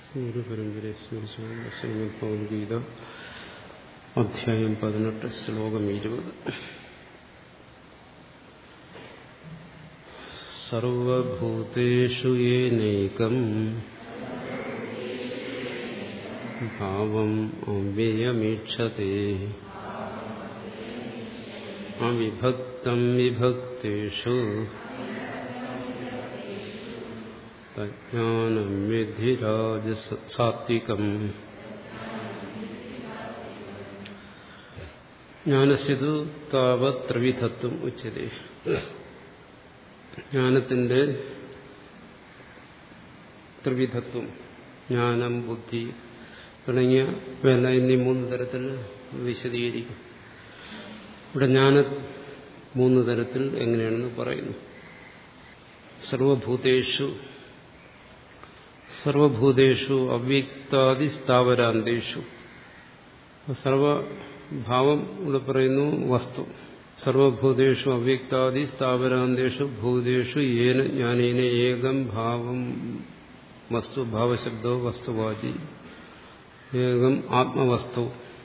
ഗുരുപരമ്പരയെ സ്മരിച്ചുകൊണ്ട് ശ്രീമദ് ഭഗവത്ഗീത അധ്യായം പതിനെട്ട് ശ്ലോകം ഇരുപത് സർവഭൂതേഷു യേനൈകം ഭാവം അവ്യയമീക്ഷത്തെ അവിഭക്തം വിഭക്തേഷു തജ്ഞാനം വിധി രാജസാത്വികം ജ്ഞാനസ്യതു താവത് ത്രിവിധത്വം ഉച്ചതേ ജ്ഞാനത്തിന്റെ ത്രിവിധത്വം ജ്ഞാനം ബുദ്ധി തുടങ്ങിയ വേല എന്നീ മൂന്ന് തരത്തിൽ വിശദീകരിക്കും ഇവിടെ ജ്ഞാന മൂന്ന് തരത്തിൽ എങ്ങനെയാണെന്ന് പറയുന്നു സർവഭൂതേഷു സർവഭൂതേഷു അവ്യക്താദി സ്ഥാവരാന്തേഷു സർവഭാവം ഇവിടെ പറയുന്നു വസ്തു സർവഭൂതേഷു അവ്യക്താദി സ്ഥാവരാന്തേഷു ഭൂതേഷു ഏന ജ്ഞാനേന ഏകം ഭാവം വസ്തു ഭാവശബ്ദോ വസ്തുവാചി ഏകം ആത്മവസ്തു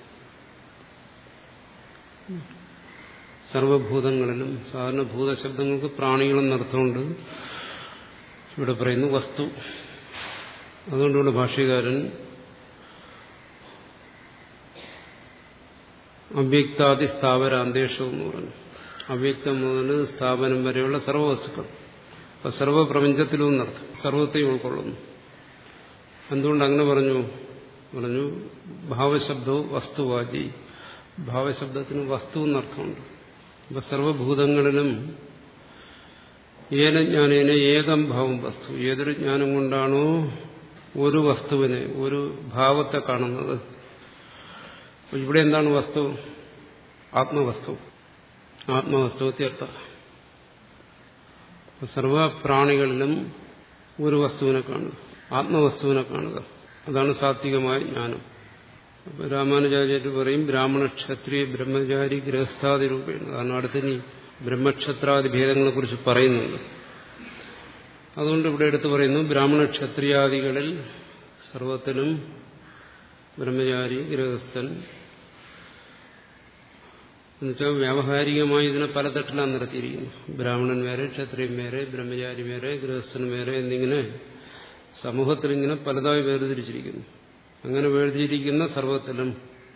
സർവഭൂതങ്ങളിലും സാധാരണ ഭൂതശബ്ദങ്ങൾക്ക് പ്രാണികളെന്നർത്ഥമുണ്ട് ഇവിടെ പറയുന്നു വസ്തു അതുകൊണ്ട് ഇവിടെ ഭാഷ്യകാരൻ അവ്യക്താദി സ്ഥാപരാന്തേഷം എന്ന് പറഞ്ഞു അവ്യക്തം മുതൽ സ്ഥാപനം വരെയുള്ള സർവവസ്തുക്കൾ അപ്പൊ സർവപ്രപഞ്ചത്തിലും എന്നർത്ഥം സർവത്തെയും ഉൾക്കൊള്ളുന്നു എന്തുകൊണ്ട് അങ്ങനെ പറഞ്ഞു പറഞ്ഞു ഭാവശബ്ദവും വസ്തുവാചി ഭാവശബ്ദത്തിന് വസ്തു എന്നർത്ഥമുണ്ട് അപ്പൊ സർവഭൂതങ്ങളിലും ഏന ജ്ഞാനേന ഏകം ഭാവം വസ്തു ഏതൊരു ജ്ഞാനം കൊണ്ടാണോ ഒരു വസ്തുവിനെ ഒരു ഭാവത്തെ കാണുന്നത് ഇവിടെ എന്താണ് വസ്തു ആത്മവസ്തു ആത്മവസ്തു വ്യർത്ഥ സർവപ്രാണികളിലും ഒരു വസ്തുവിനെ കാണുക ആത്മവസ്തുവിനെ കാണുക അതാണ് സാത്വികമായ ജ്ഞാനം അപ്പൊ രാമാനുജാചാര്യ പറയും ബ്രാഹ്മണ ക്ഷത്രിയ ബ്രഹ്മചാരി ഗൃഹസ്ഥാദി രൂപേണ കാരണം അടുത്തിനി ബ്രഹ്മക്ഷത്രാദി ഭേദങ്ങളെ കുറിച്ച് പറയുന്നുണ്ട് അതുകൊണ്ട് ഇവിടെ എടുത്തു പറയുന്നു ബ്രാഹ്മണ ക്ഷത്രിയാദികളിൽ സർവത്തിനും ബ്രഹ്മചാരി ഗൃഹസ്ഥൻ എന്നുവെച്ചാൽ വ്യാവഹാരികമായി ഇതിനെ പലതട്ടിലാണ് നിർത്തിയിരിക്കുന്നു ബ്രാഹ്മണൻ വേറെ ക്ഷത്രിയൻ വേറെ ബ്രഹ്മചാരി വേറെ ഗൃഹസ്ഥൻ വേറെ എന്നിങ്ങനെ സമൂഹത്തിൽ ഇങ്ങനെ പലതായി വേർതിരിച്ചിരിക്കുന്നു അങ്ങനെ വേർതിരിക്കുന്ന സർവത്തിലും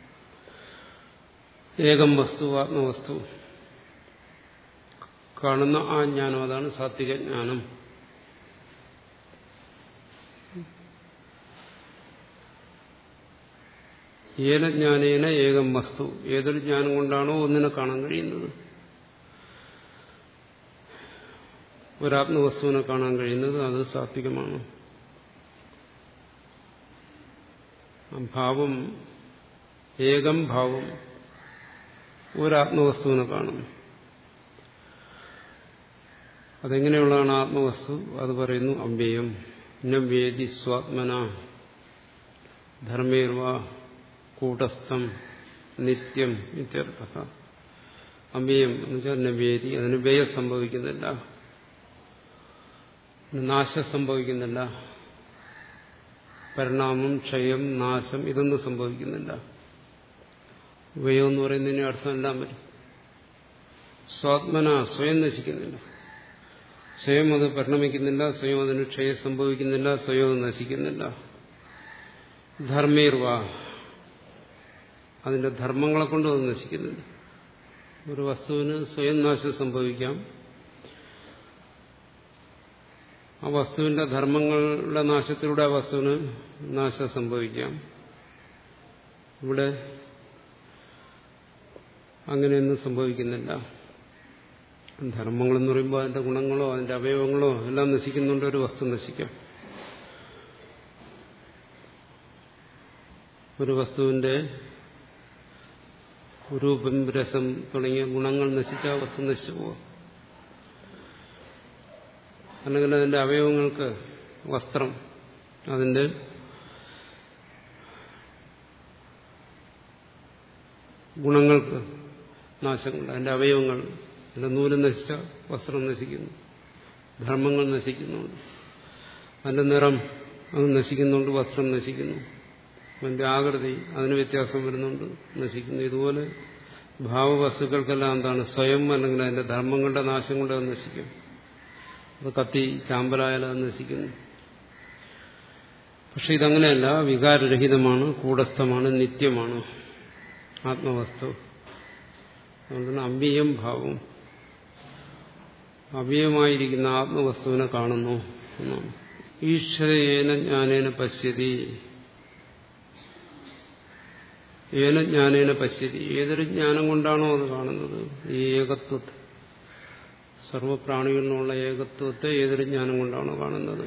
ഏകം വസ്തു ആത്മവസ്തു കാണുന്ന ആ ജ്ഞാനം അതാണ് സാത്വിക ജ്ഞാനം ഏന ജ്ഞാനേന ഏകം വസ്തു ഏതൊരു ജ്ഞാനം കൊണ്ടാണോ ഒന്നിനെ കാണാൻ കഴിയുന്നത് ഒരാത്മവസ്തുവിനെ കാണാൻ കഴിയുന്നത് അത് സാത്വികമാണ് ഭാവം ഏകം ഭാവം ഒരാത്മവസ്തുവിനെ കാണുന്നു അതെങ്ങനെയുള്ളതാണ് ആത്മവസ്തു അത് പറയുന്നു അവ്യയം നവ്യേദി സ്വാത്മന ധർമ്മേർവ കൂട്ടസ്ഥം നിത്യം ഇത്യർത്ഥ അവ്യയം എന്ന് വെച്ചാൽ നവ്യേദി അതിന് വ്യയം സംഭവിക്കുന്നില്ല നാശം സംഭവിക്കുന്നില്ല പരിണാമം ക്ഷയം നാശം ഇതൊന്നും സംഭവിക്കുന്നില്ല വ്യയം എന്ന് പറയുന്നതിന് അർത്ഥമെല്ലാം വരും സ്വാത്മന സ്വയം നശിക്കുന്നില്ല സ്വയം അത് പരിണമിക്കുന്നില്ല സ്വയം അതിന് ക്ഷയം സംഭവിക്കുന്നില്ല സ്വയം അത് നശിക്കുന്നില്ല ധർമ്മീർവ അതിന്റെ ധർമ്മങ്ങളെ കൊണ്ട് അത് നശിക്കുന്നില്ല ഒരു വസ്തുവിന് സ്വയം നാശം സംഭവിക്കാം ആ വസ്തുവിന്റെ ധർമ്മങ്ങളുടെ നാശത്തിലൂടെ ആ വസ്തുവിന് നാശം സംഭവിക്കാം ഇവിടെ അങ്ങനെയൊന്നും സംഭവിക്കുന്നില്ല ധർമ്മങ്ങളെന്ന് പറയുമ്പോൾ അതിന്റെ ഗുണങ്ങളോ അതിന്റെ അവയവങ്ങളോ എല്ലാം നശിക്കുന്നുണ്ട് ഒരു വസ്തു നശിക്കാം ഒരു വസ്തുവിന്റെ രൂപം രസം തുടങ്ങിയ ഗുണങ്ങൾ നശിച്ച ആ വസ്തു നശിച്ചു പോവാം അല്ലെങ്കിൽ അതിന്റെ അവയവങ്ങൾക്ക് വസ്ത്രം അതിന്റെ ഗുണങ്ങൾക്ക് നാശങ്ങൾ അതിന്റെ അവയവങ്ങൾ അതിന്റെ നൂല് നശിച്ച വസ്ത്രം നശിക്കുന്നു ധർമ്മങ്ങൾ നശിക്കുന്നുണ്ട് അതിന്റെ നിറം അത് നശിക്കുന്നുണ്ട് വസ്ത്രം നശിക്കുന്നു അതിന്റെ ആകൃതി അതിന് വ്യത്യാസം വരുന്നുണ്ട് നശിക്കുന്നു ഇതുപോലെ ഭാവവസ്തുക്കൾക്കെല്ലാം എന്താണ് സ്വയം അല്ലെങ്കിൽ അതിന്റെ ധർമ്മങ്ങളുടെ നാശം കൊണ്ട് അത് നശിക്കും അത് കത്തി ചാമ്പലായാലും അത് നശിക്കുന്നു പക്ഷെ ഇതങ്ങനെയല്ല വികാരരഹിതമാണ് കൂടസ്ഥമാണ് നിത്യമാണ് ആത്മവസ്തു അതുകൊണ്ടാണ് അവ്യയം ഭാവം അവ്യയമായിരിക്കുന്ന ആത്മവസ്തുവിനെ കാണുന്നു എന്നാണ് ഈശ്വരേന ജ്ഞാനേന പശ്യതി ഏന ജ്ഞാനേന പശ്യതി ഏതൊരു ജ്ഞാനം കൊണ്ടാണോ അത് കാണുന്നത് ഈ ഏകത്വത്തെ സർവപ്രാണികളിലുള്ള ഏകത്വത്തെ ഏതൊരു ജ്ഞാനം കൊണ്ടാണോ കാണുന്നത്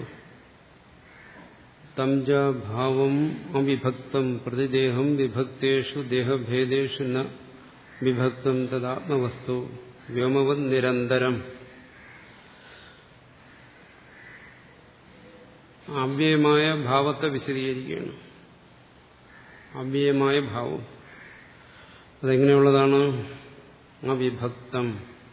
തംജ ഭാവം അവിഭക്തം പ്രതിദേഹം വിഭക്തേഷു ദേഹഭേദേഷു ന വിഭക്തം തദാത്മവസ്തു വ്യോമവത് നിരന്തരം അവ്യയമായ ഭാവത്തെ വിശദീകരിക്കുകയാണ് അവ്യയമായ ഭാവം അതെങ്ങനെയുള്ളതാണ് അവിഭക്തം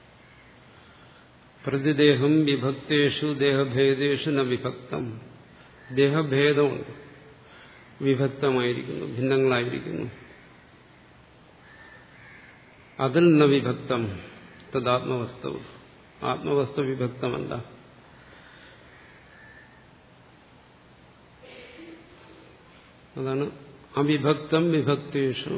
പ്രതിദേഹം വിഭക്തേഷു ദേഹഭേദേഷു ന വിഭക്തം ദേഹഭേദമുണ്ട് വിഭക്തമായിരിക്കുന്നു ഭിന്നങ്ങളായിരിക്കുന്നു അതിൽ ന വിഭക്തം തദാത്മവസ്തു ആത്മവസ്തു വിഭക്തമല്ല അതാണ് അവിഭക്തം വിഭക്തേഷു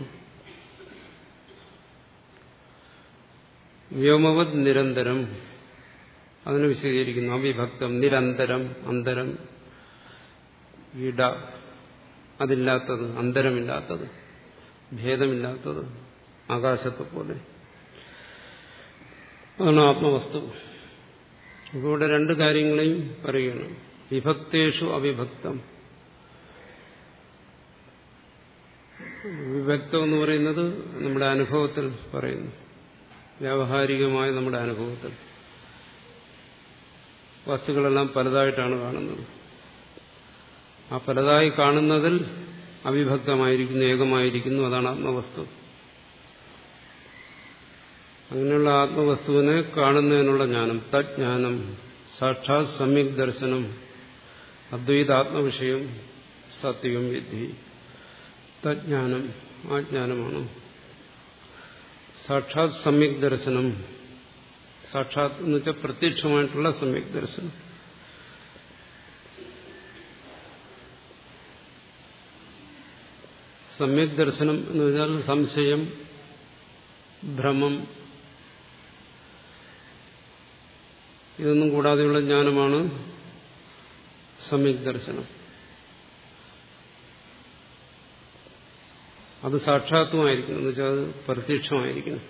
വ്യോമവത് നിരന്തരം അതിനെ വിശദീകരിക്കുന്നു അവിഭക്തം നിരന്തരം അന്തരം ഇട അതില്ലാത്തത് അന്തരമില്ലാത്തത് ഭേദമില്ലാത്തത് ആകാശത്തെ പോലെ അതാണ് ആത്മവസ്തു ഇവിടെ രണ്ട് കാര്യങ്ങളെയും പറയുകയാണ് വിഭക്തേഷു അവിഭക്തം വിഭക്തം എന്ന് പറയുന്നത് നമ്മുടെ അനുഭവത്തിൽ പറയുന്നു വ്യാവഹാരികമായ നമ്മുടെ അനുഭവത്തിൽ വസ്തുക്കളെല്ലാം പലതായിട്ടാണ് കാണുന്നത് ആ പലതായി കാണുന്നതിൽ അവിഭക്തമായിരിക്കുന്നു ഏകമായിരിക്കുന്നു അതാണ് ആത്മവസ്തു അങ്ങനെയുള്ള ആത്മവസ്തുവിനെ കാണുന്നതിനുള്ള ജ്ഞാനം തജ്ഞാനം സാക്ഷാത് സമ്യക് ദർശനം അദ്വൈതാത്മവിഷയം സാത്വികം വിദ്ധി തജ്ഞാനം ആ ജ്ഞാനമാണ് സാക്ഷാത് സമ്യക് ദർശനം സാക്ഷാത് എന്ന് വെച്ചാൽ പ്രത്യക്ഷമായിട്ടുള്ള സമ്യക് ദർശനം സമ്യക് ദർശനം എന്ന് പറഞ്ഞാൽ സംശയം ഭ്രമം ഇതൊന്നും കൂടാതെയുള്ള ജ്ഞാനമാണ് സമ്യക് ദർശനം അത് സാക്ഷാത്വമായിരിക്കണം എന്ന് വെച്ചാൽ അത് പ്രത്യക്ഷമായിരിക്കണം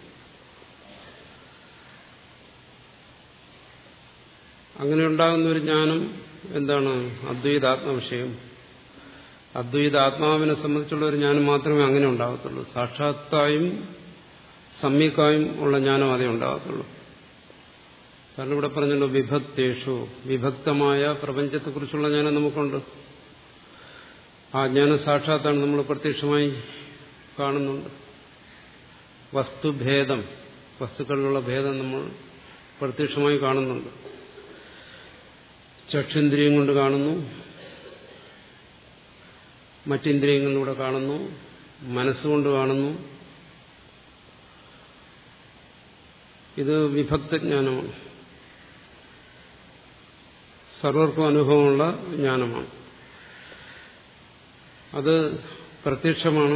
അങ്ങനെ ഉണ്ടാകുന്ന ഒരു ജ്ഞാനം എന്താണ് അദ്വൈതാത്മവിഷയം അദ്വൈത ആത്മാവിനെ സംബന്ധിച്ചുള്ള ഒരു ജ്ഞാനം മാത്രമേ അങ്ങനെ ഉണ്ടാകത്തുള്ളൂ സാക്ഷാത്തായും സമ്യക്കായും ഉള്ള ജ്ഞാനം അതേ ഉണ്ടാകത്തുള്ളൂ കാരണം ഇവിടെ പറഞ്ഞല്ലോ വിഭക്തേഷു വിഭക്തമായ പ്രപഞ്ചത്തെക്കുറിച്ചുള്ള ജ്ഞാനം നമുക്കുണ്ട് ആ ജ്ഞാനം സാക്ഷാത്താണ് നമ്മൾ പ്രത്യക്ഷമായി കാണുന്നുണ്ട് വസ്തുഭേദം വസ്തുക്കളിലുള്ള ഭേദം നമ്മൾ പ്രത്യക്ഷമായി കാണുന്നുണ്ട് ചക്ഷുന്ദ്രിയം കൊണ്ട് കാണുന്നു മറ്റിന്ദ്രിയങ്ങളിലൂടെ കാണുന്നു മനസ്സുകൊണ്ട് കാണുന്നു ഇത് വിഭക്തജ്ഞാനമാണ് സർവർക്കും അനുഭവമുള്ള ജ്ഞാനമാണ് അത് പ്രത്യക്ഷമാണ്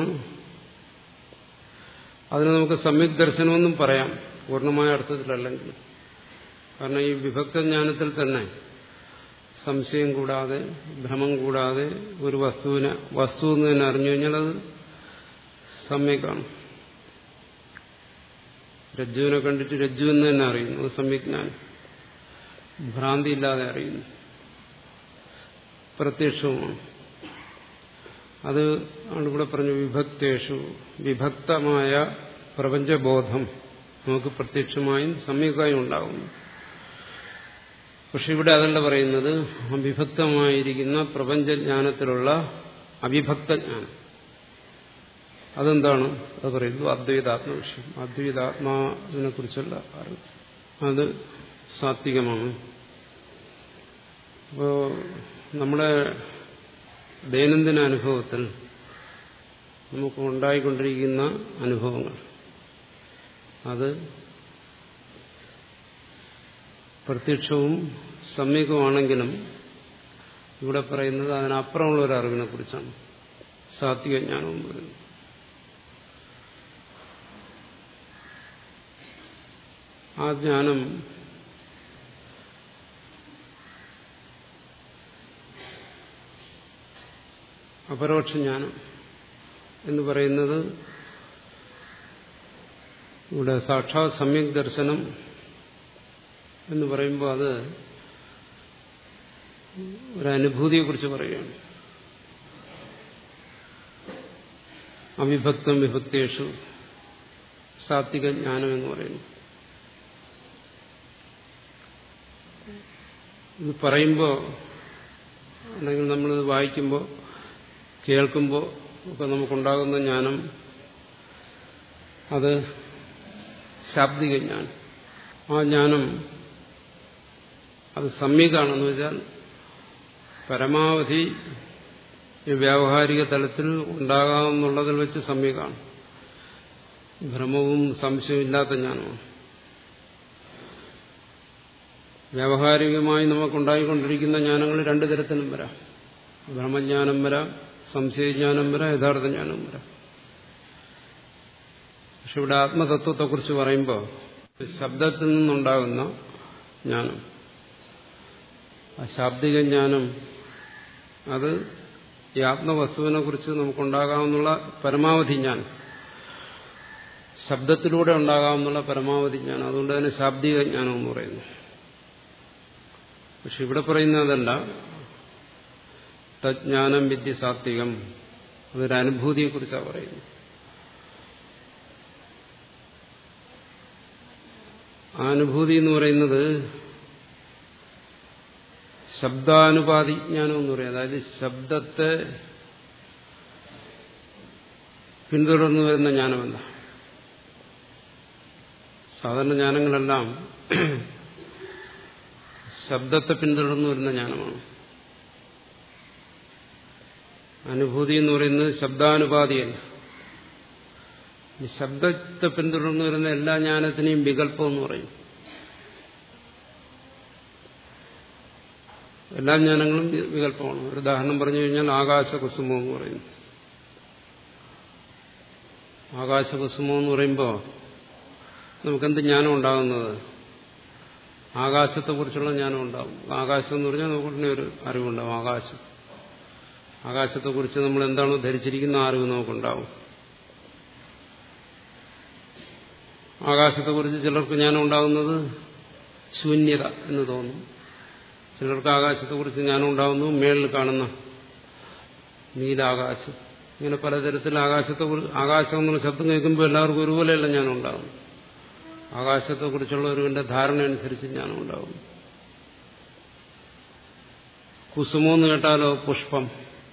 അതിന് നമുക്ക് സമ്യക് ദർശനമെന്നും പറയാം പൂർണ്ണമായ അർത്ഥത്തിലല്ലെങ്കിൽ കാരണം ഈ വിഭക്ത ജ്ഞാനത്തിൽ തന്നെ സംശയം കൂടാതെ ഭ്രമം കൂടാതെ ഒരു വസ്തുവിനെ വസ്തു എന്ന് തന്നെ അറിഞ്ഞു കഴിഞ്ഞാൽ അത് സമ്യക്കാണ് രജ്ജുവിനെ കണ്ടിട്ട് രജ്ജു എന്ന് തന്നെ അറിയുന്നു അത് സമ്യജ്ഞാനം ഭ്രാന്തി ഇല്ലാതെ അറിയുന്നു പ്രത്യക്ഷവുമാണ് അത് ആണ് ഇവിടെ പറഞ്ഞു വിഭക്തേഷു വിഭക്തമായ പ്രപഞ്ചബോധം നമുക്ക് പ്രത്യക്ഷമായും സമ്യക്കായും ഉണ്ടാകുന്നു പക്ഷെ ഇവിടെ അതല്ല പറയുന്നത് വിഭക്തമായിരിക്കുന്ന പ്രപഞ്ചജ്ഞാനത്തിലുള്ള അവിഭക്തജ്ഞാനം അതെന്താണ് അത് പറയുന്നു അദ്വൈതാത്മവിഷയം അദ്വൈതാത്മാവിനെ കുറിച്ചുള്ള അറിവ് അത് സാത്വികമാണ് അപ്പോൾ നമ്മുടെ ദൈനംദിന അനുഭവത്തിൽ നമുക്ക് ഉണ്ടായിക്കൊണ്ടിരിക്കുന്ന അനുഭവങ്ങൾ അത് പ്രത്യക്ഷവും സമ്യകമാണെങ്കിലും ഇവിടെ പറയുന്നത് അതിനപ്പുറമുള്ള ഒരു അറിവിനെ കുറിച്ചാണ് സാത്വിക ജ്ഞാനം എന്ന് പറയുന്നത് ആ ജ്ഞാനം അപരോക്ഷ ജ്ഞാനം എന്ന് പറയുന്നത് ഇവിടെ സാക്ഷാത് സമ്യക് ദർശനം എന്ന് പറയുമ്പോൾ അത് ഒരനുഭൂതിയെക്കുറിച്ച് പറയുകയാണ് അവിഭക്തം വിഭക്തേഷു സാത്വിക ജ്ഞാനം എന്ന് പറയുന്നു ഇത് പറയുമ്പോൾ അല്ലെങ്കിൽ നമ്മളിത് വായിക്കുമ്പോൾ കേൾക്കുമ്പോൾ ഒക്കെ നമുക്കുണ്ടാകുന്ന ജ്ഞാനം അത് ശാബ്ദിക ജ്ഞാനം ആ ജ്ഞാനം അത് സമ്യകാണെന്ന് വെച്ചാൽ പരമാവധി ഈ വ്യാവഹാരിക തലത്തിൽ ഉണ്ടാകാമെന്നുള്ളതിൽ വെച്ച് സമ്യകാണ് ഭ്രമവും സംശയവും ഇല്ലാത്ത ജ്ഞാനമാണ് വ്യാവഹാരികമായി നമുക്കുണ്ടായിക്കൊണ്ടിരിക്കുന്ന ജ്ഞാനങ്ങൾ രണ്ടു തരത്തിലും വരാം ബ്രഹ്മജ്ഞാനം വരാം സംശയജ്ഞാനം വരാം യഥാർത്ഥ ജ്ഞാനം വരാം പക്ഷെ ഇവിടെ ആത്മതത്വത്തെക്കുറിച്ച് പറയുമ്പോൾ ശബ്ദത്തിൽ നിന്നുണ്ടാകുന്ന ജ്ഞാനം ആ ശാബ്ദിക ജ്ഞാനം അത് ഈ ആത്മവസ്തുവിനെ കുറിച്ച് നമുക്കുണ്ടാകാമെന്നുള്ള പരമാവധി ജ്ഞാനം ശബ്ദത്തിലൂടെ ഉണ്ടാകാമെന്നുള്ള പരമാവധി ജ്ഞാനം അതുകൊണ്ട് തന്നെ ശാബ്ദിക ജ്ഞാനം എന്ന് പറയുന്നു പക്ഷെ ഇവിടെ പറയുന്നതല്ല തജ്ഞാനം വിദ്യ സാത്വികം അതൊരു അനുഭൂതിയെക്കുറിച്ചാണ് പറയുന്നത് ആ അനുഭൂതി എന്ന് പറയുന്നത് ശബ്ദാനുപാതി ജ്ഞാനം എന്ന് പറയും അതായത് ശബ്ദത്തെ പിന്തുടർന്നു വരുന്ന ജ്ഞാനമല്ല സാധാരണ ജ്ഞാനങ്ങളെല്ലാം ശബ്ദത്തെ പിന്തുടർന്നു വരുന്ന ജ്ഞാനമാണ് അനുഭൂതി എന്ന് പറയുന്നത് ശബ്ദാനുപാതിയല്ല ഈ ശബ്ദത്തെ പിന്തുടർന്നു വരുന്ന എല്ലാ ജ്ഞാനത്തിനെയും വികല്പം എന്ന് പറയും എല്ലാ ജ്ഞാനങ്ങളും വികല്പമാണ് ഒരു ഉദാഹരണം പറഞ്ഞു കഴിഞ്ഞാൽ ആകാശകുസുമം എന്ന് പറയുന്നു ആകാശകുസുമം എന്ന് പറയുമ്പോൾ നമുക്കെന്ത് ജ്ഞാനം ഉണ്ടാകുന്നത് ആകാശത്തെക്കുറിച്ചുള്ള ജ്ഞാനം ഉണ്ടാകും ആകാശം എന്ന് പറഞ്ഞാൽ നമുക്കുടനെ ഒരു അറിവുണ്ടാവും ആകാശം ആകാശത്തെക്കുറിച്ച് നമ്മൾ എന്താണോ ധരിച്ചിരിക്കുന്ന ആ അറിവ് നമുക്കുണ്ടാവും ആകാശത്തെക്കുറിച്ച് ചിലർക്ക് ജ്ഞാനം ഉണ്ടാകുന്നത് ശൂന്യത എന്ന് തോന്നും ചിലർക്ക് ആകാശത്തെക്കുറിച്ച് ജ്ഞാനം ഉണ്ടാകുന്നു മേളിൽ കാണുന്ന നീലാകാശം ഇങ്ങനെ പലതരത്തിൽ ആകാശത്തെ ആകാശം എന്നുള്ള ശബ്ദം കേൾക്കുമ്പോൾ എല്ലാവർക്കും ഒരുപോലെയല്ല ജ്ഞാനം ഉണ്ടാകും ആകാശത്തെക്കുറിച്ചുള്ള ഒരുവിന്റെ ധാരണ അനുസരിച്ച് ജ്ഞാനം ഉണ്ടാകും കുസുമെന്ന് കേട്ടാലോ പുഷ്പം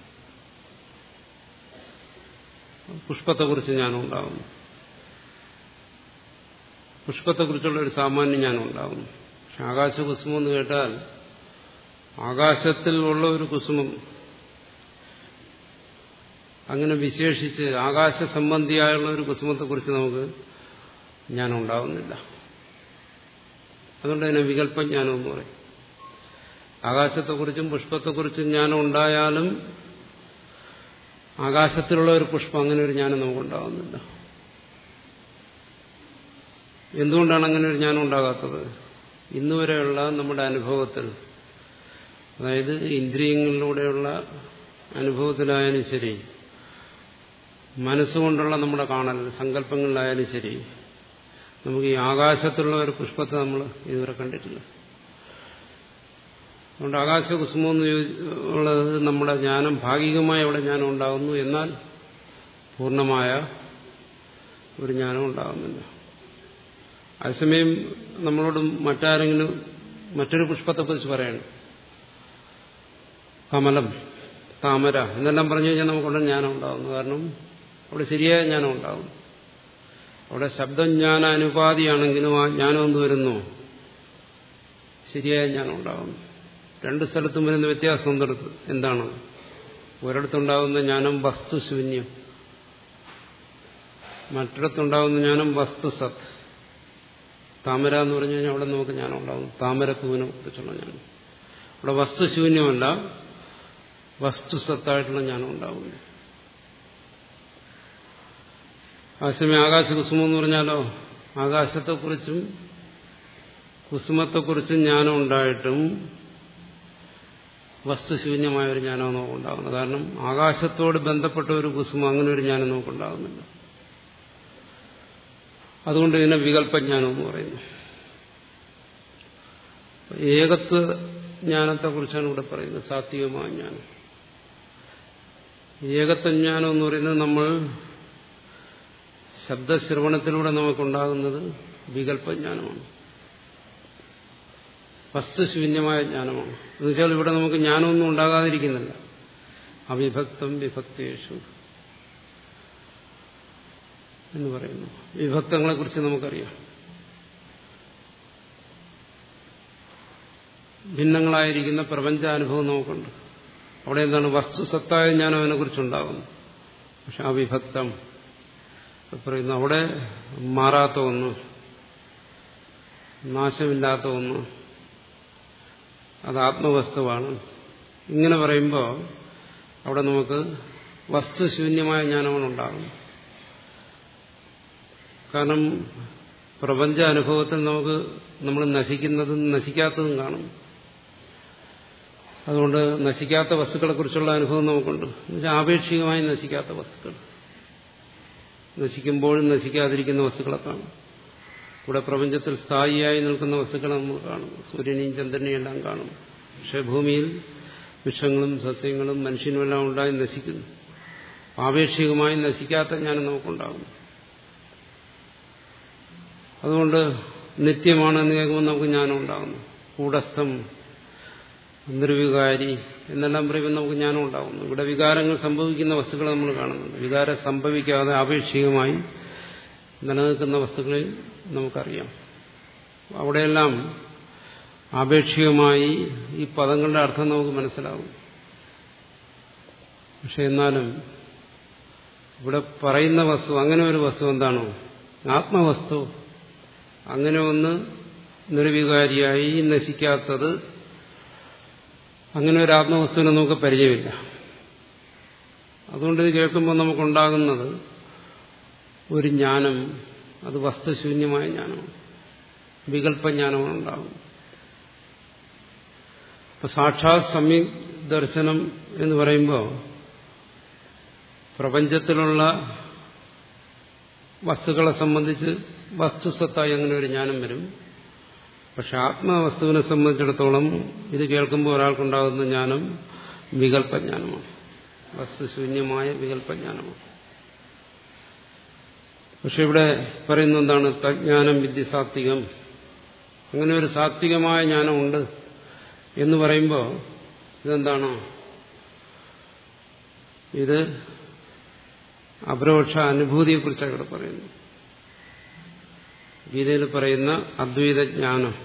പുഷ്പത്തെക്കുറിച്ച് ജ്ഞാനം ഉണ്ടാകുന്നു പുഷ്പത്തെക്കുറിച്ചുള്ള ഒരു സാമാന്യ ജ്ഞാനം ഉണ്ടാകുന്നു പക്ഷെ ആകാശകുസുമം എന്ന് കേട്ടാൽ ആകാശത്തിൽ ഉള്ള ഒരു കുസുമം അങ്ങനെ വിശേഷിച്ച് ആകാശ സംബന്ധിയായുള്ള ഒരു കുസുമത്തെക്കുറിച്ച് നമുക്ക് ജ്ഞാനം ഉണ്ടാകുന്നില്ല അതുകൊണ്ട് തന്നെ വികല്പജ്ഞാനം എന്ന് പറയും ആകാശത്തെക്കുറിച്ചും പുഷ്പത്തെക്കുറിച്ചും ജ്ഞാനം ഉണ്ടായാലും ആകാശത്തിലുള്ള ഒരു പുഷ്പം അങ്ങനെ ഒരു ജ്ഞാനം നമുക്കുണ്ടാകുന്നില്ല എന്തുകൊണ്ടാണ് അങ്ങനെ ഒരു ജ്ഞാനം ഉണ്ടാകാത്തത് ഇന്നുവരെയുള്ള നമ്മുടെ അനുഭവത്തിൽ അതായത് ഇന്ദ്രിയങ്ങളിലൂടെയുള്ള അനുഭവത്തിലായാലും ശരി മനസ്സുകൊണ്ടുള്ള നമ്മുടെ കാണൽ സങ്കല്പങ്ങളിലായാലും ശരി നമുക്ക് ഈ ആകാശത്തുള്ള ഒരു പുഷ്പത്തെ നമ്മൾ ഇതുവരെ കണ്ടിട്ടില്ല അതുകൊണ്ട് ആകാശകുസുമം എന്ന് ഉള്ളത് നമ്മുടെ ജ്ഞാനം ഭാഗികമായ അവിടെ ജ്ഞാനം ഉണ്ടാകുന്നു എന്നാൽ പൂർണ്ണമായ ഒരു ജ്ഞാനം ഉണ്ടാകുന്നില്ല അതേസമയം നമ്മളോട് മറ്റാരെങ്കിലും മറ്റൊരു പുഷ്പത്തെക്കുറിച്ച് പറയണം കമലം താമര എന്നെല്ലാം പറഞ്ഞു കഴിഞ്ഞാൽ നമുക്കുള്ള ജ്ഞാനം ഉണ്ടാകുന്നു കാരണം അവിടെ ശരിയായ ജ്ഞാനം ഉണ്ടാകും അവിടെ ശബ്ദജ്ഞാന അനുപാതിയാണെങ്കിലും ആ ജ്ഞാനം എന്ത് വരുന്നു ശരിയായ ജ്ഞാനം ഉണ്ടാകുന്നു രണ്ട് സ്ഥലത്തും വരുന്ന വ്യത്യാസം എന്തെടുത്ത് എന്താണ് ഒരിടത്തുണ്ടാകുന്ന ജ്ഞാനം വസ്തുശൂന്യം മറ്റിടത്തുണ്ടാകുന്ന ജ്ഞാനം വസ്തുസത്ത് താമര എന്ന് പറഞ്ഞു കഴിഞ്ഞാൽ അവിടെ നമുക്ക് ജ്ഞാനം ഉണ്ടാകും താമരപ്പൂവിനെ കുറിച്ചുള്ള ജ്ഞാനം അവിടെ വസ്തുശൂന്യമല്ല വസ്തുസത്തായിട്ടുള്ള ജ്ഞാനം ഉണ്ടാകുന്നു ആശമേ ആകാശകുസുമം എന്ന് പറഞ്ഞാലോ ആകാശത്തെക്കുറിച്ചും കുസുമത്തെക്കുറിച്ചും ജ്ഞാനം ഉണ്ടായിട്ടും വസ്തുശൂന്യമായ ഒരു ജ്ഞാനം നമുക്ക് ഉണ്ടാകുന്നത് കാരണം ആകാശത്തോട് ബന്ധപ്പെട്ട ഒരു കുസുമം അങ്ങനെ ഒരു ജ്ഞാനം നമുക്കുണ്ടാകുന്നില്ല അതുകൊണ്ട് ഇതിനെ വികല്പജ്ഞാനം എന്ന് പറയുന്നു ഏകത്വ ജ്ഞാനത്തെക്കുറിച്ചാണ് ഇവിടെ പറയുന്നത് സാത്വികമായ ജ്ഞാനം ഏകത്വജ്ഞാനം എന്ന് പറയുന്നത് നമ്മൾ ശബ്ദശ്രവണത്തിലൂടെ നമുക്കുണ്ടാകുന്നത് വികല്പജ്ഞാനമാണ് വസ്തുശൂന്യമായ ജ്ഞാനമാണ് എന്നുവെച്ചാൽ ഇവിടെ നമുക്ക് ജ്ഞാനമൊന്നും ഉണ്ടാകാതിരിക്കുന്നില്ല അവിഭക്തം വിഭക്തേഷു എന്ന് പറയുന്നു വിഭക്തങ്ങളെക്കുറിച്ച് നമുക്കറിയാം ഭിന്നങ്ങളായിരിക്കുന്ന പ്രപഞ്ചാനുഭവം നമുക്കുണ്ട് അവിടെ എന്താണ് വസ്തുസത്തായ ജ്ഞാനം അതിനെക്കുറിച്ചുണ്ടാകുന്നു പക്ഷെ അവിഭക്തം പറയുന്നു അവിടെ മാറാത്ത ഒന്ന് നാശമില്ലാത്ത ഒന്ന് അത് ആത്മവസ്തുവാണ് ഇങ്ങനെ പറയുമ്പോൾ അവിടെ നമുക്ക് വസ്തുശൂന്യമായ ജ്ഞാനമാണ് ഉണ്ടാകുന്നത് കാരണം പ്രപഞ്ച അനുഭവത്തിൽ നമുക്ക് നമ്മൾ നശിക്കുന്നതും നശിക്കാത്തതും കാണും അതുകൊണ്ട് നശിക്കാത്ത വസ്തുക്കളെക്കുറിച്ചുള്ള അനുഭവം നമുക്കുണ്ട് എന്നുവെച്ചാൽ ആപേക്ഷികമായി നശിക്കാത്ത വസ്തുക്കൾ നശിക്കുമ്പോഴും നശിക്കാതിരിക്കുന്ന വസ്തുക്കളെ കാണും ഇവിടെ പ്രപഞ്ചത്തിൽ സ്ഥായിയായി നിൽക്കുന്ന വസ്തുക്കളെ നമ്മൾ കാണും സൂര്യനെയും ചന്ദ്രനെയും എല്ലാം കാണും പക്ഷെ ഭൂമിയിൽ വൃക്ഷങ്ങളും സസ്യങ്ങളും മനുഷ്യനുമെല്ലാം ഉണ്ടായി നശിക്കുന്നു ആപേക്ഷികമായി നശിക്കാത്ത ജ്ഞാനം നമുക്കുണ്ടാകുന്നു അതുകൊണ്ട് നിത്യമാണ് എന്ന് കേൾക്കുമ്പോൾ നമുക്ക് ജ്ഞാനം ഉണ്ടാകുന്നു കൂടസ്ഥം നിർവികാരി എന്നെല്ലാം പറയുമ്പോൾ നമുക്ക് ജ്ഞാനം ഉണ്ടാകുന്നു ഇവിടെ വികാരങ്ങൾ സംഭവിക്കുന്ന വസ്തുക്കൾ നമ്മൾ കാണുന്നുണ്ട് വികാരം സംഭവിക്കാതെ ആപേക്ഷികമായി നിലനിൽക്കുന്ന വസ്തുക്കളിൽ നമുക്കറിയാം അവിടെയെല്ലാം ആപേക്ഷികമായി ഈ പദങ്ങളുടെ അർത്ഥം നമുക്ക് മനസ്സിലാകും പക്ഷെ എന്നാലും ഇവിടെ പറയുന്ന വസ്തു അങ്ങനെ ഒരു വസ്തു എന്താണോ ആത്മവസ്തു അങ്ങനെ ഒന്ന് നിർവികാരിയായി നശിക്കാത്തത് അങ്ങനെ ഒരു ആത്മവസ്തുവിനെ നമുക്ക് പരിചയമില്ല അതുകൊണ്ട് ഇത് കേൾക്കുമ്പോൾ നമുക്കുണ്ടാകുന്നത് ഒരു ജ്ഞാനം അത് വസ്തുശൂന്യമായ ജ്ഞാനമാണ് വികല്പജ്ഞാനമാണ് ഉണ്ടാകുന്നത് അപ്പൊ സാക്ഷാത് സമ്യക് ദർശനം എന്ന് പറയുമ്പോൾ പ്രപഞ്ചത്തിലുള്ള വസ്തുക്കളെ സംബന്ധിച്ച് വസ്തുസത്തായി അങ്ങനെ ഒരു ജ്ഞാനം വരും പക്ഷെ ആത്മവസ്തുവിനെ സംബന്ധിച്ചിടത്തോളം ഇത് കേൾക്കുമ്പോൾ ഒരാൾക്കുണ്ടാകുന്ന ജ്ഞാനം വികല്പജ്ഞാനമാണ് വസ്തുശൂന്യമായ വികല്പജ്ഞാനമാണ് പക്ഷെ ഇവിടെ പറയുന്ന എന്താണ് തജ്ഞാനം വിദ്യ സാത്വികം അങ്ങനെ ഒരു സാത്വികമായ ജ്ഞാനമുണ്ട് എന്ന് പറയുമ്പോൾ ഇതെന്താണോ ഇത് അപരോക്ഷ അനുഭൂതിയെക്കുറിച്ചാണ് ഇവിടെ പറയുന്നത് ഗീതയിൽ പറയുന്ന അദ്വൈത ജ്ഞാനം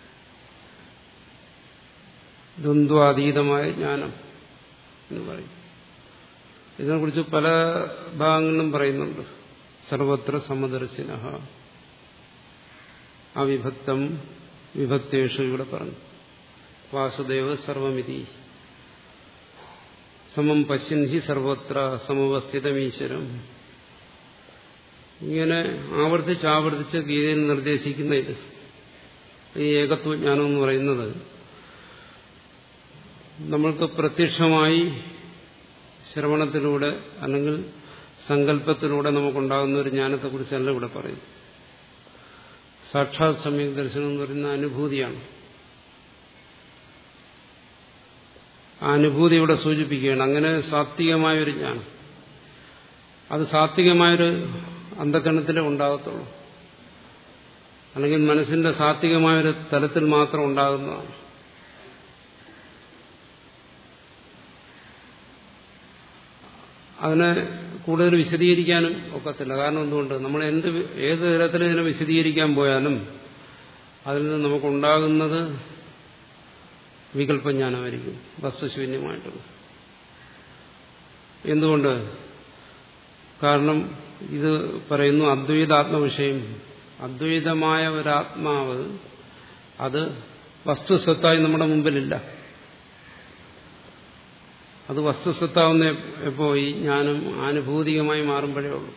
ദ്വന്ദ്വാതീതമായ ജ്ഞാനം എന്ന് പറയും ഇതിനെക്കുറിച്ച് പല ഭാഗങ്ങളിലും പറയുന്നുണ്ട് സർവത്ര സമദർശിന അവിഭക്തം വിഭക്തേഷു ഇവിടെ പറഞ്ഞു വാസുദേവ സർവമിതി സമം പശ്യൻ ഹി സർവത്ര സമവസ്ഥിതമീശ്വരം ഇങ്ങനെ ആവർത്തിച്ച് ആവർത്തിച്ച് ഗീതയിൽ നിർദ്ദേശിക്കുന്ന ഇത് ഈ ഏകത്വജ്ഞാനം എന്ന് പറയുന്നത് നമ്മൾക്ക് പ്രത്യക്ഷമായി ശ്രവണത്തിലൂടെ അല്ലെങ്കിൽ സങ്കല്പത്തിലൂടെ നമുക്കുണ്ടാകുന്ന ഒരു ജ്ഞാനത്തെക്കുറിച്ചല്ല ഇവിടെ പറയുന്നത് സാക്ഷാത് സമ്യക് ദർശനം എന്ന് പറയുന്ന അനുഭൂതിയാണ് ആ അനുഭൂതി ഇവിടെ സൂചിപ്പിക്കുകയാണ് അങ്ങനെ സാത്വികമായൊരു ജ്ഞാനം അത് സാത്വികമായൊരു അന്ധകരണത്തിലേ ഉണ്ടാകത്തുള്ളൂ അല്ലെങ്കിൽ മനസ്സിന്റെ സാത്വികമായൊരു തലത്തിൽ മാത്രം ഉണ്ടാകുന്നതാണ് അതിനെ കൂടുതൽ വിശദീകരിക്കാനും ഒക്കത്തില്ല കാരണം എന്തുകൊണ്ട് നമ്മൾ എന്ത് ഏത് തരത്തിൽ ഇതിനെ വിശദീകരിക്കാൻ പോയാലും അതിൽ നിന്ന് നമുക്കുണ്ടാകുന്നത് വികല്പജ്ഞാനമായിരിക്കും വസ്തുശൂന്യമായിട്ടുള്ള എന്തുകൊണ്ട് കാരണം ഇത് പറയുന്നു അദ്വൈതാത്മവിഷയം അദ്വൈതമായ ഒരാത്മാവ് അത് വസ്തുസ്വത്തായി നമ്മുടെ മുമ്പിലില്ല അത് വസ്തുസ്വത്താവുന്ന എപ്പോ ഈ ജ്ഞാനം ആനുഭൂതികമായി മാറുമ്പോഴേ ഉള്ളൂ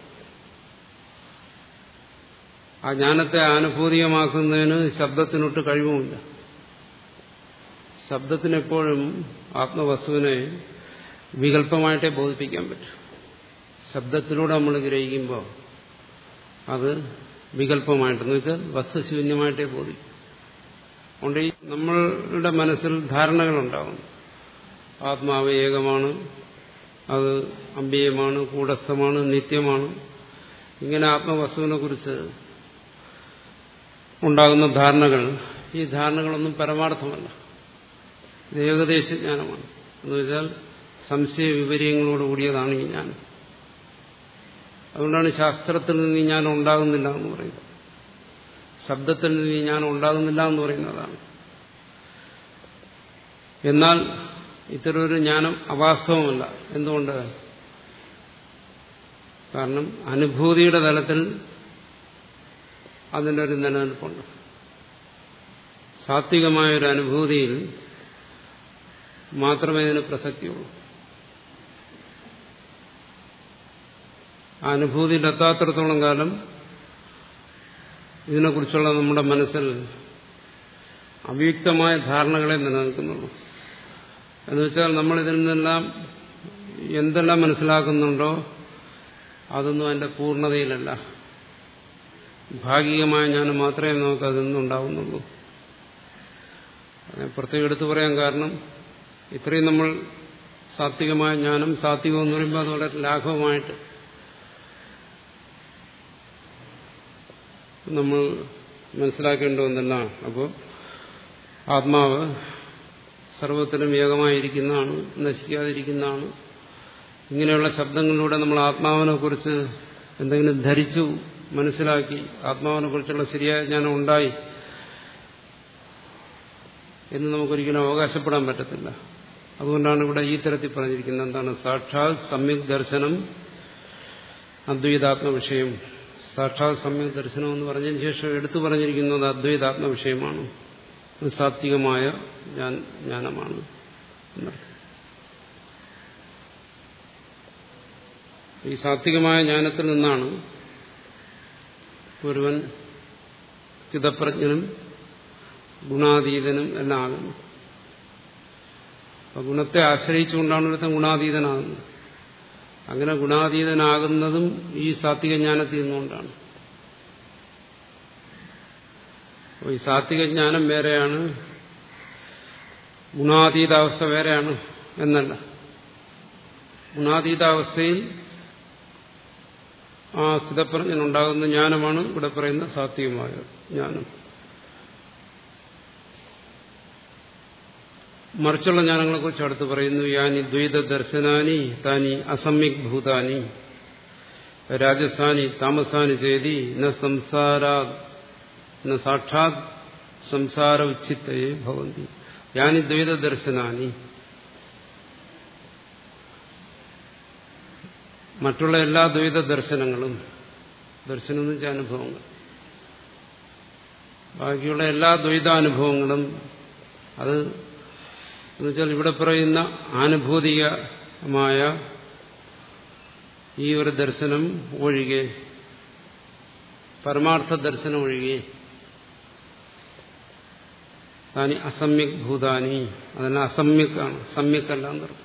ആ ജ്ഞാനത്തെ ആനുഭൂതികമാക്കുന്നതിന് ശബ്ദത്തിനൊട്ട് കഴിവുമില്ല ശബ്ദത്തിനെപ്പോഴും ആത്മവസ്തുവിനെ വികല്പമായിട്ടേ ബോധിപ്പിക്കാൻ പറ്റും ശബ്ദത്തിലൂടെ നമ്മൾ ഗ്രഹിക്കുമ്പോൾ അത് വികല്പമായിട്ടെന്ന് വെച്ചാൽ വസ്തുശൂന്യമായിട്ടേ ബോധിക്കും അതുകൊണ്ട് ഈ നമ്മളുടെ മനസ്സിൽ ധാരണകളുണ്ടാവും ആത്മാവ് ഏകമാണ് അത് അമ്പേയമാണ് കൂടസ്ഥമാണ് നിത്യമാണ് ഇങ്ങനെ ആത്മവസ്തുവിനെ കുറിച്ച് ഉണ്ടാകുന്ന ധാരണകൾ ഈ ധാരണകളൊന്നും പരമാർത്ഥമല്ല ഇത് ഏകദേശ ജ്ഞാനമാണ് എന്ന് വെച്ചാൽ സംശയ വിപര്യങ്ങളോട് കൂടിയതാണ് ഈ ജ്ഞാനം അതുകൊണ്ടാണ് ശാസ്ത്രത്തിൽ നിന്ന് ഈ ജ്ഞാനം ഉണ്ടാകുന്നില്ല എന്ന് പറയുന്നത് ശബ്ദത്തിൽ നിന്ന് ഈ ജ്ഞാനം ഉണ്ടാകുന്നില്ല എന്ന് പറയുന്നതാണ് എന്നാൽ ഇത്തരമൊരു ജ്ഞാനം അവാസ്തവമല്ല എന്തുകൊണ്ട് കാരണം അനുഭൂതിയുടെ തലത്തിൽ അതിൻ്റെ ഒരു നിലനിൽപ്പുണ്ട് സാത്വികമായ ഒരു അനുഭൂതിയിൽ മാത്രമേ ഇതിന് പ്രസക്തിയുള്ളൂ ആ അനുഭൂതിയിലെത്താത്തിടത്തോളം കാലം ഇതിനെക്കുറിച്ചുള്ള നമ്മുടെ മനസ്സിൽ അവ്യുക്തമായ ധാരണകളെ നിലനിൽക്കുന്നുള്ളൂ എന്ന് വെച്ചാൽ നമ്മൾ ഇതിൽ നിന്നെല്ലാം എന്തെല്ലാം മനസ്സിലാക്കുന്നുണ്ടോ അതൊന്നും അതിന്റെ പൂർണ്ണതയിലല്ല ഭാഗികമായ ജ്ഞാനം മാത്രമേ നമുക്ക് അതിൽ നിന്നുണ്ടാവുന്നുള്ളൂ പ്രത്യേകം എടുത്തു പറയാൻ കാരണം ഇത്രയും നമ്മൾ സാത്വികമായ ജ്ഞാനം സാത്വികം എന്ന് പറയുമ്പോൾ അത് വളരെ ലാഘവമായിട്ട് നമ്മൾ മനസ്സിലാക്കേണ്ട ഒന്നല്ല അപ്പോൾ ആത്മാവ് സർവത്തിലും ഏകമായിരിക്കുന്നതാണ് നശിക്കാതിരിക്കുന്നതാണ് ഇങ്ങനെയുള്ള ശബ്ദങ്ങളിലൂടെ നമ്മൾ ആത്മാവിനെ കുറിച്ച് എന്തെങ്കിലും ധരിച്ചു മനസ്സിലാക്കി ആത്മാവിനെ കുറിച്ചുള്ള ശരിയായ ജ്ഞാനം ഉണ്ടായി എന്ന് നമുക്കൊരിക്കലും അവകാശപ്പെടാൻ പറ്റത്തില്ല അതുകൊണ്ടാണ് ഇവിടെ ഈ തരത്തിൽ പറഞ്ഞിരിക്കുന്നത് എന്താണ് സാക്ഷാത് സമ്യക് ദർശനം അദ്വൈതാത്മ വിഷയം സാക്ഷാത് സമ്യക് ദർശനം എന്ന് പറഞ്ഞതിന് ശേഷം എടുത്തു പറഞ്ഞിരിക്കുന്നത് അദ്വൈതാത്മ വിഷയമാണ് സാത്വികമായ ജ്ഞാനമാണ് എന്നർത്ഥം ഈ സാത്വികമായ ജ്ഞാനത്തിൽ നിന്നാണ് ഒരുവൻ സ്ഥിതപ്രജ്ഞനും ഗുണാതീതനും എല്ലാം ആകുന്നത് അപ്പൊ ഗുണത്തെ ആശ്രയിച്ചുകൊണ്ടാണ് ഒരുത്തൻ ഗുണാതീതനാകുന്നത് അങ്ങനെ ഗുണാതീതനാകുന്നതും ഈ സാത്വിക ജ്ഞാനത്തിൽ നിന്നുകൊണ്ടാണ് അപ്പോൾ ഈ സാത്വിക ജ്ഞാനം വേറെയാണ് ഗുണാതീതാവസ്ഥ വേറെയാണ് എന്നല്ല ഗുണാതീതാവസ്ഥയിൽ ആ സ്ഥിതപ്രജ്ഞനുണ്ടാകുന്ന ജ്ഞാനമാണ് ഇവിടെ പറയുന്ന സാത്വികമായ ജ്ഞാനം മറിച്ചുള്ള ജ്ഞാനങ്ങളെക്കുറിച്ച് അടുത്ത് പറയുന്നു യാനി ദ്വൈത ദർശനാനി താനി അസമ്യക് ഭൂതാനി രാജസാനി താമസാനി ചേതി ന സംസാരാ ന സാക്ഷാത് സംസാര ഉച്ചിത്തയെ ഭവന്തി യാനി ദ്വൈത ദർശനാനി മറ്റുള്ള എല്ലാ ദ്വൈത ദർശനങ്ങളും ദർശനം എന്ന് വെച്ചാൽ അനുഭവങ്ങൾ ബാക്കിയുള്ള എല്ലാ ദ്വൈതാനുഭവങ്ങളും അത് എന്നുവെച്ചാൽ ഇവിടെ പറയുന്ന ആനുഭൂതികമായ ഈ ഒരു ദർശനം ഒഴികെ പരമാർത്ഥ ദർശനം ഒഴികെ താനി അസമ്യക് ഭൂതാനി അതെല്ലാം അസമ്യക്കാണ് സമ്യക്കല്ല എന്നർത്ഥം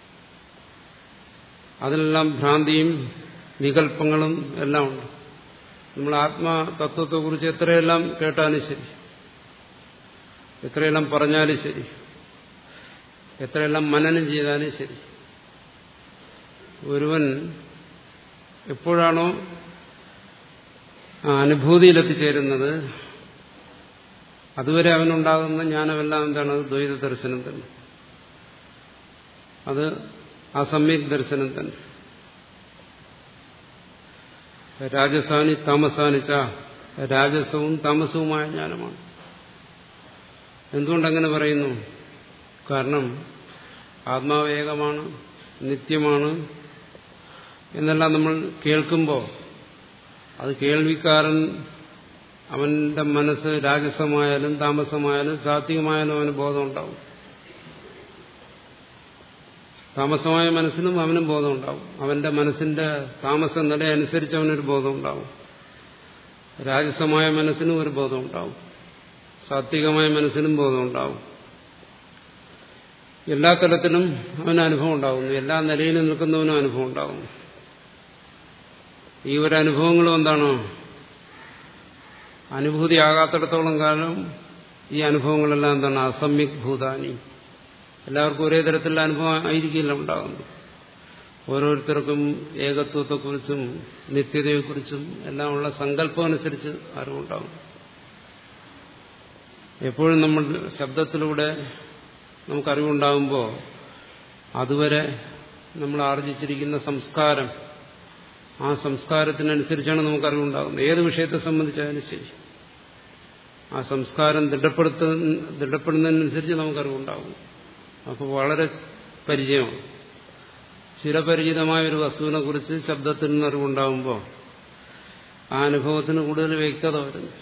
അതിലെല്ലാം ഭ്രാന്തിയും വികല്പങ്ങളും എല്ലാം ഉണ്ട് നമ്മൾ ആത്മതത്വത്തെക്കുറിച്ച് എത്രയെല്ലാം കേട്ടാലും ശരി എത്രയെല്ലാം പറഞ്ഞാലും ശരി എത്രയെല്ലാം മനനം ചെയ്താലും ശരി ഒരുവൻ എപ്പോഴാണോ ആ അനുഭൂതിയിലെത്തിച്ചേരുന്നത് അതുവരെ അവനുണ്ടാകുന്ന ജ്ഞാനമെല്ലാം എന്താണ് അത് ദ്വൈത ദർശനം തന്നെ അത് അസമ്യക് ദർശനം തന്നെ രാജസാനി താമസാനിച്ച രാജസവും താമസവുമായ ജ്ഞാനമാണ് എന്തുകൊണ്ടങ്ങനെ പറയുന്നു കാരണം ആത്മാവ് ഏകമാണ് നിത്യമാണ് എന്നെല്ലാം നമ്മൾ കേൾക്കുമ്പോൾ അത് കേൾവിക്കാരൻ അവന്റെ മനസ്സ് രാജസമായാലും താമസമായാലും സാത്വികമായാലും അവന് ബോധം ഉണ്ടാവും താമസമായ മനസ്സിനും അവനും ബോധം ഉണ്ടാവും അവന്റെ മനസ്സിന്റെ താമസ നില അനുസരിച്ച് അവനൊരു ബോധം ഉണ്ടാവും രാജസമായ മനസ്സിനും ഒരു ബോധം ഉണ്ടാവും സാത്വികമായ മനസ്സിനും ബോധം ഉണ്ടാവും എല്ലാ തലത്തിലും അവന് അനുഭവം ഉണ്ടാകുന്നു എല്ലാ നിലയിലും നിൽക്കുന്നവനും അനുഭവം ഉണ്ടാകുന്നു ഈ ഒരു അനുഭവങ്ങളും എന്താണോ അനുഭൂതി ആകാത്തിടത്തോളം കാലം ഈ അനുഭവങ്ങളെല്ലാം എന്താണ് അസമ്യക് ഭൂതാനി എല്ലാവർക്കും ഒരേ തരത്തിലുള്ള അനുഭവം ആയിരിക്കില്ല ഉണ്ടാകുന്നത് ഓരോരുത്തർക്കും ഏകത്വത്തെക്കുറിച്ചും നിത്യതയെക്കുറിച്ചും എല്ലാമുള്ള സങ്കല്പം അനുസരിച്ച് അറിവുണ്ടാകും എപ്പോഴും നമ്മൾ ശബ്ദത്തിലൂടെ നമുക്കറിവുണ്ടാകുമ്പോൾ അതുവരെ നമ്മൾ ആർജിച്ചിരിക്കുന്ന സംസ്കാരം ആ സംസ്കാരത്തിനനുസരിച്ചാണ് നമുക്ക് അറിവുണ്ടാകുന്നത് ഏത് വിഷയത്തെ സംബന്ധിച്ചായാലും ശരി ആ സംസ്കാരം ദൃഢപ്പെടുത്ത ദൃഢപ്പെടുന്നതിനനുസരിച്ച് നമുക്കറിവുണ്ടാകും അപ്പോൾ വളരെ പരിചയമാണ് ചിരപരിചിതമായ ഒരു വസ്തുവിനെ കുറിച്ച് ശബ്ദത്തിൽ നിന്ന് അറിവുണ്ടാകുമ്പോൾ ആ അനുഭവത്തിന് കൂടുതൽ വ്യക്തത വരുന്നു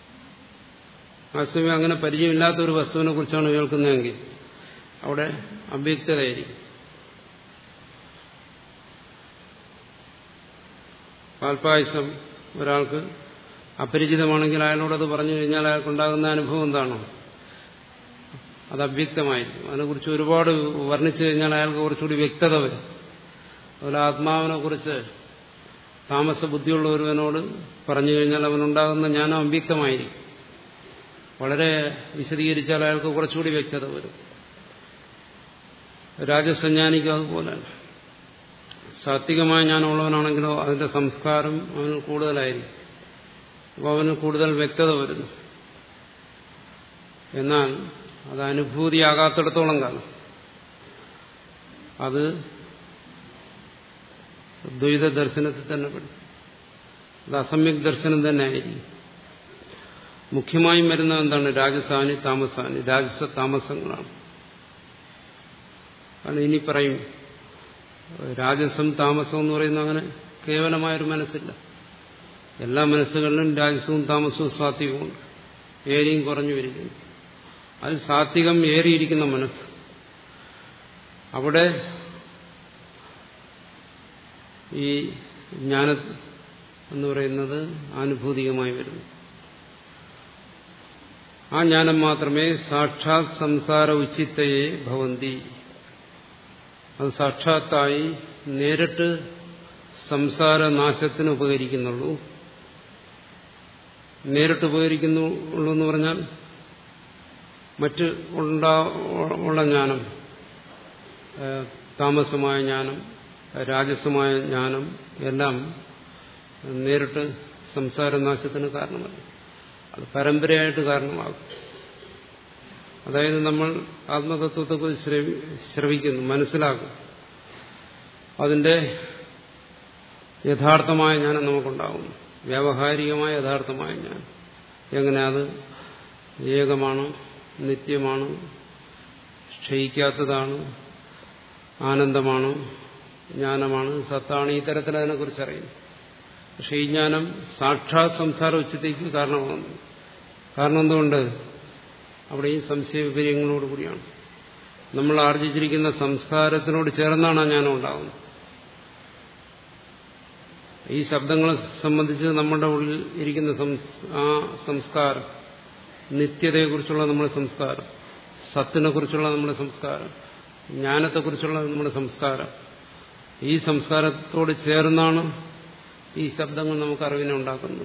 ആ അങ്ങനെ പരിചയമില്ലാത്ത ഒരു വസ്തുവിനെ കുറിച്ചാണ് കേൾക്കുന്നതെങ്കിൽ അവിടെ അവ്യക്തതയായിരിക്കും പാൽപ്പായസം ഒരാൾക്ക് അപരിചിതമാണെങ്കിൽ അയാളോടത് പറഞ്ഞു കഴിഞ്ഞാൽ അയാൾക്കുണ്ടാകുന്ന അനുഭവം എന്താണോ അത് അവ്യക്തമായിരിക്കും അതിനെക്കുറിച്ച് ഒരുപാട് വർണ്ണിച്ചു കഴിഞ്ഞാൽ അയാൾക്ക് കുറച്ചുകൂടി വ്യക്തത വരും അതുപോലെ ആത്മാവിനെ കുറിച്ച് താമസ ബുദ്ധിയുള്ള ഒരുവനോട് പറഞ്ഞു കഴിഞ്ഞാൽ അവനുണ്ടാകുന്ന ജ്ഞാനം അവ്യക്തമായിരിക്കും വളരെ വിശദീകരിച്ചാൽ അയാൾക്ക് കുറച്ചുകൂടി വ്യക്തത വരും രാജസഞ്ജാനിക്കും അതുപോലെയാണ് സാത്വികമായ ജ്ഞാനമുള്ളവനാണെങ്കിലോ അതിന്റെ സംസ്കാരം അവന് കൂടുതലായിരിക്കും അപ്പോൾ അവന് കൂടുതൽ വ്യക്തത വരുന്നു എന്നാൽ അത് അനുഭൂതിയാകാത്തിടത്തോളം കാലം അത് ദ്വൈത ദർശനത്തിൽ തന്നെ പെടും അത് അസമ്യക് ദർശനം തന്നെ ആയിരിക്കും മുഖ്യമായും വരുന്നത് എന്താണ് രാജസാനി താമസാനി രാജസ താമസങ്ങളാണ് കാരണം ഇനി പറയും രാജസം താമസം എന്ന് പറയുന്ന അങ്ങനെ കേവലമായൊരു മനസ്സില്ല എല്ലാ മനസ്സുകളിലും രാജസവും താമസവും സാത്വികമുണ്ട് ഏരിയും കുറഞ്ഞു വരിക്കുന്നു അത് സാത്വികം ഏറിയിരിക്കുന്ന മനസ്സ് അവിടെ ഈ ജ്ഞാന എന്ന് പറയുന്നത് ആനുഭൂതികമായി വരുന്നു ആ ജ്ഞാനം മാത്രമേ സാക്ഷാത് സംസാര ഉച്ചിത്തയെ ഭവന്തി അത് സാക്ഷാത്തായി നേരിട്ട് സംസാരനാശത്തിന് ഉപകരിക്കുന്നുള്ളൂ നേരിട്ട് ഉപകരിക്കുന്നുള്ളൂ എന്ന് പറഞ്ഞാൽ മറ്റ് ഉണ്ടാ ഉള്ള ജ്ഞാനം താമസമായ ജ്ഞാനം രാജസമായ ജ്ഞാനം എല്ലാം നേരിട്ട് സംസാരനാശത്തിന് കാരണമല്ല അത് പരമ്പരയായിട്ട് കാരണമാകും അതായത് നമ്മൾ ആത്മതത്വത്തെക്കുറിച്ച് ശ്രവിക്കുന്നു മനസ്സിലാക്കും അതിന്റെ യഥാർത്ഥമായ ജ്ഞാനം നമുക്കുണ്ടാകുന്നു വ്യാവഹാരികമായ യഥാർത്ഥമായ ജ്ഞാനം എങ്ങനെ അത് ഏകമാണ് നിത്യമാണ് ക്ഷയിക്കാത്തതാണ് ആനന്ദമാണ് ജ്ഞാനമാണ് സത്താണ് ഈ തരത്തിൽ അതിനെക്കുറിച്ച് അറിയുന്നു പക്ഷെ ഈ ജ്ഞാനം സാക്ഷാത് സംസാര ഉച്ചത്തേക്ക് കാരണമാകുന്നു കാരണം എന്തുകൊണ്ട് അവിടെയും സംശയ വിപര്യങ്ങളോടുകൂടിയാണ് നമ്മൾ ആർജിച്ചിരിക്കുന്ന സംസ്കാരത്തിനോട് ചേർന്നാണ് ആ ജ്ഞാനം ഉണ്ടാകുന്നത് ഈ ശബ്ദങ്ങളെ സംബന്ധിച്ച് നമ്മുടെ ഉള്ളിൽ ഇരിക്കുന്ന ആ സംസ്കാരം നിത്യതയെക്കുറിച്ചുള്ള നമ്മുടെ സംസ്കാരം സത്തിനെ കുറിച്ചുള്ള നമ്മുടെ സംസ്കാരം ജ്ഞാനത്തെക്കുറിച്ചുള്ള നമ്മുടെ സംസ്കാരം ഈ സംസ്കാരത്തോട് ചേർന്നാണ് ഈ ശബ്ദങ്ങൾ നമുക്ക് അറിവിനെ ഉണ്ടാക്കുന്നത്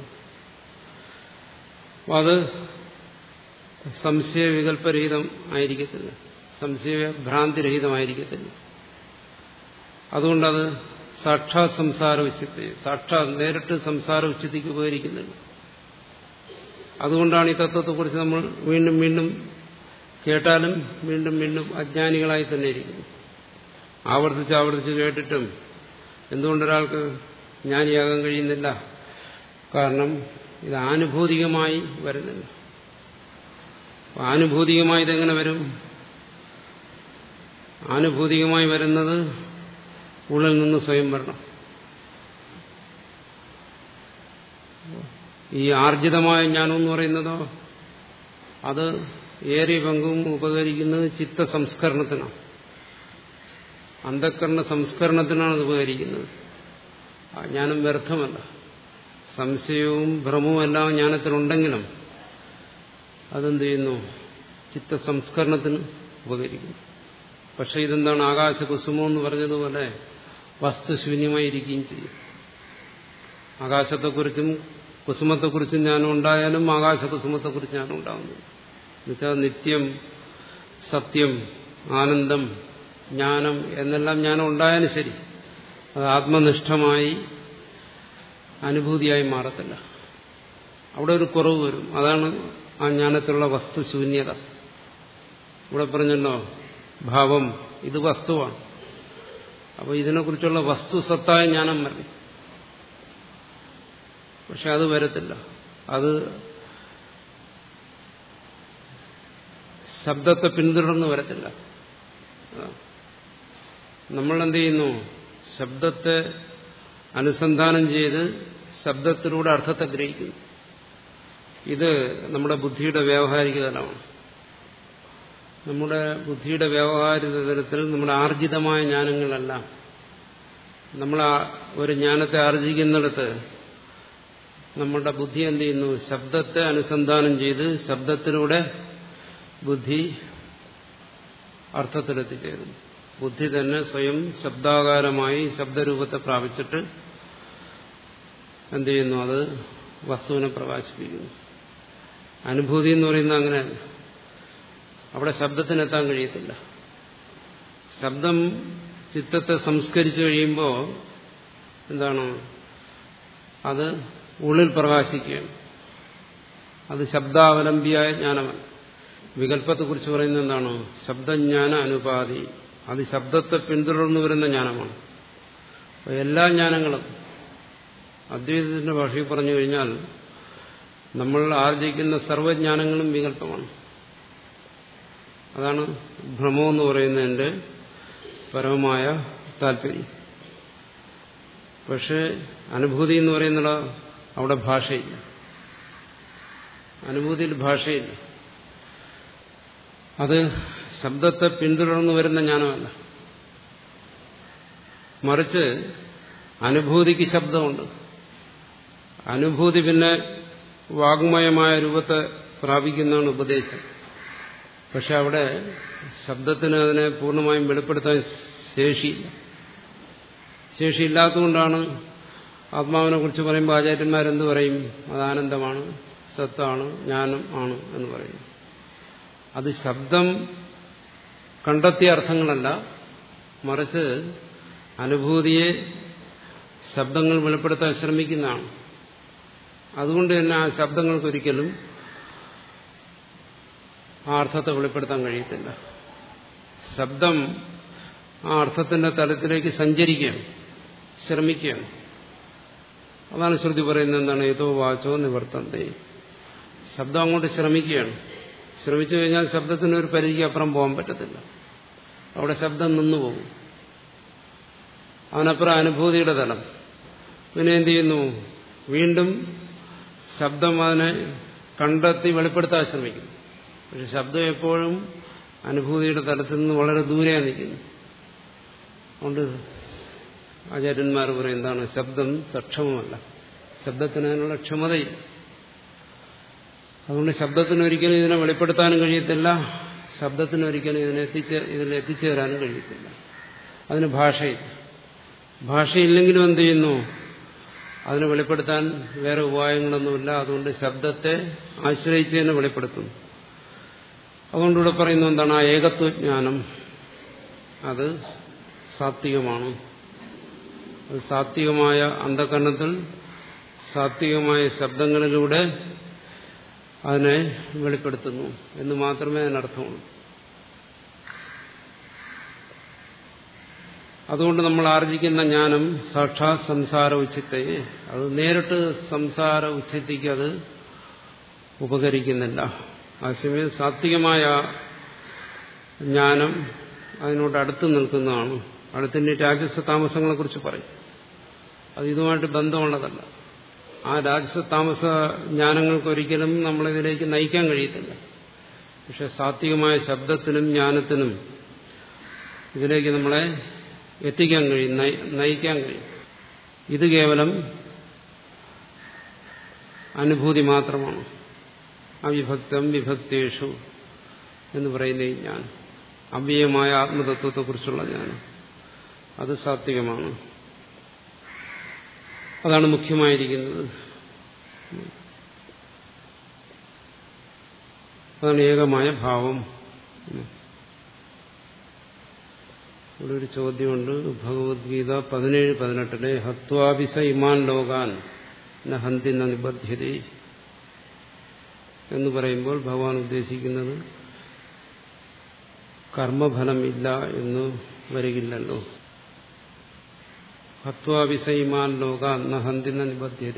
അപ്പം അത് സംശയവികല്പരഹിതം ആയിരിക്കത്തില്ല സംശയഭ്രാന്തിരഹിതമായിരിക്കത്തില്ല അതുകൊണ്ടത് സാക്ഷാത് സംസാര ഉച്ചത്തെ സാക്ഷാത് നേരിട്ട് സംസാര ഉച്ചത്തേക്ക് ഉപകരിക്കുന്നില്ല അതുകൊണ്ടാണ് ഈ തത്വത്തെക്കുറിച്ച് നമ്മൾ വീണ്ടും വീണ്ടും കേട്ടാലും വീണ്ടും വീണ്ടും അജ്ഞാനികളായി തന്നെ ഇരിക്കുന്നു ആവർത്തിച്ച് ആവർത്തിച്ച് കേട്ടിട്ടും എന്തുകൊണ്ടൊരാൾക്ക് ജ്ഞാനിയാകാൻ കഴിയുന്നില്ല കാരണം ഇത് ആനുഭൂതികമായി വരുന്നില്ല ആനുഭൂതികമായി ഇതെങ്ങനെ വരും ആനുഭൂതികമായി വരുന്നത് ഉള്ളിൽ നിന്ന് സ്വയം വരണം ഈ ആർജിതമായ ജ്ഞാനം എന്ന് പറയുന്നതോ അത് ഏറിയ പങ്കും ഉപകരിക്കുന്നത് ചിത്തസംസ്കരണത്തിനാണ് അന്ധക്കരണ സംസ്കരണത്തിനാണ് അത് ഉപകരിക്കുന്നത് ആ ജ്ഞാനം വ്യർത്ഥമല്ല സംശയവും ഭ്രമവും എല്ലാം ജ്ഞാനത്തിലുണ്ടെങ്കിലും അതെന്ത് ചെയ്യുന്നു ചിത്തസംസ്കരണത്തിന് ഉപകരിക്കുന്നു പക്ഷെ ഇതെന്താണ് ആകാശ കുസുമം എന്ന് പറഞ്ഞതുപോലെ വസ്തുശൂന്യമായിരിക്കുകയും ചെയ്യും ആകാശത്തെക്കുറിച്ചും കുസുമത്തെക്കുറിച്ചും ജ്ഞാനം ഉണ്ടായാലും ആകാശ കുസുമത്തെക്കുറിച്ച് ജ്ഞാനം ഉണ്ടാകുന്നു എന്നുവെച്ചാൽ നിത്യം സത്യം ആനന്ദം ജ്ഞാനം എന്നെല്ലാം ജ്ഞാനം ഉണ്ടായാലും ശരി അത് ആത്മനിഷ്ഠമായി അനുഭൂതിയായി മാറത്തില്ല അവിടെ ഒരു കുറവ് വരും അതാണ് ആ ജ്ഞാനത്തിലുള്ള വസ്തുശൂന്യത ഇവിടെ പറഞ്ഞല്ലോ ഭാവം ഇത് വസ്തുവാണ് അപ്പോൾ ഇതിനെക്കുറിച്ചുള്ള വസ്തുസത്തായ ജ്ഞാനം വരണം പക്ഷെ അത് വരത്തില്ല അത് ശബ്ദത്തെ പിന്തുടർന്ന് വരത്തില്ല നമ്മൾ എന്ത് ചെയ്യുന്നു ശബ്ദത്തെ അനുസന്ധാനം ചെയ്ത് ശബ്ദത്തിലൂടെ അർത്ഥത്തെ ഗ്രഹിക്കുന്നു ഇത് നമ്മുടെ ബുദ്ധിയുടെ വ്യാവഹാരിക തലമാണ് നമ്മുടെ ബുദ്ധിയുടെ വ്യാവഹാരിക തലത്തിൽ നമ്മുടെ ആർജിതമായ ജ്ഞാനങ്ങളെല്ലാം നമ്മൾ ഒരു ജ്ഞാനത്തെ ആർജിക്കുന്നിടത്ത് നമ്മുടെ ബുദ്ധി എന്ത് ചെയ്യുന്നു ശബ്ദത്തെ അനുസന്ധാനം ചെയ്ത് ശബ്ദത്തിലൂടെ ബുദ്ധി അർത്ഥത്തിലെത്തിച്ചേരുന്നു ബുദ്ധി തന്നെ സ്വയം ശബ്ദാകാരമായി ശബ്ദരൂപത്തെ പ്രാപിച്ചിട്ട് എന്ത് ചെയ്യുന്നു അത് വസ്തുവിനെ പ്രകാശിപ്പിക്കുന്നു അനുഭൂതി എന്ന് പറയുന്നത് അങ്ങനെ അവിടെ ശബ്ദത്തിനെത്താൻ കഴിയത്തില്ല ശബ്ദം ചിത്തത്തെ സംസ്കരിച്ചു കഴിയുമ്പോൾ എന്താണ് അത് ഉള്ളിൽ പ്രകാശിക്കുകയാണ് അത് ശബ്ദാവലംബിയായ ജ്ഞാനമല്ല വികല്പത്തെക്കുറിച്ച് പറയുന്നത് എന്താണ് ശബ്ദജ്ഞാന അനുപാതി അത് ശബ്ദത്തെ പിന്തുടർന്നു വരുന്ന ജ്ഞാനമാണ് എല്ലാ ജ്ഞാനങ്ങളും അദ്വൈതത്തിന്റെ ഭാഷയിൽ പറഞ്ഞു കഴിഞ്ഞാൽ നമ്മൾ ആർജിക്കുന്ന സർവജ്ഞാനങ്ങളും വികല്പമാണ് അതാണ് ഭ്രമം എന്ന് പറയുന്നതിന്റെ പരമമായ താല്പര്യം പക്ഷേ അനുഭൂതി എന്ന് പറയുന്നത് അവിടെ ഭാഷയില്ല അനുഭൂതിയിൽ ഭാഷയില്ല അത് ശബ്ദത്തെ പിന്തുടർന്നു വരുന്ന ജ്ഞാനമല്ല മറിച്ച് അനുഭൂതിക്ക് ശബ്ദമുണ്ട് അനുഭൂതി പിന്നെ വാഗ്മയമായ രൂപത്തെ പ്രാപിക്കുന്നതാണ് ഉപദേശം പക്ഷെ അവിടെ ശബ്ദത്തിന് അതിനെ പൂർണ്ണമായും വെളിപ്പെടുത്താൻ ശേഷിയില്ല ശേഷിയില്ലാത്തതുകൊണ്ടാണ് ആത്മാവിനെ കുറിച്ച് പറയുമ്പോൾ ആചാര്യന്മാരെന്ത് പറയും അത് ആനന്ദമാണ് സത്താണ് ജ്ഞാനം ആണ് എന്ന് പറയും അത് ശബ്ദം കണ്ടെത്തിയ അർത്ഥങ്ങളല്ല മറിച്ച് അനുഭൂതിയെ ശബ്ദങ്ങൾ വെളിപ്പെടുത്താൻ ശ്രമിക്കുന്നതാണ് അതുകൊണ്ട് തന്നെ ആ ശബ്ദങ്ങൾക്കൊരിക്കലും ആ അർത്ഥത്തെ വെളിപ്പെടുത്താൻ കഴിയത്തില്ല ശബ്ദം ആ അർത്ഥത്തിന്റെ തലത്തിലേക്ക് സഞ്ചരിക്കുകയാണ് ശ്രമിക്കുകയാണ് അതാണ് ശ്രുതി പറയുന്നത് എന്താണ് ഏതോ വാച്ചോ നിവർത്തന്തേ ശബ്ദം അങ്ങോട്ട് ശ്രമിക്കുകയാണ് ശ്രമിച്ചു കഴിഞ്ഞാൽ ശബ്ദത്തിന് ഒരു പരിധിക്ക് അപ്പുറം പോകാൻ പറ്റത്തില്ല അവിടെ ശബ്ദം നിന്നു പോകും അവനപ്പുറം അനുഭൂതിയുടെ തലം പിന്നെ എന്ത് ചെയ്യുന്നു വീണ്ടും ശബ്ദം അതിനെ കണ്ടെത്തി വെളിപ്പെടുത്താൻ ശ്രമിക്കുന്നു പക്ഷെ ശബ്ദം എപ്പോഴും അനുഭൂതിയുടെ തലത്തിൽ നിന്ന് വളരെ ദൂരെയാണ് നിൽക്കുന്നു അതുകൊണ്ട് ആചാര്യന്മാർ പറയും എന്താണ് ശബ്ദം സക്ഷമമല്ല ശബ്ദത്തിന് അതിനുള്ള ക്ഷമതയില്ല അതുകൊണ്ട് ശബ്ദത്തിന് ഒരിക്കലും ഇതിനെ വെളിപ്പെടുത്താനും കഴിയത്തില്ല ശബ്ദത്തിന് ഒരിക്കലും ഇതിനെ എത്തിച്ച് ഇതിൽ എത്തിച്ചേരാനും കഴിയത്തില്ല അതിന് ഭാഷയില്ല ഭാഷയില്ലെങ്കിലും എന്ത് ചെയ്യുന്നു അതിനെ വെളിപ്പെടുത്താൻ വേറെ ഉപായങ്ങളൊന്നുമില്ല അതുകൊണ്ട് ശബ്ദത്തെ ആശ്രയിച്ച് തന്നെ വെളിപ്പെടുത്തുന്നു അതുകൊണ്ടിവിടെ പറയുന്നു എന്താണ് ആ ഏകത്വജ്ഞാനം അത് സാത്വികമാണ് അത് സാത്വികമായ അന്ധകരണത്തിൽ സാത്വികമായ ശബ്ദങ്ങളിലൂടെ അതിനെ വെളിപ്പെടുത്തുന്നു എന്ന് മാത്രമേ അതിനർത്ഥമുള്ളൂ അതുകൊണ്ട് നമ്മൾ ആർജിക്കുന്ന ജ്ഞാനം സാക്ഷാത് സംസാര ഉച്ചത്തെ അത് നേരിട്ട് സംസാര ഉച്ചത്തിക്ക് അത് ഉപകരിക്കുന്നില്ല അതേസമയം സാത്വികമായ ജ്ഞാനം അതിനോട് അടുത്ത് നിൽക്കുന്നതാണ് അടുത്തിൻ്റെ രാജസ്വ താമസങ്ങളെക്കുറിച്ച് പറയും അത് ഇതുമായിട്ട് ബന്ധമുള്ളതല്ല ആ രാജസ താമസ ജ്ഞാനങ്ങൾക്ക് ഒരിക്കലും നമ്മളിതിലേക്ക് നയിക്കാൻ കഴിയത്തില്ല പക്ഷെ സാത്വികമായ ശബ്ദത്തിനും ജ്ഞാനത്തിനും ഇതിലേക്ക് നമ്മളെ എത്തിക്കാൻ കഴിയും നയിക്കാൻ കഴിയും ഇത് കേവലം അനുഭൂതി മാത്രമാണ് അവിഭക്തം വിഭക്തേഷു എന്ന് പറയുന്ന ഈ ജ്ഞാനം അവ്യയമായ ആത്മതത്വത്തെക്കുറിച്ചുള്ള ജ്ഞാനം അത് സാത്വികമാണ് അതാണ് മുഖ്യമായിരിക്കുന്നത് അതാണ് ഏകമായ ഭാവം ഇവിടെ ഒരു ചോദ്യമുണ്ട് ഭഗവത്ഗീത പതിനേഴ് പതിനെട്ടിലെ ഹത്വാഭിസ ഇമാൻ ലോകാൻ ഹന്തി നിബദ്ധ്യത എന്ന് പറയുമ്പോൾ ഭഗവാൻ ഉദ്ദേശിക്കുന്നത് കർമ്മഫലമില്ല എന്ന് വരികില്ലല്ലോ ഹത്വാവിസൈമാൻ ലോക നഹന്തിന നിബദ്ധ്യത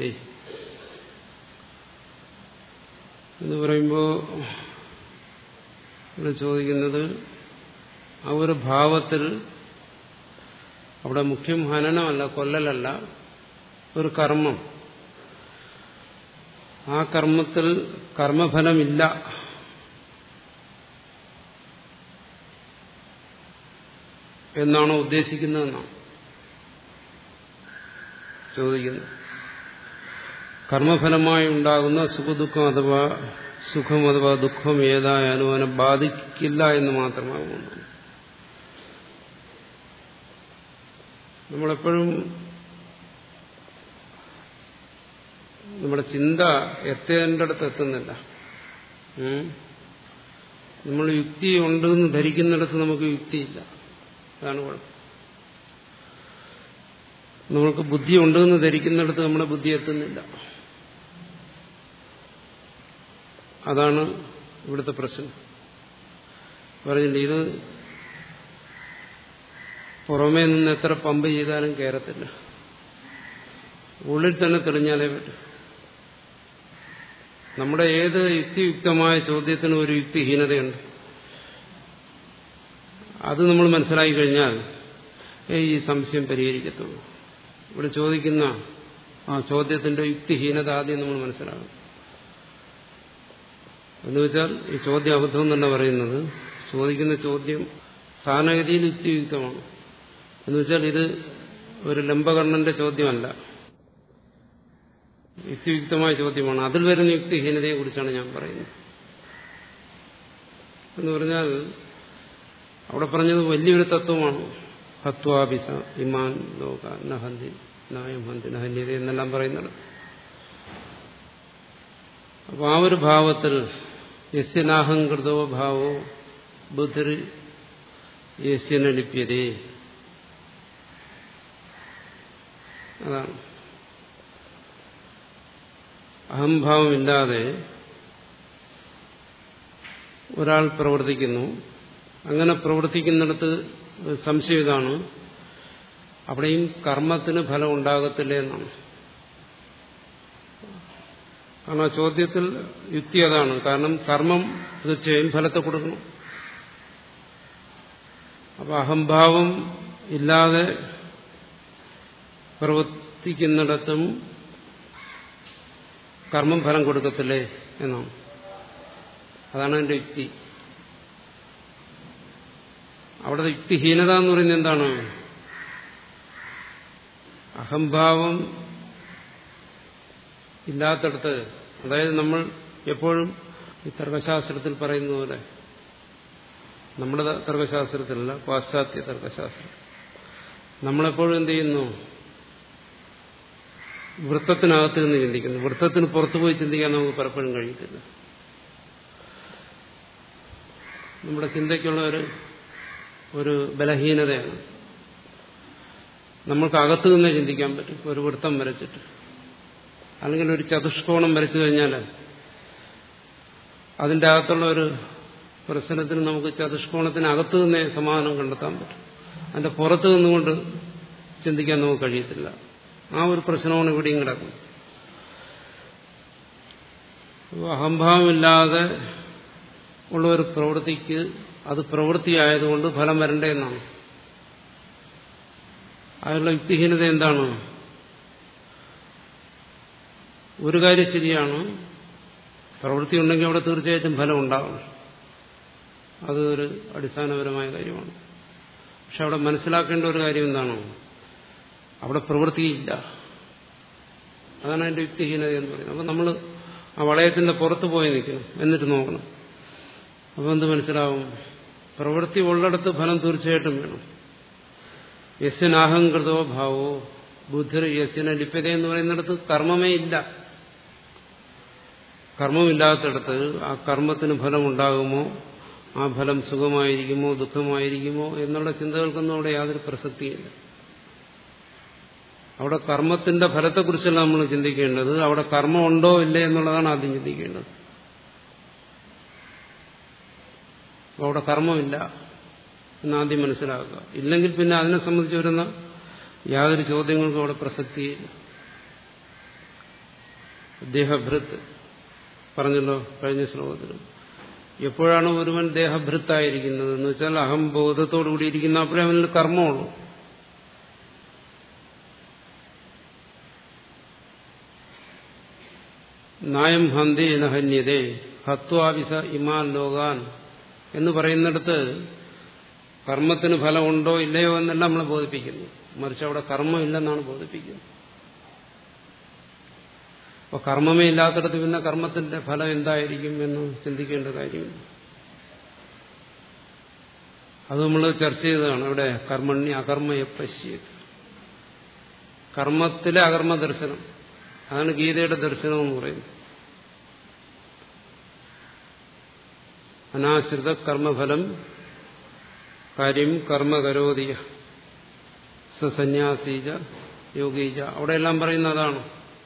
എന്ന് പറയുമ്പോൾ ഇവിടെ ചോദിക്കുന്നത് ആ ഒരു ഭാവത്തിൽ അവിടെ മുഖ്യം ഹനനമല്ല കൊല്ലലല്ല ഒരു കർമ്മം ആ കർമ്മത്തിൽ കർമ്മഫലമില്ല എന്നാണോ ഉദ്ദേശിക്കുന്നതെന്നാണ് ചോദിക്കുന്നത് കർമ്മഫലമായി ഉണ്ടാകുന്ന സുഖദുഃഖം അഥവാ സുഖം അഥവാ ദുഃഖം ഏതായാലും അവനെ ബാധിക്കില്ല എന്ന് മാത്രമാകുന്നു നമ്മളെപ്പോഴും നമ്മുടെ ചിന്ത എത്തേണ്ടടുത്ത് എത്തുന്നില്ല നമ്മൾ യുക്തി ഉണ്ടെന്ന് ധരിക്കുന്നിടത്ത് നമുക്ക് യുക്തിയില്ല അതാണ് കുഴപ്പം നമ്മൾക്ക് ബുദ്ധി ഉണ്ടെന്ന് ധരിക്കുന്നിടത്ത് നമ്മുടെ ബുദ്ധി എത്തുന്നില്ല അതാണ് ഇവിടുത്തെ പ്രശ്നം പറഞ്ഞില്ല ഇത് പുറമേ നിന്ന് എത്ര പമ്പ് ചെയ്താലും കയറത്തില്ല ഉള്ളിൽ തന്നെ തെളിഞ്ഞാലേ പറ്റും നമ്മുടെ ഏത് യുക്തിയുക്തമായ ചോദ്യത്തിനും ഒരു യുക്തിഹീനതയുണ്ട് അത് നമ്മൾ മനസ്സിലാക്കി കഴിഞ്ഞാൽ ഈ സംശയം പരിഹരിക്കത്തുള്ളൂ ഇവിടെ ചോദിക്കുന്ന ആ ചോദ്യത്തിന്റെ യുക്തിഹീനത ആദ്യം നമ്മൾ മനസ്സിലാകും എന്ന് വെച്ചാൽ ഈ ചോദ്യം അബദ്ധം എന്നല്ല പറയുന്നത് ചോദിക്കുന്ന ചോദ്യം സാധാരണഗതിയിൽ യുക്തിയുക്തമാണ് എന്ന് വെച്ചാൽ ഇത് ഒരു ലംബകർണന്റെ ചോദ്യമല്ല യുക്തിയുക്തമായ ചോദ്യമാണ് അതിൽ വരുന്ന യുക്തിഹീനതയെ കുറിച്ചാണ് ഞാൻ പറയുന്നത് എന്ന് പറഞ്ഞാൽ അവിടെ പറഞ്ഞത് വലിയൊരു തത്വമാണ് ഹത്വാഭിസ ഇമാൻ ലോക നഹന്തി നായം ഹന്തി നഹന്യത എന്നെല്ലാം പറയുന്നത് അപ്പൊ ആ ഒരു ഭാവത്തിൽ യസ്യനാഹങ്കൃതോ ഭാവോ ബുദ്ധിർ യസ്യന ലിപ്യതേ അതാണ് അഹംഭാവമില്ലാതെ ഒരാൾ പ്രവർത്തിക്കുന്നു അങ്ങനെ പ്രവർത്തിക്കുന്നിടത്ത് സംശയം ഇതാണ് അവിടെയും കർമ്മത്തിന് ഫലം ഉണ്ടാകത്തില്ല എന്നാണ് കാരണം ആ ചോദ്യത്തിൽ യുക്തി അതാണ് കാരണം കർമ്മം തീർച്ചയായും ഫലത്തെ കൊടുക്കണം അപ്പൊ അഹംഭാവം ഇല്ലാതെ പ്രവർത്തിക്കുന്നിടത്തും കർമ്മം ഫലം കൊടുക്കത്തില്ലേ എന്നാണ് അതാണ് എന്റെ യുക്തി അവിടെ യുക്തിഹീനത എന്ന് പറയുന്നത് എന്താണ് അഹംഭാവം ഇല്ലാത്തടത്ത് അതായത് നമ്മൾ എപ്പോഴും ഈ തർക്കശാസ്ത്രത്തിൽ പറയുന്ന പോലെ നമ്മുടെ തർക്കശാസ്ത്രത്തിലല്ല പാശ്ചാത്യ തർക്കശാസ്ത്രം നമ്മളെപ്പോഴും എന്ത് ചെയ്യുന്നു വൃത്തത്തിനകത്ത് നിന്ന് ചിന്തിക്കുന്നു വൃത്തത്തിന് പുറത്തു പോയി ചിന്തിക്കാൻ നമുക്ക് പലപ്പോഴും കഴിയത്തില്ല നമ്മുടെ ചിന്തയ്ക്കുള്ള ഒരു ഒരു ബലഹീനതയാണ് നമ്മൾക്ക് അകത്തു നിന്നേ ചിന്തിക്കാൻ പറ്റും ഒരു വൃത്തം വരച്ചിട്ട് അല്ലെങ്കിൽ ഒരു ചതുഷ്കോണം വരച്ചു കഴിഞ്ഞാൽ അതിൻ്റെ അകത്തുള്ള ഒരു പ്രശ്നത്തിന് നമുക്ക് ചതുഷ്കോണത്തിന് അകത്തു നിന്നേ സമാധാനം കണ്ടെത്താൻ പറ്റും അതിന്റെ പുറത്തു നിന്നുകൊണ്ട് ചിന്തിക്കാൻ നമുക്ക് കഴിയത്തില്ല ആ ഒരു പ്രശ്നമാണ് ഇവിടെയും കിടക്കുന്നത് അഹംഭാവമില്ലാതെ ഉള്ള ഒരു പ്രവൃത്തിക്ക് അത് പ്രവൃത്തിയായതുകൊണ്ട് ഫലം വരണ്ടേ എന്നാണ് അതിനുള്ള യുക്തിഹീനത എന്താണ് ഒരു കാര്യം ശരിയാണ് പ്രവൃത്തി ഉണ്ടെങ്കിൽ അവിടെ തീർച്ചയായിട്ടും ഫലം ഉണ്ടാവണം അത് ഒരു അടിസ്ഥാനപരമായ കാര്യമാണ് പക്ഷെ അവിടെ മനസ്സിലാക്കേണ്ട ഒരു കാര്യം എന്താണോ അവിടെ പ്രവൃത്തിയില്ല അതാണ് അതിന്റെ യുക്തിഹീനത എന്ന് പറയുന്നത് അപ്പം നമ്മൾ ആ വളയത്തിന്റെ പുറത്ത് പോയി നിൽക്കണം എന്നിട്ട് നോക്കണം അപ്പം എന്ത് മനസ്സിലാവും പ്രവൃത്തി ഉള്ളിടത്ത് ഫലം തീർച്ചയായിട്ടും വേണം യസ്യനാഹംകൃതോ ഭാവോ ബുദ്ധർ യസ്യന ലിപ്യത എന്ന് പറയുന്നിടത്ത് കർമ്മമേ ഇല്ല കർമ്മമില്ലാത്തിടത്ത് ആ കർമ്മത്തിന് ഫലം ഉണ്ടാകുമോ ആ ഫലം സുഖമായിരിക്കുമോ ദുഃഖമായിരിക്കുമോ എന്നുള്ള ചിന്തകൾക്കൊന്നും അവിടെ യാതൊരു പ്രസക്തിയില്ല അവിടെ കർമ്മത്തിന്റെ ഫലത്തെക്കുറിച്ചല്ല നമ്മൾ ചിന്തിക്കേണ്ടത് അവിടെ കർമ്മം ഉണ്ടോ ഇല്ലേ എന്നുള്ളതാണ് ആദ്യം ചിന്തിക്കേണ്ടത് അവിടെ കർമ്മമില്ല എന്നാദ്യം മനസ്സിലാക്കുക ഇല്ലെങ്കിൽ പിന്നെ അതിനെ സംബന്ധിച്ച് വരുന്ന യാതൊരു ചോദ്യങ്ങൾക്കും അവിടെ പ്രസക്തിയില്ല ദേഹഭൃത്ത് പറഞ്ഞല്ലോ കഴിഞ്ഞ ശ്ലോകത്തിലും എപ്പോഴാണ് ഒരുവൻ ദേഹഭൃത്തായിരിക്കുന്നത് എന്ന് വെച്ചാൽ അഹംബോധത്തോടു കൂടി ഇരിക്കുന്ന അപ്പോഴേ അവനിൽ കർമ്മമുള്ളൂ നായം ഹന്തി നഹന്യതേ ഹത്വാവിസ ഇമാൻ ലോകാൻ എന്ന് പറയുന്നിടത്ത് കർമ്മത്തിന് ഫലമുണ്ടോ ഇല്ലയോ എന്നല്ല നമ്മൾ ബോധിപ്പിക്കുന്നു മറിച്ച് അവിടെ കർമ്മം ഇല്ലെന്നാണ് ബോധിപ്പിക്കുന്നത് അപ്പോൾ കർമ്മമേ ഇല്ലാത്തിടത്ത് പിന്നെ കർമ്മത്തിന്റെ ഫലം എന്തായിരിക്കും എന്ന് ചിന്തിക്കേണ്ട കാര്യമില്ല അത് നമ്മൾ ചർച്ച ചെയ്തതാണ് ഇവിടെ കർമ്മണ്യ അകർമ്മ പശ്യത് കർമ്മത്തിലെ അകർമ്മ ദർശനം അതാണ് ഗീതയുടെ ദർശനം എന്ന് പറയുന്നത് അനാശ്രിത കർമ്മഫലം കാര്യം കർമ്മകരോതിയ സന്യാസീജ യോഗീജ അവിടെയെല്ലാം പറയുന്ന അതാണ്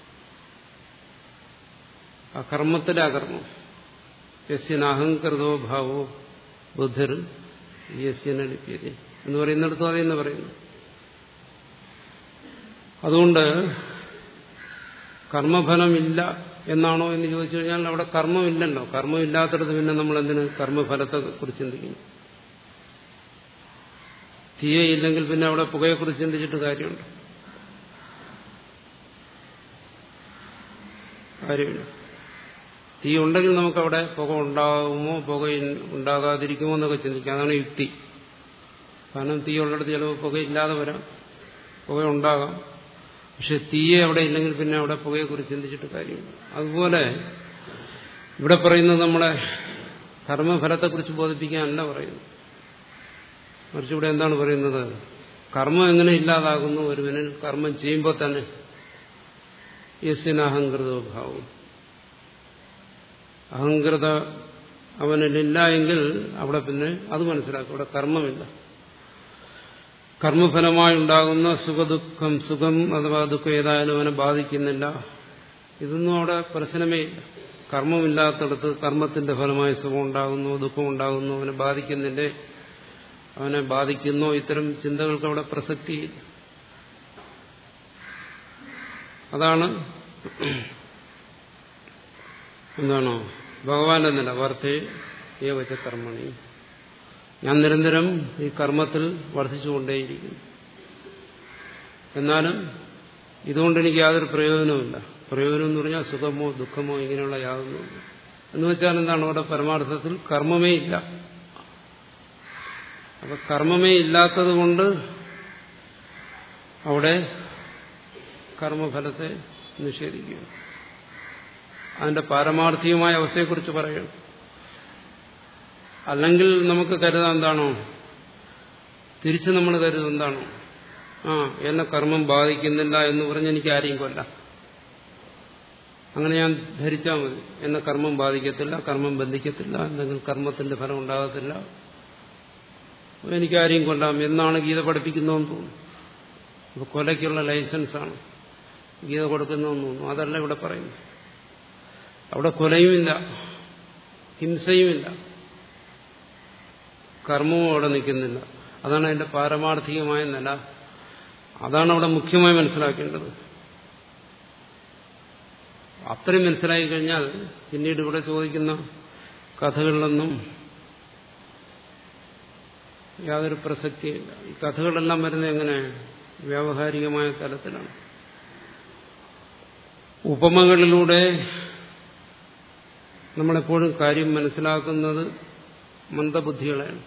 ആ കർമ്മത്തിലെ അകർമ്മം യസ്യനഹങ്കൃതോ ഭാവോ ബുദ്ധർ യസ്യന ലിപ്യത എന്ന് പറയുന്നിടത്തും അതെന്ന് പറയുന്നു അതുകൊണ്ട് കർമ്മഫലമില്ല എന്നാണോ എന്ന് ചോദിച്ചു കഴിഞ്ഞാൽ അവിടെ കർമ്മമില്ലല്ലോ കർമ്മമില്ലാത്തടത്ത് പിന്നെ നമ്മൾ എന്തിന് കർമ്മഫലത്തെ കുറിച്ച് ചിന്തിക്കുന്നു തീയയില്ലെങ്കിൽ പിന്നെ അവിടെ പുകയെക്കുറിച്ച് ചിന്തിച്ചിട്ട് കാര്യമുണ്ട് കാര്യമില്ല തീ ഉണ്ടെങ്കിൽ നമുക്കവിടെ പുക ഉണ്ടാകുമോ പുക ഉണ്ടാകാതിരിക്കുമോ എന്നൊക്കെ ചിന്തിക്കാം അതാണ് യുക്തി കാരണം തീ ഉള്ളിടത്ത് ചിലപ്പോൾ പുകയില്ലാതെ വരാം പുക ഉണ്ടാകാം പക്ഷെ തീയെ അവിടെ ഇല്ലെങ്കിൽ പിന്നെ അവിടെ പുകയെക്കുറിച്ച് ചിന്തിച്ചിട്ട് കാര്യമില്ല അതുപോലെ ഇവിടെ പറയുന്നത് നമ്മളെ കർമ്മഫലത്തെക്കുറിച്ച് ബോധിപ്പിക്കാനല്ല പറയുന്നത് മറിച്ച് ഇവിടെ എന്താണ് പറയുന്നത് കർമ്മം എങ്ങനെ ഇല്ലാതാകുന്നു ഒരുവനിൽ കർമ്മം ചെയ്യുമ്പോൾ തന്നെ യസ്യനഹങ്കൃതോ ഭാവം അഹങ്കൃത അവനിലില്ല എങ്കിൽ അവിടെ പിന്നെ അത് മനസ്സിലാക്കും അവിടെ കർമ്മമില്ല കർമ്മഫലമായി ഉണ്ടാകുന്ന സുഖദുഃഖം സുഖം അഥവാ ദുഃഖം ഏതായാലും അവനെ ബാധിക്കുന്നില്ല ഇതൊന്നും അവിടെ പ്രശ്നമേ ഇല്ല കർമ്മമില്ലാത്തടത്ത് കർമ്മത്തിന്റെ ഫലമായി സുഖം ഉണ്ടാകുന്നു ദുഃഖം ഉണ്ടാകുന്നു അവനെ ബാധിക്കുന്നില്ലേ അവനെ ബാധിക്കുന്നോ ഇത്തരം ചിന്തകൾക്ക് അവിടെ പ്രസക്തിയില്ല അതാണ് എന്താണോ ഭഗവാന്റെ നില വാർത്തയെ ഏവച്ച കർമ്മണി ഞാൻ നിരന്തരം ഈ കർമ്മത്തിൽ വർദ്ധിച്ചുകൊണ്ടേയിരിക്കുന്നു എന്നാലും ഇതുകൊണ്ട് എനിക്ക് യാതൊരു പ്രയോജനവുമില്ല പ്രയോജനം എന്ന് പറഞ്ഞാൽ സുഖമോ ദുഃഖമോ ഇങ്ങനെയുള്ള യാതൊന്നുമില്ല എന്ന് വെച്ചാൽ എന്താണ് അവിടെ പരമാർത്ഥത്തിൽ കർമ്മമേ ഇല്ല അപ്പൊ കർമ്മമേ ഇല്ലാത്തത് കൊണ്ട് അവിടെ കർമ്മഫലത്തെ നിഷേധിക്കുക അതിന്റെ പാരമാർത്ഥികമായ അവസ്ഥയെക്കുറിച്ച് പറയണം അല്ലെങ്കിൽ നമുക്ക് കരുതാൻ എന്താണോ തിരിച്ച് നമ്മൾ കരുതും എന്താണോ ആ എന്നെ കർമ്മം ബാധിക്കുന്നില്ല എന്ന് പറഞ്ഞ് എനിക്ക് ആരെയും കൊല്ലാം അങ്ങനെ ഞാൻ ധരിച്ചാൽ മതി എന്നെ കർമ്മം ബാധിക്കത്തില്ല കർമ്മം ബന്ധിക്കത്തില്ല എന്തെങ്കിലും കർമ്മത്തിന്റെ ഫലം ഉണ്ടാകത്തില്ല എനിക്ക് ആരെയും കൊല്ലാം എന്നാണ് ഗീത പഠിപ്പിക്കുന്നതെന്ന് തോന്നുന്നു അപ്പൊ കൊലയ്ക്കുള്ള ലൈസൻസാണ് ഗീത കൊടുക്കുന്നതെന്ന് തോന്നുന്നു അതല്ല ഇവിടെ പറയുന്നു അവിടെ കൊലയുമില്ല ഹിംസയുമില്ല കർമ്മവും അവിടെ നിൽക്കുന്നില്ല അതാണ് അതിന്റെ പാരമാർത്ഥികമായ നില അതാണ് അവിടെ മുഖ്യമായി മനസ്സിലാക്കേണ്ടത് അത്രയും മനസ്സിലാക്കി കഴിഞ്ഞാൽ പിന്നീട് ഇവിടെ ചോദിക്കുന്ന കഥകളിലൊന്നും യാതൊരു പ്രസക്തിയില്ല ഈ കഥകളെല്ലാം വരുന്നത് എങ്ങനെ വ്യാവഹാരികമായ തലത്തിലാണ് ഉപമകളിലൂടെ നമ്മളെപ്പോഴും കാര്യം മനസ്സിലാക്കുന്നത് മന്ദബുദ്ധികളെയാണ്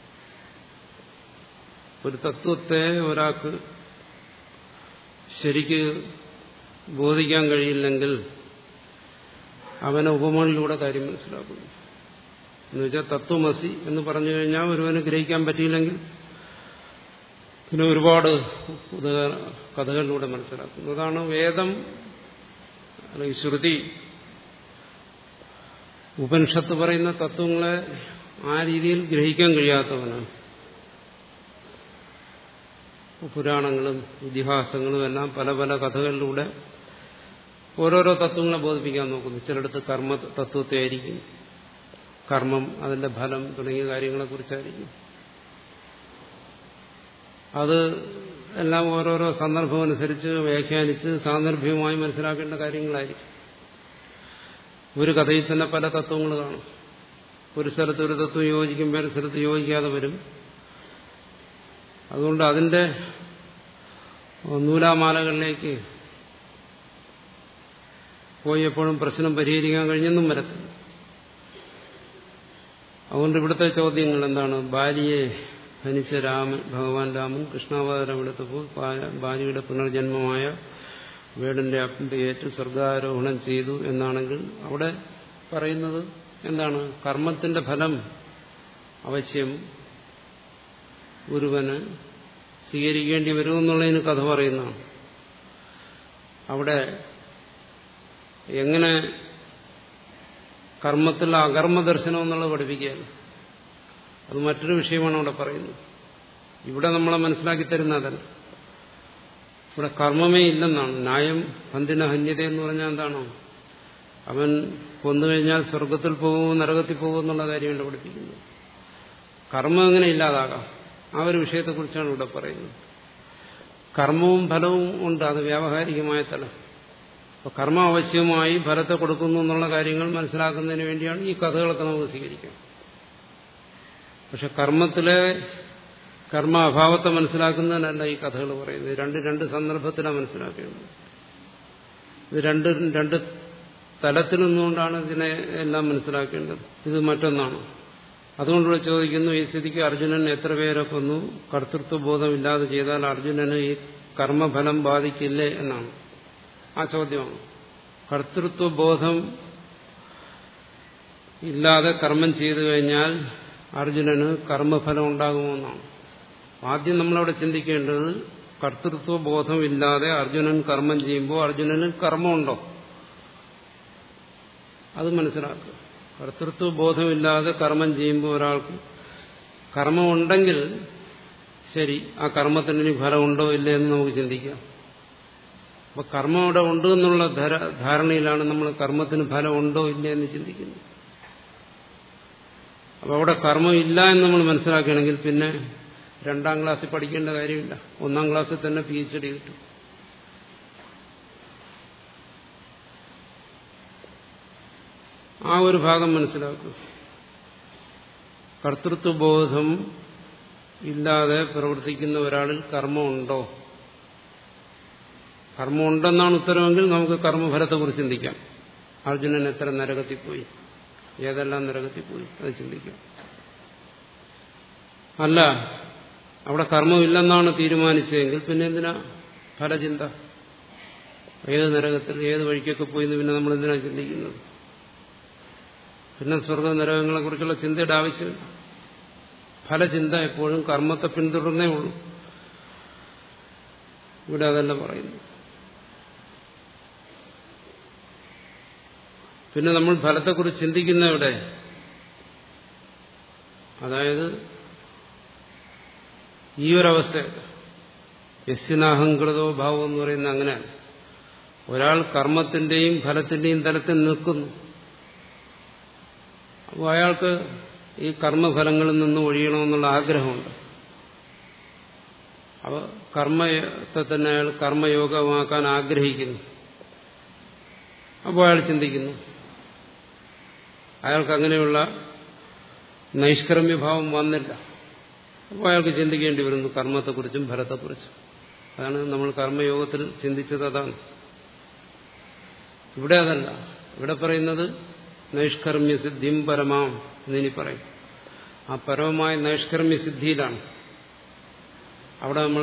ഒരു തത്വത്തെ ഒരാൾക്ക് ശരിക്ക് ബോധിക്കാൻ കഴിയില്ലെങ്കിൽ അവനെ ഉപമകളിലൂടെ കാര്യം മനസ്സിലാക്കുന്നു എന്നുവെച്ചാൽ തത്വമസി എന്ന് പറഞ്ഞു കഴിഞ്ഞാൽ ഒരുവന് ഗ്രഹിക്കാൻ പറ്റിയില്ലെങ്കിൽ പിന്നെ ഒരുപാട് കഥകളിലൂടെ മനസ്സിലാക്കുന്നു അതാണ് വേദം അല്ലെങ്കിൽ ശ്രുതി ഉപനിഷത്ത് പറയുന്ന തത്വങ്ങളെ ആ രീതിയിൽ ഗ്രഹിക്കാൻ കഴിയാത്തവന് പുരാണങ്ങളും ഇതിഹാസങ്ങളും എല്ലാം പല പല കഥകളിലൂടെ ഓരോരോ തത്വങ്ങളെ ബോധിപ്പിക്കാൻ നോക്കുന്നു ചിലടത്ത് കർമ്മ തത്വത്തെ ആയിരിക്കും കർമ്മം അതിന്റെ ഫലം തുടങ്ങിയ കാര്യങ്ങളെക്കുറിച്ചായിരിക്കും അത് എല്ലാം ഓരോരോ സന്ദർഭമനുസരിച്ച് വ്യാഖ്യാനിച്ച് സാന്ദർഭ്യമായി മനസ്സിലാക്കേണ്ട കാര്യങ്ങളായിരിക്കും ഒരു കഥയിൽ തന്നെ പല തത്വങ്ങൾ കാണും ഒരു സ്ഥലത്ത് ഒരു തത്വം യോജിക്കും വേറെ സ്ഥലത്ത് യോജിക്കാതെ വരും അതുകൊണ്ട് അതിന്റെ നൂലാമാലകളിലേക്ക് പോയി എപ്പോഴും പ്രശ്നം പരിഹരിക്കാൻ കഴിഞ്ഞെന്നും വരത്തില്ല അതുകൊണ്ട് ഇവിടുത്തെ ചോദ്യങ്ങൾ എന്താണ് ബാലിയെ ഹനിച്ച രാമൻ ഭഗവാൻ രാമൻ കൃഷ്ണാവതാരം എടുത്തപ്പോൾ ബാലിയുടെ പുനർജന്മമായ വേടന്റെ അപ്പിയേറ്റ് സ്വർഗാരോഹണം ചെയ്തു എന്നാണെങ്കിൽ അവിടെ പറയുന്നത് എന്താണ് കർമ്മത്തിന്റെ ഫലം അവശ്യം ഒരുവന് സ്വീകരിക്കേണ്ടി വരുമെന്നുള്ളതിന് കഥ പറയുന്നതാണ് അവിടെ എങ്ങനെ കർമ്മത്തിൽ അകർമ്മ ദർശനം എന്നുള്ളത് പഠിപ്പിക്കുകയാണ് അത് മറ്റൊരു വിഷയമാണ് അവിടെ പറയുന്നത് ഇവിടെ നമ്മളെ മനസ്സിലാക്കി തരുന്നതല്ല ഇവിടെ കർമ്മമേ ഇല്ലെന്നാണ് ന്യായം പന്തിന ഹന്യത എന്ന് പറഞ്ഞാൽ എന്താണോ അവൻ കൊന്നുകഴിഞ്ഞാൽ സ്വർഗത്തിൽ പോകുമോ നരകത്തിൽ പോകുമോ എന്നുള്ള കാര്യമാണ് പഠിപ്പിക്കുന്നത് കർമ്മം എങ്ങനെ ഇല്ലാതാകാം ആ ഒരു വിഷയത്തെക്കുറിച്ചാണ് ഇവിടെ പറയുന്നത് കർമ്മവും ഫലവും ഉണ്ട് അത് വ്യാവഹാരികമായ തലം അപ്പോൾ കർമ്മം ആവശ്യമായി ഫലത്തെ കൊടുക്കുന്നു എന്നുള്ള കാര്യങ്ങൾ മനസ്സിലാക്കുന്നതിന് വേണ്ടിയാണ് ഈ കഥകളൊക്കെ നമുക്ക് സ്വീകരിക്കാം പക്ഷെ കർമ്മത്തിലെ കർമ്മ അഭാവത്തെ മനസ്സിലാക്കുന്നതിനല്ല ഈ കഥകൾ പറയുന്നത് രണ്ട് രണ്ട് സന്ദർഭത്തിലാണ് മനസ്സിലാക്കേണ്ടത് ഇത് രണ്ട് രണ്ട് തലത്തിൽ നിന്നുകൊണ്ടാണ് ഇതിനെ എല്ലാം മനസ്സിലാക്കേണ്ടത് ഇത് മറ്റൊന്നാണ് അതുകൊണ്ടുള്ള ചോദിക്കുന്നു ഈ സ്ഥിതിക്ക് അർജുനൻ എത്ര പേരെ കൊന്നു കർത്തൃത്വ ബോധമില്ലാതെ ചെയ്താൽ അർജുനന് ഈ കർമ്മഫലം ബാധിക്കില്ലേ എന്നാണ് ആ ചോദ്യമാണ് കർത്തൃത്വ ബോധം ഇല്ലാതെ കർമ്മം ചെയ്തു കഴിഞ്ഞാൽ അർജുനന് കർമ്മഫലം ഉണ്ടാകുമോ എന്നാണ് ആദ്യം നമ്മളവിടെ ചിന്തിക്കേണ്ടത് കർത്തൃത്വ ബോധമില്ലാതെ അർജുനൻ കർമ്മം ചെയ്യുമ്പോൾ അർജുനന് കർമ്മമുണ്ടോ അത് മനസ്സിലാക്കുക കർത്തൃത്വ ബോധമില്ലാതെ കർമ്മം ചെയ്യുമ്പോൾ ഒരാൾക്ക് കർമ്മമുണ്ടെങ്കിൽ ശരി ആ കർമ്മത്തിന് ഇനി ഫലമുണ്ടോ ഇല്ലേ എന്ന് നമുക്ക് ചിന്തിക്കാം അപ്പൊ കർമ്മം അവിടെ ഉണ്ട് എന്നുള്ള ധാരണയിലാണ് നമ്മൾ കർമ്മത്തിന് ഫലം ഉണ്ടോ ഇല്ലേ എന്ന് ചിന്തിക്കുന്നത് അപ്പൊ അവിടെ കർമ്മം ഇല്ല എന്ന് നമ്മൾ മനസ്സിലാക്കുകയാണെങ്കിൽ പിന്നെ രണ്ടാം ക്ലാസ്സിൽ പഠിക്കേണ്ട കാര്യമില്ല ഒന്നാം ക്ലാസ്സിൽ തന്നെ പി എച്ച് ഡി കിട്ടും ആ ഒരു ഭാഗം മനസ്സിലാക്കും കർത്തൃത്വബോധം ഇല്ലാതെ പ്രവർത്തിക്കുന്ന ഒരാളിൽ കർമ്മമുണ്ടോ കർമ്മമുണ്ടെന്നാണ് ഉത്തരവെങ്കിൽ നമുക്ക് കർമ്മഫലത്തെക്കുറിച്ച് ചിന്തിക്കാം അർജുനൻ എത്ര നരകത്തിൽ പോയി ഏതെല്ലാം നരകത്തിൽ പോയി അത് ചിന്തിക്കാം അല്ല അവിടെ കർമ്മമില്ലെന്നാണ് തീരുമാനിച്ചതെങ്കിൽ പിന്നെ എന്തിനാ ഫലചിന്ത ഏത് നരകത്തിൽ ഏത് വഴിക്കൊക്കെ പോയി എന്ന് പിന്നെ നമ്മൾ എന്തിനാ ചിന്തിക്കുന്നത് പിന്നെ സ്വർഗ നരകങ്ങളെ കുറിച്ചുള്ള ചിന്തയുടെ ആവശ്യമില്ല ഫലചിന്ത എപ്പോഴും കർമ്മത്തെ പിന്തുടർന്നേ ഉള്ളൂ ഇവിടെ അതല്ല പറയുന്നു പിന്നെ നമ്മൾ ഫലത്തെക്കുറിച്ച് ചിന്തിക്കുന്ന ഇവിടെ അതായത് ഈ ഒരവസ്ഥ യസ്യനാഹങ്കൃതോ ഭാവം എന്ന് പറയുന്ന അങ്ങനെ ഒരാൾ കർമ്മത്തിന്റെയും ഫലത്തിന്റെയും തലത്തിൽ നിൽക്കുന്നു അപ്പോൾ അയാൾക്ക് ഈ കർമ്മഫലങ്ങളിൽ നിന്ന് ഒഴിയണമെന്നുള്ള ആഗ്രഹമുണ്ട് അപ്പോൾ കർമ്മത്തെ തന്നെ അയാൾ കർമ്മയോഗമാക്കാൻ ആഗ്രഹിക്കുന്നു അപ്പോൾ അയാൾ ചിന്തിക്കുന്നു അയാൾക്ക് അങ്ങനെയുള്ള നൈഷ്കർമ്മ്യഭാവം വന്നില്ല അപ്പോൾ അയാൾക്ക് ചിന്തിക്കേണ്ടി വരുന്നു കർമ്മത്തെക്കുറിച്ചും ഫലത്തെക്കുറിച്ചും അതാണ് നമ്മൾ കർമ്മയോഗത്തിൽ ചിന്തിച്ചത് അതാണ് ഇവിടെ അതല്ല ഇവിടെ പറയുന്നത് നൈഷ്കർമ്മ്യ സിദ്ധിം പരമാം എന്നിനി പറയും ആ പരമമായ നൈഷ്കർമ്മ്യ സിദ്ധിയിലാണ് അവിടെ നമ്മൾ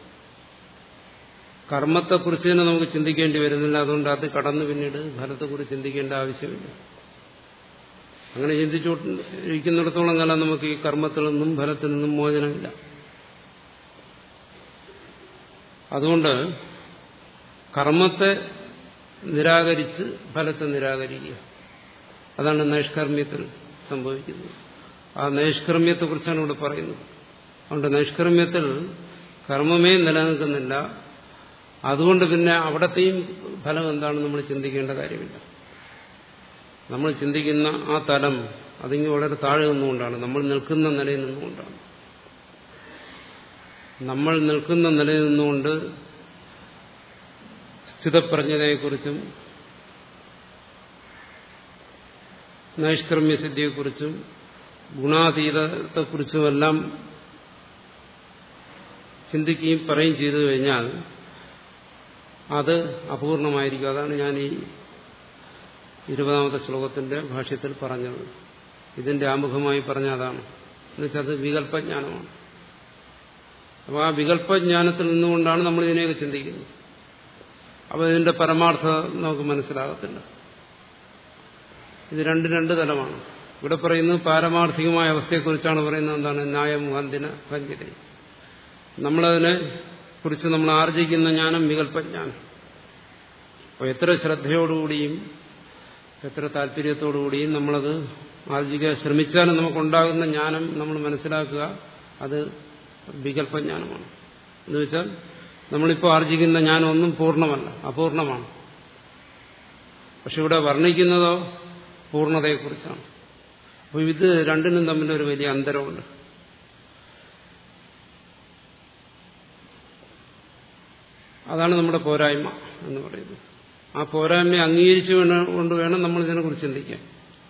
കർമ്മത്തെക്കുറിച്ച് തന്നെ നമുക്ക് ചിന്തിക്കേണ്ടി വരുന്നില്ല അതുകൊണ്ട് അത് കടന്ന് പിന്നീട് ഫലത്തെക്കുറിച്ച് ചിന്തിക്കേണ്ട ആവശ്യമില്ല അങ്ങനെ ചിന്തിച്ചുകൊണ്ടിരിക്കുന്നിടത്തോളം കാലം നമുക്ക് ഈ കർമ്മത്തിൽ നിന്നും ഫലത്തിൽ നിന്നും മോചനമില്ല അതുകൊണ്ട് കർമ്മത്തെ നിരാകരിച്ച് ഫലത്തെ നിരാകരിക്കുക അതാണ് നൈഷ്കർമ്മ്യത്തിൽ സംഭവിക്കുന്നത് ആ നൈഷ്കർമ്മ്യത്തെക്കുറിച്ചാണ് ഇവിടെ പറയുന്നത് അതുകൊണ്ട് നൈഷ്കർമ്മ്യത്തിൽ കർമ്മമേ നിലനിൽക്കുന്നില്ല അതുകൊണ്ട് പിന്നെ അവിടത്തെയും ഫലം എന്താണെന്ന് നമ്മൾ ചിന്തിക്കേണ്ട കാര്യമില്ല നമ്മൾ ചിന്തിക്കുന്ന ആ തലം അതിങ്ങ് വളരെ താഴെ നിന്നുകൊണ്ടാണ് നമ്മൾ നിൽക്കുന്ന നിലയിൽ നിന്നുകൊണ്ടാണ് നമ്മൾ നിൽക്കുന്ന നിലയിൽ നിന്നുകൊണ്ട് സ്ഥിതപ്രജ്ഞതയെക്കുറിച്ചും നൈഷ്കർമ്മ്യസിദ്ധിയെക്കുറിച്ചും ഗുണാതീതത്തെക്കുറിച്ചുമെല്ലാം ചിന്തിക്കുകയും പറയുകയും ചെയ്തു കഴിഞ്ഞാൽ അത് അപൂർണമായിരിക്കും അതാണ് ഞാൻ ഈ ഇരുപതാമത്തെ ശ്ലോകത്തിന്റെ ഭാഷ്യത്തിൽ പറഞ്ഞത് ഇതിന്റെ ആമുഖമായി പറഞ്ഞ അതാണ് എന്നുവെച്ചാൽ അത് വികല്പജ്ഞാനമാണ് അപ്പോൾ ആ വികല്പജ്ഞാനത്തിൽ നിന്നുകൊണ്ടാണ് നമ്മൾ ഇതിനെയൊക്കെ ചിന്തിക്കുന്നത് അപ്പോൾ ഇതിന്റെ പരമാർത്ഥ നമുക്ക് മനസ്സിലാകത്തില്ല ഇത് രണ്ട് രണ്ട് തലമാണ് ഇവിടെ പറയുന്നത് പാരമാർത്ഥികമായ അവസ്ഥയെക്കുറിച്ചാണ് പറയുന്നത് എന്താണ് ന്യായമുഖാന്തിന ഭഞ്ജിത നമ്മളതിനെ കുറിച്ച് നമ്മൾ ആർജിക്കുന്ന ജ്ഞാനം വികല്പജ്ഞാനം അപ്പോൾ എത്ര ശ്രദ്ധയോടുകൂടിയും എത്ര താല്പര്യത്തോടുകൂടിയും നമ്മളത് ആർജിക്കാൻ ശ്രമിച്ചാലും നമുക്കുണ്ടാകുന്ന ജ്ഞാനം നമ്മൾ മനസ്സിലാക്കുക അത് വികല്പജ്ഞാനമാണ് എന്ന് വെച്ചാൽ നമ്മളിപ്പോൾ ആർജിക്കുന്ന ജ്ഞാനം ഒന്നും പൂർണ്ണമല്ല അപൂർണമാണ് പക്ഷെ ഇവിടെ വർണ്ണിക്കുന്നതോ പൂർണ്ണതയെക്കുറിച്ചാണ് അപ്പോൾ ഇത് രണ്ടിനും തമ്മിലൊരു വലിയ അന്തരമുണ്ട് അതാണ് നമ്മുടെ പോരായ്മ എന്ന് പറയുന്നത് ആ പോരായ്മയെ അംഗീകരിച്ചു കൊണ്ട് വേണം നമ്മൾ ഇതിനെക്കുറിച്ച് ചിന്തിക്കാൻ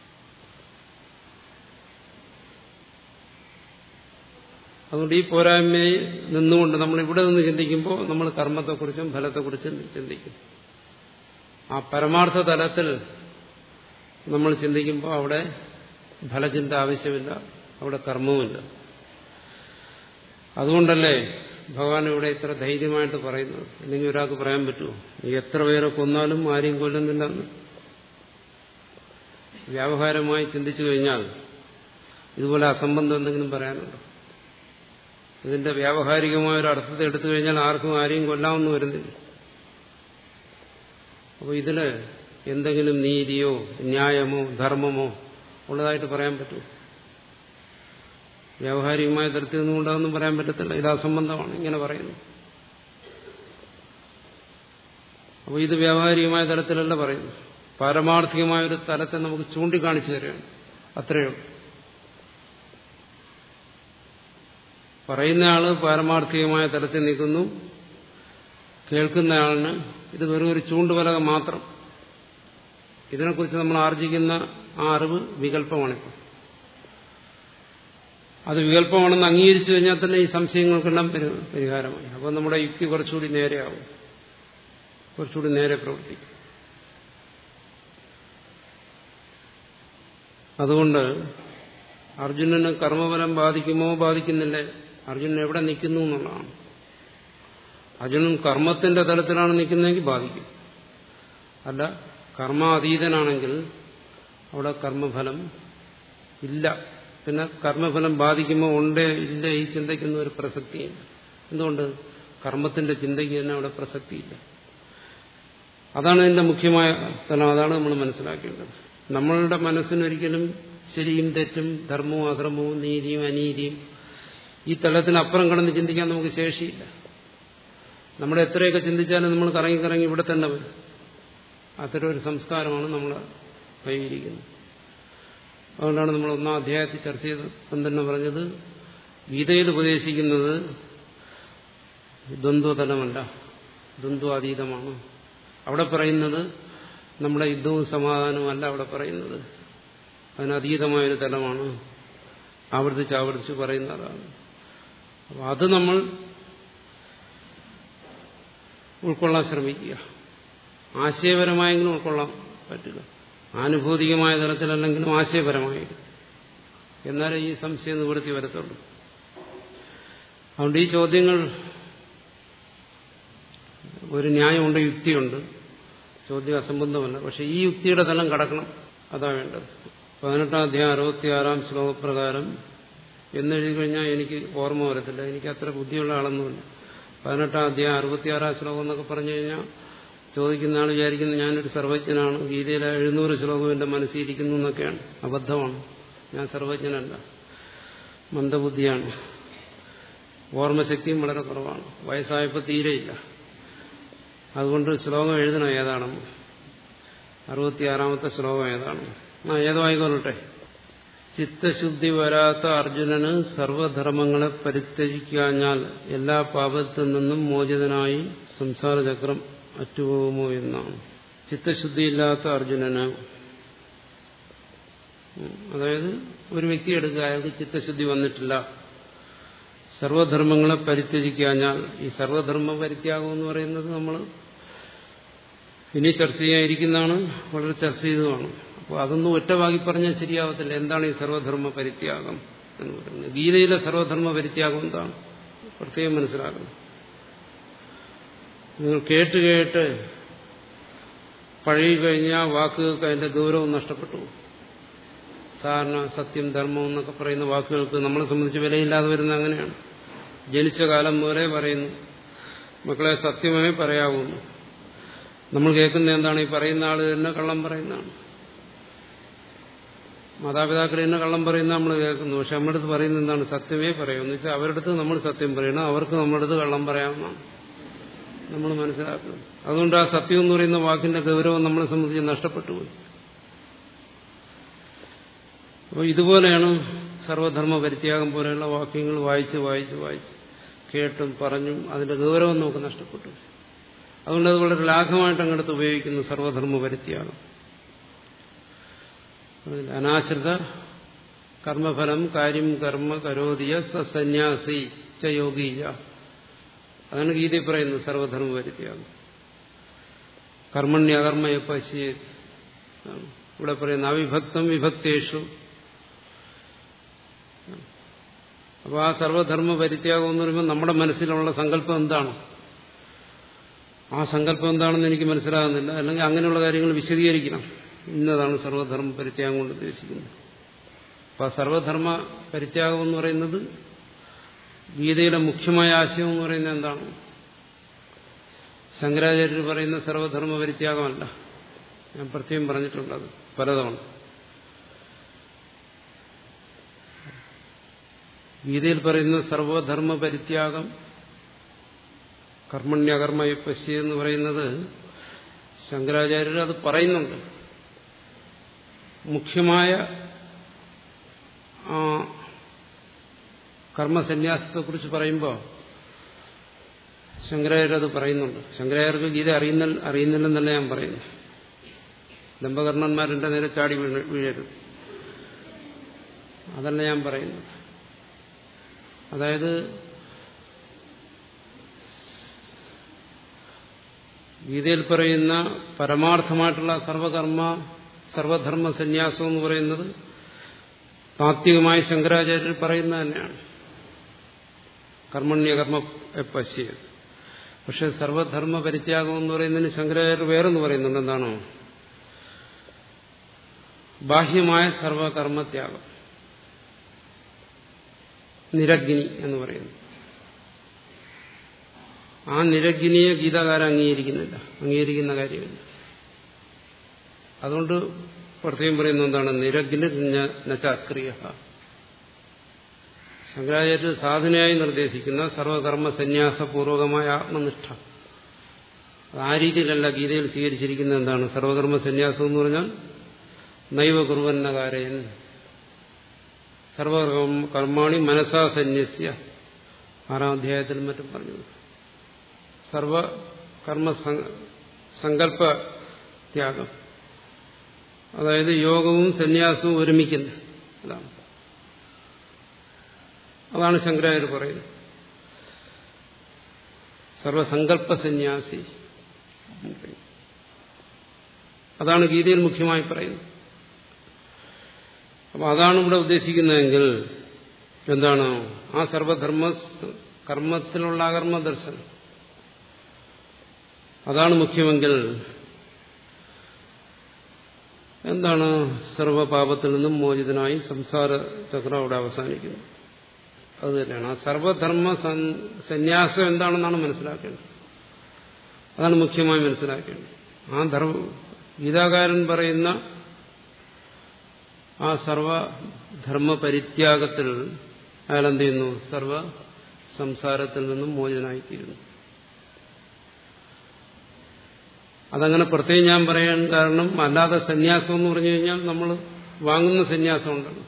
അതുകൊണ്ട് ഈ പോരായ്മയെ നിന്നുകൊണ്ട് നമ്മൾ ഇവിടെ നിന്ന് ചിന്തിക്കുമ്പോൾ നമ്മൾ കർമ്മത്തെക്കുറിച്ചും ഫലത്തെക്കുറിച്ചും ചിന്തിക്കും ആ പരമാർത്ഥ തലത്തിൽ നമ്മൾ ചിന്തിക്കുമ്പോൾ അവിടെ ഫലചിന്ത ആവശ്യമില്ല അവിടെ കർമ്മവുമില്ല അതുകൊണ്ടല്ലേ ഭഗവാൻ ഇവിടെ ഇത്ര ധൈര്യമായിട്ട് പറയുന്നത് അല്ലെങ്കിൽ ഒരാൾക്ക് പറയാൻ പറ്റുമോ നീ എത്ര പേരെ കൊന്നാലും ആരെയും കൊല്ലുന്നില്ലെന്ന് വ്യാവഹാരമായി ചിന്തിച്ചു കഴിഞ്ഞാൽ ഇതുപോലെ അസംബന്ധം എന്തെങ്കിലും പറയാനുണ്ടോ ഇതിന്റെ വ്യാവഹാരികമായ ഒരു അർത്ഥത്തെ എടുത്തു കഴിഞ്ഞാൽ ആർക്കും ആരെയും കൊല്ലാമെന്ന് വരുന്നില്ല അപ്പോൾ ഇതില് എന്തെങ്കിലും നീതിയോ ന്യായമോ ധർമ്മമോ ഉള്ളതായിട്ട് പറയാൻ പറ്റുമോ വ്യാവഹാരികമായ തരത്തിൽ നിന്നുകൊണ്ടതൊന്നും പറയാൻ പറ്റത്തില്ല ഇത് അസംബന്ധമാണ് ഇങ്ങനെ പറയുന്നു അപ്പോൾ ഇത് വ്യാവഹാരികമായ തലത്തിലല്ല പറയുന്നു പാരമാർത്ഥികമായ ഒരു തലത്തെ നമുക്ക് ചൂണ്ടിക്കാണിച്ചു തരികയാണ് അത്രയേ ഉള്ളൂ പറയുന്നയാള് പാരമാർത്ഥികമായ തലത്തിൽ നിൽക്കുന്നു കേൾക്കുന്നയാളിന് ഇത് വെറും ഒരു ചൂണ്ടുവലക മാത്രം ഇതിനെക്കുറിച്ച് നമ്മൾ ആർജിക്കുന്ന ആ അറിവ് വികല്പമാണിപ്പോൾ അത് വികല്പമാണെന്ന് അംഗീകരിച്ചു കഴിഞ്ഞാൽ തന്നെ ഈ സംശയങ്ങൾക്കെല്ലാം പരിഹാരമായി അപ്പോൾ നമ്മുടെ യുക്തി കുറച്ചുകൂടി നേരെയാവും കുറച്ചുകൂടി നേരെ പ്രവർത്തിക്കും അതുകൊണ്ട് അർജുനന് കർമ്മഫലം ബാധിക്കുമോ ബാധിക്കുന്നില്ലേ അർജുനൻ എവിടെ നിൽക്കുന്നു എന്നുള്ളതാണ് അർജുനൻ കർമ്മത്തിന്റെ തലത്തിലാണ് നിൽക്കുന്നതെങ്കിൽ ബാധിക്കും അല്ല കർമാതീതനാണെങ്കിൽ അവിടെ കർമ്മഫലം ഇല്ല പിന്നെ കർമ്മഫലം ബാധിക്കുമ്പോൾ ഉണ്ടേ ഇല്ല ഈ ചിന്തയ്ക്കൊന്നും ഒരു പ്രസക്തിയില്ല എന്തുകൊണ്ട് കർമ്മത്തിന്റെ ചിന്തയ്ക്ക് തന്നെ അവിടെ പ്രസക്തിയില്ല അതാണ് ഇതിന്റെ മുഖ്യമായ തലം അതാണ് നമ്മൾ മനസ്സിലാക്കേണ്ടത് നമ്മളുടെ മനസ്സിനൊരിക്കലും ശരിയും തെറ്റും ധർമ്മവും അധർമ്മവും നീതിയും അനീതിയും ഈ തലത്തിനപ്പുറം കടന്ന് ചിന്തിക്കാൻ നമുക്ക് ശേഷിയില്ല നമ്മൾ എത്രയൊക്കെ ചിന്തിച്ചാലും നമ്മൾ കറങ്ങി കറങ്ങി ഇവിടെ തന്നെ വരും അത്തരം ഒരു സംസ്കാരമാണ് നമ്മൾ കൈവരിക്കുന്നത് അതുകൊണ്ടാണ് നമ്മൾ ഒന്നാം അധ്യായത്തിൽ ചർച്ച ചെയ്ത് തന്നെ പറഞ്ഞത് ഗീതയിൽ ഉപദേശിക്കുന്നത് ദ്വന്ദ്വതലമല്ല ദ്വന്ദ്വാതീതമാണ് അവിടെ പറയുന്നത് നമ്മുടെ യുദ്ധവും സമാധാനവും അല്ല അവിടെ പറയുന്നത് അതിനതീതമായൊരു തലമാണ് ആവർത്തിച്ച് ആവർത്തിച്ച് പറയുന്നതാണ് അപ്പോൾ അത് നമ്മൾ ഉൾക്കൊള്ളാൻ ശ്രമിക്കുക ആശയപരമായെങ്കിലും ഉൾക്കൊള്ളാൻ പറ്റില്ല ആനുഭൂതികമായ തലത്തിലല്ലെങ്കിലും ആശയപരമായി എന്നാലേ ഈ സംശയം നിവൃത്തി വരത്തുള്ളൂ അതുകൊണ്ട് ഈ ചോദ്യങ്ങൾ ഒരു ന്യായമുണ്ട് യുക്തിയുണ്ട് ചോദ്യം അസംബന്ധമല്ല പക്ഷെ ഈ യുക്തിയുടെ തലം കടക്കണം അതാ വേണ്ടത് പതിനെട്ടാം അധ്യായം അറുപത്തിയാറാം ശ്ലോകപ്രകാരം എന്നെഴുതി കഴിഞ്ഞാൽ എനിക്ക് ഓർമ്മ വരത്തില്ല എനിക്ക് അത്ര ബുദ്ധിയുള്ള ആളൊന്നുമില്ല പതിനെട്ടാം അധ്യായം അറുപത്തിയാറാം ശ്ലോകം എന്നൊക്കെ പറഞ്ഞു കഴിഞ്ഞാൽ ചോദിക്കുന്ന ആൾ വിചാരിക്കുന്ന ഞാനൊരു സർവജ്ഞനാണ് ഗീതയിലെ എഴുന്നൂറ് ശ്ലോകം എന്റെ മനസ്സിലിരിക്കുന്നു എന്നൊക്കെയാണ് അബദ്ധമാണ് ഞാൻ സർവജ്ഞനല്ല മന്ദബുദ്ധിയാണ് ഓർമ്മശക്തിയും വളരെ കുറവാണ് വയസ്സായപ്പോൾ തീരെയില്ല അതുകൊണ്ട് ശ്ലോകം എഴുതണം ഏതാണെന്ന് അറുപത്തിയാറാമത്തെ ശ്ലോകം ഏതാണ് ആ ഏതോ ആയിക്കൊള്ളട്ടെ ചിത്തശുദ്ധി വരാത്ത അർജുനന് സർവധർമ്മങ്ങളെ പരിത്യജിക്കാഞ്ഞാൽ എല്ലാ പാപത്തിൽ നിന്നും മോചിതനായി സംസാരചക്രം അറ്റുപോകുമോ എന്നാണ് ചിത്തശുദ്ധിയില്ലാത്ത അർജുനന് അതായത് ഒരു വ്യക്തി എടുക്കുക അയാൾക്ക് ചിത്തശുദ്ധി വന്നിട്ടില്ല സർവധർമ്മങ്ങളെ പരിത്യജിക്കാഞ്ഞാൽ ഈ സർവധർമ്മ പരിത്യാഗം എന്ന് പറയുന്നത് നമ്മൾ ഇനി ചർച്ച ചെയ്യാനിരിക്കുന്നതാണ് വളരെ ചർച്ച ചെയ്തതാണ് അപ്പോൾ അതൊന്നും ഒറ്റവാക്കി പറഞ്ഞാൽ ശരിയാവത്തില്ല എന്താണ് ഈ സർവധർമ്മ പരിത്യാഗം എന്ന് പറയുന്നത് ഗീതയിലെ സർവധർമ്മ പരിത്യാഗം എന്താണ് പ്രത്യേകം മനസ്സിലാക്കണം നിങ്ങൾ കേട്ട് കേട്ട് പഴകി കഴിഞ്ഞാൽ വാക്കുകൾക്ക് അതിന്റെ ഗൗരവം നഷ്ടപ്പെട്ടു സാധാരണ സത്യം ധർമ്മം എന്നൊക്കെ പറയുന്ന വാക്കുകൾക്ക് നമ്മളെ സംബന്ധിച്ച് വിലയില്ലാതെ വരുന്ന അങ്ങനെയാണ് ജനിച്ച കാലം മുതലേ പറയുന്നു മക്കളെ സത്യമേ പറയാവുന്നു നമ്മൾ കേൾക്കുന്ന എന്താണ് ഈ പറയുന്ന ആൾ തന്നെ കള്ളം പറയുന്നതാണ് മാതാപിതാക്കൾ തന്നെ കള്ളം പറയുന്ന നമ്മൾ കേൾക്കുന്നു പക്ഷെ നമ്മുടെ അടുത്ത് പറയുന്നത് എന്താണ് സത്യമേ പറയുമെന്ന് വെച്ചാൽ അവരുടെ അടുത്ത് നമ്മൾ സത്യം പറയണം അവർക്ക് നമ്മുടെ അടുത്ത് കള്ളം പറയാവുന്നതാണ് നമ്മൾ മനസ്സിലാക്കുന്നത് അതുകൊണ്ട് ആ സത്യം എന്ന് പറയുന്ന വാക്കിന്റെ ഗൗരവം നമ്മളെ സംബന്ധിച്ച് നഷ്ടപ്പെട്ടു പോയി അപ്പോൾ ഇതുപോലെയാണ് സർവധർമ്മ പരിത്യാഗം പോലെയുള്ള വാക്യങ്ങൾ വായിച്ച് വായിച്ച് വായിച്ച് കേട്ടും പറഞ്ഞും അതിന്റെ ഗൗരവം നമുക്ക് നഷ്ടപ്പെട്ടു അതുകൊണ്ട് അത് വളരെ ലാഘവമായിട്ട് അങ്ങോട്ട് ഉപയോഗിക്കുന്നു സർവധർമ്മ പരിത്യാഗം അനാശ്രിത കർമ്മഫലം കാര്യം കർമ്മ കരോതിയ സന്യാസി ച യോഗീയ അതാണ് ഗീതയിൽ പറയുന്നത് സർവധർമ്മ പരിത്യാഗം കർമ്മണ്യകർമ്മയെ പശ്യേ ഇവിടെ പറയുന്ന അവിഭക്തം വിഭക്തേഷു അപ്പോൾ ആ സർവധർമ്മ പരിത്യാഗം എന്ന് പറയുമ്പോൾ നമ്മുടെ മനസ്സിലുള്ള സങ്കല്പം എന്താണ് ആ സങ്കല്പം എന്താണെന്ന് എനിക്ക് മനസ്സിലാകുന്നില്ല അല്ലെങ്കിൽ അങ്ങനെയുള്ള കാര്യങ്ങൾ വിശദീകരിക്കണം ഇന്നതാണ് സർവധർമ്മ പരിത്യാഗം കൊണ്ട് ഉദ്ദേശിക്കുന്നത് അപ്പം ആ സർവധർമ്മ പരിത്യാഗം എന്ന് പറയുന്നത് ഗീതയുടെ മുഖ്യമായ ആശയം എന്ന് പറയുന്നത് എന്താണ് ശങ്കരാചാര്യർ പറയുന്ന സർവധർമ്മ പരിത്യാഗമല്ല ഞാൻ പ്രത്യേകം പറഞ്ഞിട്ടുണ്ട് അത് പലതവണ ഗീതയിൽ പറയുന്ന സർവധർമ്മ പരിത്യാഗം കർമ്മണ്യകർമ്മ പശ്യ എന്ന് പറയുന്നത് ശങ്കരാചാര്യർ അത് പറയുന്നുണ്ട് മുഖ്യമായ ആ കർമ്മസന്യാസത്തെക്കുറിച്ച് പറയുമ്പോൾ ശങ്കരാചാര്യർ അത് പറയുന്നുണ്ട് ശങ്കരാചാര്യർക്ക് ഗീത അറിയുന്ന അറിയുന്നില്ലെന്നല്ല ഞാൻ പറയുന്നു ദമ്പകർണന്മാരെന്റെ നേരെ ചാടി വീഴ വീഴരുത് അതല്ല ഞാൻ പറയുന്നത് അതായത് ഗീതയിൽ പറയുന്ന പരമാർത്ഥമായിട്ടുള്ള സർവകർമ്മ സർവധർമ്മ സന്യാസം എന്ന് പറയുന്നത് താത്വികമായ ശങ്കരാചാര്യർ പറയുന്ന തന്നെയാണ് കർമ്മണ്യകർമ്മ പശ്യ പക്ഷെ സർവധർമ്മ പരിത്യാഗം എന്ന് പറയുന്നതിന് ശങ്കരാചാര്യർ വേറെന്ന് പറയുന്നുണ്ട് എന്താണോ ബാഹ്യമായ സർവകർമ്മത്യാഗം നിരഗ്നി എന്ന് പറയുന്നു ആ നിരഗ്നിയെ ഗീതാകാരം അംഗീകരിക്കുന്നില്ല അംഗീകരിക്കുന്ന കാര്യമില്ല അതുകൊണ്ട് പ്രത്യേകം പറയുന്ന എന്താണ് നിരഗ്നി നച്ചാക്രിയ ശങ്കരാചാര്യ സാധനയായി നിർദ്ദേശിക്കുന്ന സർവകർമ്മ സന്യാസപൂർവകമായ ആത്മനിഷ്ഠ ആ രീതിയിലല്ല ഗീതയിൽ സ്വീകരിച്ചിരിക്കുന്ന എന്താണ് സർവകർമ്മ സന്യാസം എന്ന് പറഞ്ഞാൽ നൈവ കുറുവന്നകാരയൻ സർവകർമ്മ കർമാണി മനസാ സന്യസ്യ ആറാം അധ്യായത്തിലും മറ്റും പറഞ്ഞത് സർവകർമ്മ സങ്കല്പ ത്യാഗം അതായത് യോഗവും സന്യാസവും ഒരുമിക്കുന്നു അതാണ് അതാണ് ശങ്കരാചാര്യർ പറയുന്നത് സർവസങ്കല്പ സന്യാസി അതാണ് ഗീതയിൽ മുഖ്യമായി പറയുന്നത് അപ്പൊ അതാണ് ഇവിടെ ഉദ്ദേശിക്കുന്നതെങ്കിൽ എന്താണ് ആ സർവധർമ്മ കർമ്മത്തിലുള്ള അകർമ്മ ദർശനം അതാണ് മുഖ്യമെങ്കിൽ എന്താണ് സർവപാപത്തിൽ നിന്നും മോചിതനായി സംസാര ചക്രം അവിടെ അവസാനിക്കുന്നു അത് തന്നെയാണ് ആ സർവധർമ്മ സന്യാസം എന്താണെന്നാണ് മനസ്സിലാക്കേണ്ടത് അതാണ് മുഖ്യമായി മനസ്സിലാക്കേണ്ടത് ആ ധർമ്മ ഗീതാകാരൻ പറയുന്ന ആ സർവധർമ്മ പരിത്യാഗത്തിൽ അയാൾ എന്ത് ചെയ്യുന്നു സർവ സംസാരത്തിൽ നിന്നും മോചനായിത്തീരുന്നു അതങ്ങനെ പ്രത്യേകം ഞാൻ പറയാൻ കാരണം അല്ലാതെ സന്യാസം എന്ന് പറഞ്ഞു കഴിഞ്ഞാൽ നമ്മൾ വാങ്ങുന്ന സന്യാസം ഉണ്ടല്ലോ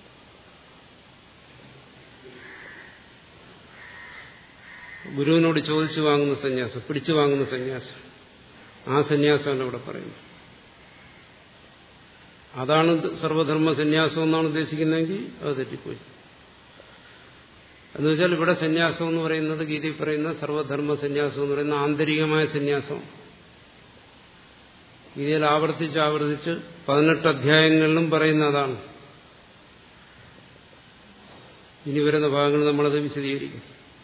ഗുരുവിനോട് ചോദിച്ചു വാങ്ങുന്ന സന്യാസം പിടിച്ചു വാങ്ങുന്ന സന്യാസം ആ സന്യാസമല്ല ഇവിടെ പറയുന്നത് അതാണ് സർവധർമ്മ സന്യാസം എന്നാണ് ഉദ്ദേശിക്കുന്നതെങ്കിൽ അത് തെറ്റിപ്പോയി എന്ന് വെച്ചാൽ ഇവിടെ സന്യാസം എന്ന് പറയുന്നത് ഗീതയിൽ പറയുന്ന സർവധർമ്മ സന്യാസം എന്ന് പറയുന്ന ആന്തരികമായ സന്യാസം ഗീതയിൽ ആവർത്തിച്ച് ആവർത്തിച്ച് പതിനെട്ട് അധ്യായങ്ങളിലും പറയുന്ന അതാണ് ഇനി വരുന്ന ഭാഗങ്ങൾ നമ്മളത് വിശദീകരിക്കും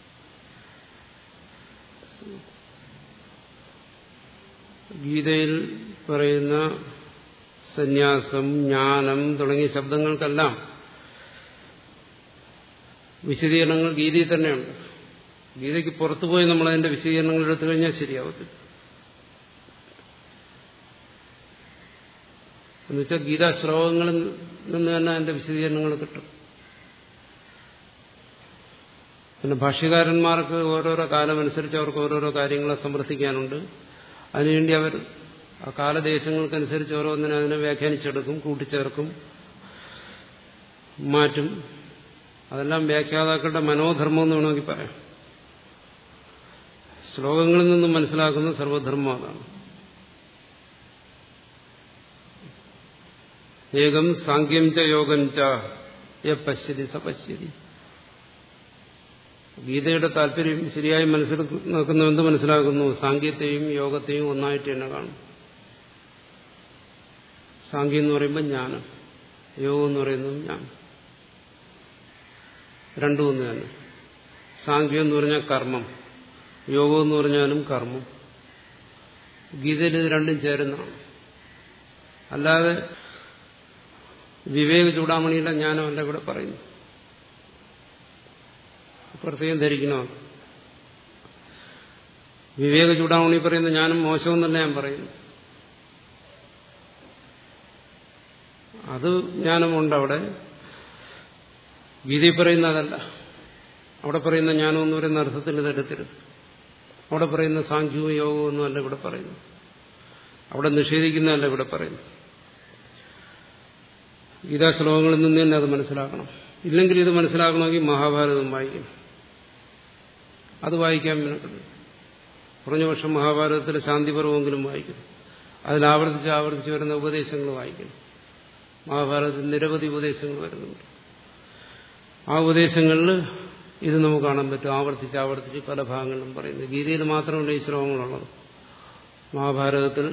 ഗീതയിൽ പറയുന്ന സന്യാസം ജ്ഞാനം തുടങ്ങിയ ശബ്ദങ്ങൾക്കെല്ലാം വിശദീകരണങ്ങൾ ഗീതയിൽ തന്നെയുണ്ട് ഗീതയ്ക്ക് പുറത്തുപോയി നമ്മളതിന്റെ വിശദീകരണങ്ങൾ എടുത്തു കഴിഞ്ഞാൽ ശരിയാവത്തില്ല എന്നുവെച്ചാൽ ഗീതാ ശ്ലോകങ്ങളിൽ നിന്ന് തന്നെ അതിന്റെ വിശദീകരണങ്ങൾ കിട്ടും പിന്നെ ഭാഷ്യകാരന്മാർക്ക് ഓരോരോ കാലമനുസരിച്ച് അവർക്ക് ഓരോരോ കാര്യങ്ങളെ സമർത്ഥിക്കാനുണ്ട് അതിനുവേണ്ടി അവർ ആ കാലദേശങ്ങൾക്കനുസരിച്ച് ഓരോന്നിനെ അതിനെ വ്യാഖ്യാനിച്ചെടുക്കും കൂട്ടിച്ചേർക്കും മാറ്റും അതെല്ലാം വ്യാഖ്യാതാക്കളുടെ മനോധർമ്മം എന്ന് വേണമെങ്കിൽ പറയാം ശ്ലോകങ്ങളിൽ നിന്നും മനസ്സിലാക്കുന്ന സർവധർമ്മം അതാണ് ഏകം സാങ്ക്യം ച യോഗം ച യ പശ്യതി സ പശ്യതി ഗീതയുടെ താല്പര്യം ശരിയായി മനസ്സിലാക്കുന്നു എന്ത് മനസ്സിലാക്കുന്നു സാങ്കേത്യത്തെയും യോഗത്തെയും ഒന്നായിട്ട് തന്നെ കാണും സാങ്കേം എന്ന് പറയുമ്പോൾ ജ്ഞാനം യോഗം എന്ന് പറയുന്നത് ജ്ഞാനം രണ്ടും ഒന്ന് തന്നെ സാങ്ക്യം എന്ന് പറഞ്ഞാൽ കർമ്മം യോഗം എന്ന് പറഞ്ഞാലും കർമ്മം ഗീതയിൽ ഇത് രണ്ടും ചേരുന്നതാണ് അല്ലാതെ വിവേക ചൂടാമണിയുടെ ജ്ഞാനമല്ല ഇവിടെ പറയുന്നു പ്രത്യേകം ധരിക്കണം വിവേക ചൂടാമണി പറയുന്ന ജ്ഞാനം മോശമെന്നല്ല ഞാൻ പറയുന്നു അത് ജ്ഞാനമുണ്ട് അവിടെ ഗീതയിൽ പറയുന്ന അതല്ല അവിടെ പറയുന്ന ജ്ഞാനം എന്ന് പറയുന്ന അർത്ഥത്തിൽ ഇതെടുക്കരുത് അവിടെ പറയുന്ന സാഖ്യവും യോഗവും ഒന്നും അല്ല ഇവിടെ പറയുന്നു അവിടെ നിഷേധിക്കുന്നതല്ല ഇവിടെ പറയുന്നു ഗീതാ ശ്ലോകങ്ങളിൽ നിന്ന് തന്നെ അത് മനസ്സിലാക്കണം ഇല്ലെങ്കിൽ ഇത് മനസ്സിലാക്കണമെങ്കിൽ മഹാഭാരതം വായിക്കണം അത് വായിക്കാൻ മെനക്കെടും കുറഞ്ഞ വർഷം മഹാഭാരതത്തിലെ ശാന്തിപർവമെങ്കിലും വായിക്കണം അതിൽ ആവർത്തിച്ച് ആവർത്തിച്ച് വരുന്ന ഉപദേശങ്ങൾ വായിക്കണം മഹാഭാരതത്തിൽ നിരവധി ഉപദേശങ്ങൾ വരുന്നുണ്ട് ആ ഉപദേശങ്ങളിൽ ഇത് നമുക്ക് കാണാൻ പറ്റും ആവർത്തിച്ച് ആവർത്തിച്ച് പല ഭാഗങ്ങളിലും പറയുന്നത് ഗീതയിൽ മാത്രമല്ല ഈ ശ്ലോകങ്ങളുള്ളത് മഹാഭാരതത്തിൽ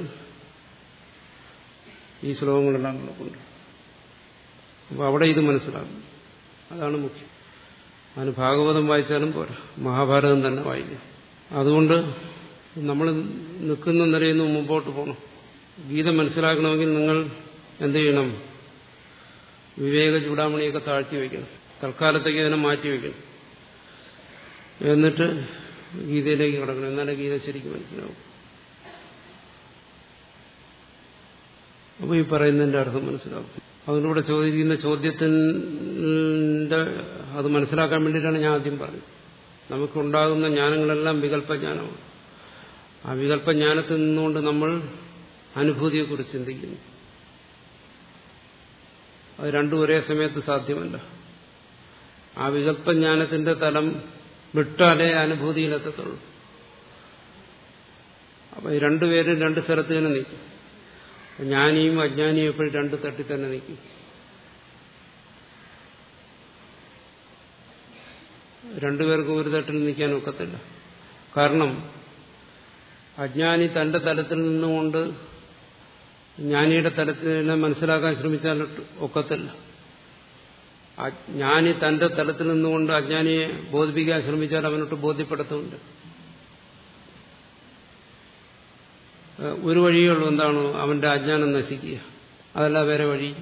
ഈ ശ്ലോകങ്ങളെല്ലാം നമുക്കുണ്ട് അപ്പോൾ അവിടെ ഇത് മനസ്സിലാക്കും അതാണ് മുഖ്യം അതിന് ഭാഗവതം വായിച്ചാലും പോരാ മഹാഭാരതം തന്നെ വായിക്കും അതുകൊണ്ട് നമ്മൾ നിൽക്കുന്ന നിലയിൽ നിന്ന് മുമ്പോട്ട് പോകണം ഗീത മനസ്സിലാക്കണമെങ്കിൽ നിങ്ങൾ എന്ത് ചെയ്യണം വിവേക ചൂടാമണിയൊക്കെ താഴ്ത്തി വയ്ക്കണം തൽക്കാലത്തേക്ക് അതിനെ മാറ്റി വയ്ക്കണം എന്നിട്ട് ഗീതയിലേക്ക് കിടക്കണം എന്നാലേ ഗീത ശരിക്കും മനസ്സിലാവും അപ്പോൾ ഈ പറയുന്നതിന്റെ അർത്ഥം മനസ്സിലാവും അതിലൂടെ ചോദിക്കുന്ന ചോദ്യത്തിൻ്റെ അത് മനസ്സിലാക്കാൻ വേണ്ടിയിട്ടാണ് ഞാൻ ആദ്യം പറഞ്ഞത് നമുക്കുണ്ടാകുന്ന ജ്ഞാനങ്ങളെല്ലാം വികല്പജ്ഞാനമാണ് ആ വികല്പജ്ഞാനത്തിൽ നിന്നുകൊണ്ട് നമ്മൾ അനുഭൂതിയെക്കുറിച്ച് ചിന്തിക്കുന്നു അത് രണ്ടും ഒരേ സമയത്ത് സാധ്യമല്ല ആ വികല്പജ്ഞാനത്തിന്റെ തലം വിട്ടാലേ അനുഭൂതിയിലെത്തത്തുള്ളൂ അപ്പൊ ഈ രണ്ടുപേരും രണ്ട് സ്ഥലത്ത് തന്നെ നിൽക്കും ജ്ഞാനിയും അജ്ഞാനിയും എപ്പോഴും രണ്ട് തട്ടി തന്നെ നിൽക്കും രണ്ടുപേർക്കും ഒരു തട്ടിൽ നിൽക്കാൻ ഒക്കത്തില്ല കാരണം അജ്ഞാനി തന്റെ തലത്തിൽ നിന്നുകൊണ്ട് ജ്ഞാനിയുടെ തലത്തിനെ മനസ്സിലാക്കാൻ ശ്രമിച്ചാൽ ഒക്കത്തില്ല ജ്ഞാനി തന്റെ തലത്തിൽ നിന്നുകൊണ്ട് അജ്ഞാനിയെ ബോധിപ്പിക്കാൻ ശ്രമിച്ചാൽ അവനോട്ട് ബോധ്യപ്പെടുത്തുന്നുണ്ട് ഒരു വഴിയേ ഉള്ളൂ എന്താണ് അവന്റെ അജ്ഞാനം നശിക്കുക അതല്ല വേറെ വഴിയില്ല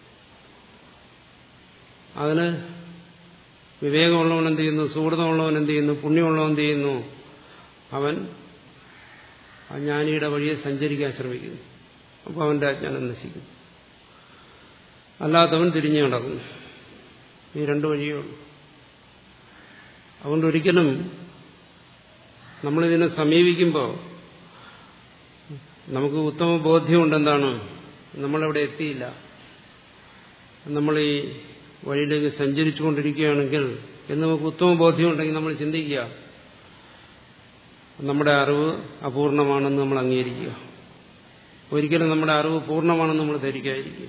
അതിന് വിവേകമുള്ളവൻ എന്ത് ചെയ്യുന്നു സുഹൃതമുള്ളവൻ എന്ത് ചെയ്യുന്നു പുണ്യമുള്ളവൻ എന്ത് ചെയ്യുന്നു അവൻ ആ ജ്ഞാനിയുടെ വഴിയെ സഞ്ചരിക്കാൻ ശ്രമിക്കുന്നു അപ്പോൾ അവന്റെ അജ്ഞാനം നശിക്കുന്നു അല്ലാത്തവൻ തിരിഞ്ഞു നടക്കുന്നു ഈ രണ്ടു വഴിയേ ഉള്ളൂ അതുകൊണ്ട് ഒരിക്കലും നമ്മളിതിനെ സമീപിക്കുമ്പോൾ നമുക്ക് ഉത്തമ ബോധ്യമുണ്ട് എന്താണ് നമ്മളവിടെ എത്തിയില്ല നമ്മൾ ഈ വഴിയിലേക്ക് സഞ്ചരിച്ചുകൊണ്ടിരിക്കുകയാണെങ്കിൽ എന്ന് നമുക്ക് ഉത്തമ ബോധ്യമുണ്ടെങ്കിൽ നമ്മൾ ചിന്തിക്കുക നമ്മുടെ അറിവ് അപൂർണമാണെന്ന് നമ്മൾ അംഗീകരിക്കുക ഒരിക്കലും നമ്മുടെ അറിവ് പൂർണ്ണമാണെന്ന് നമ്മൾ ധരിക്കാതിരിക്കുക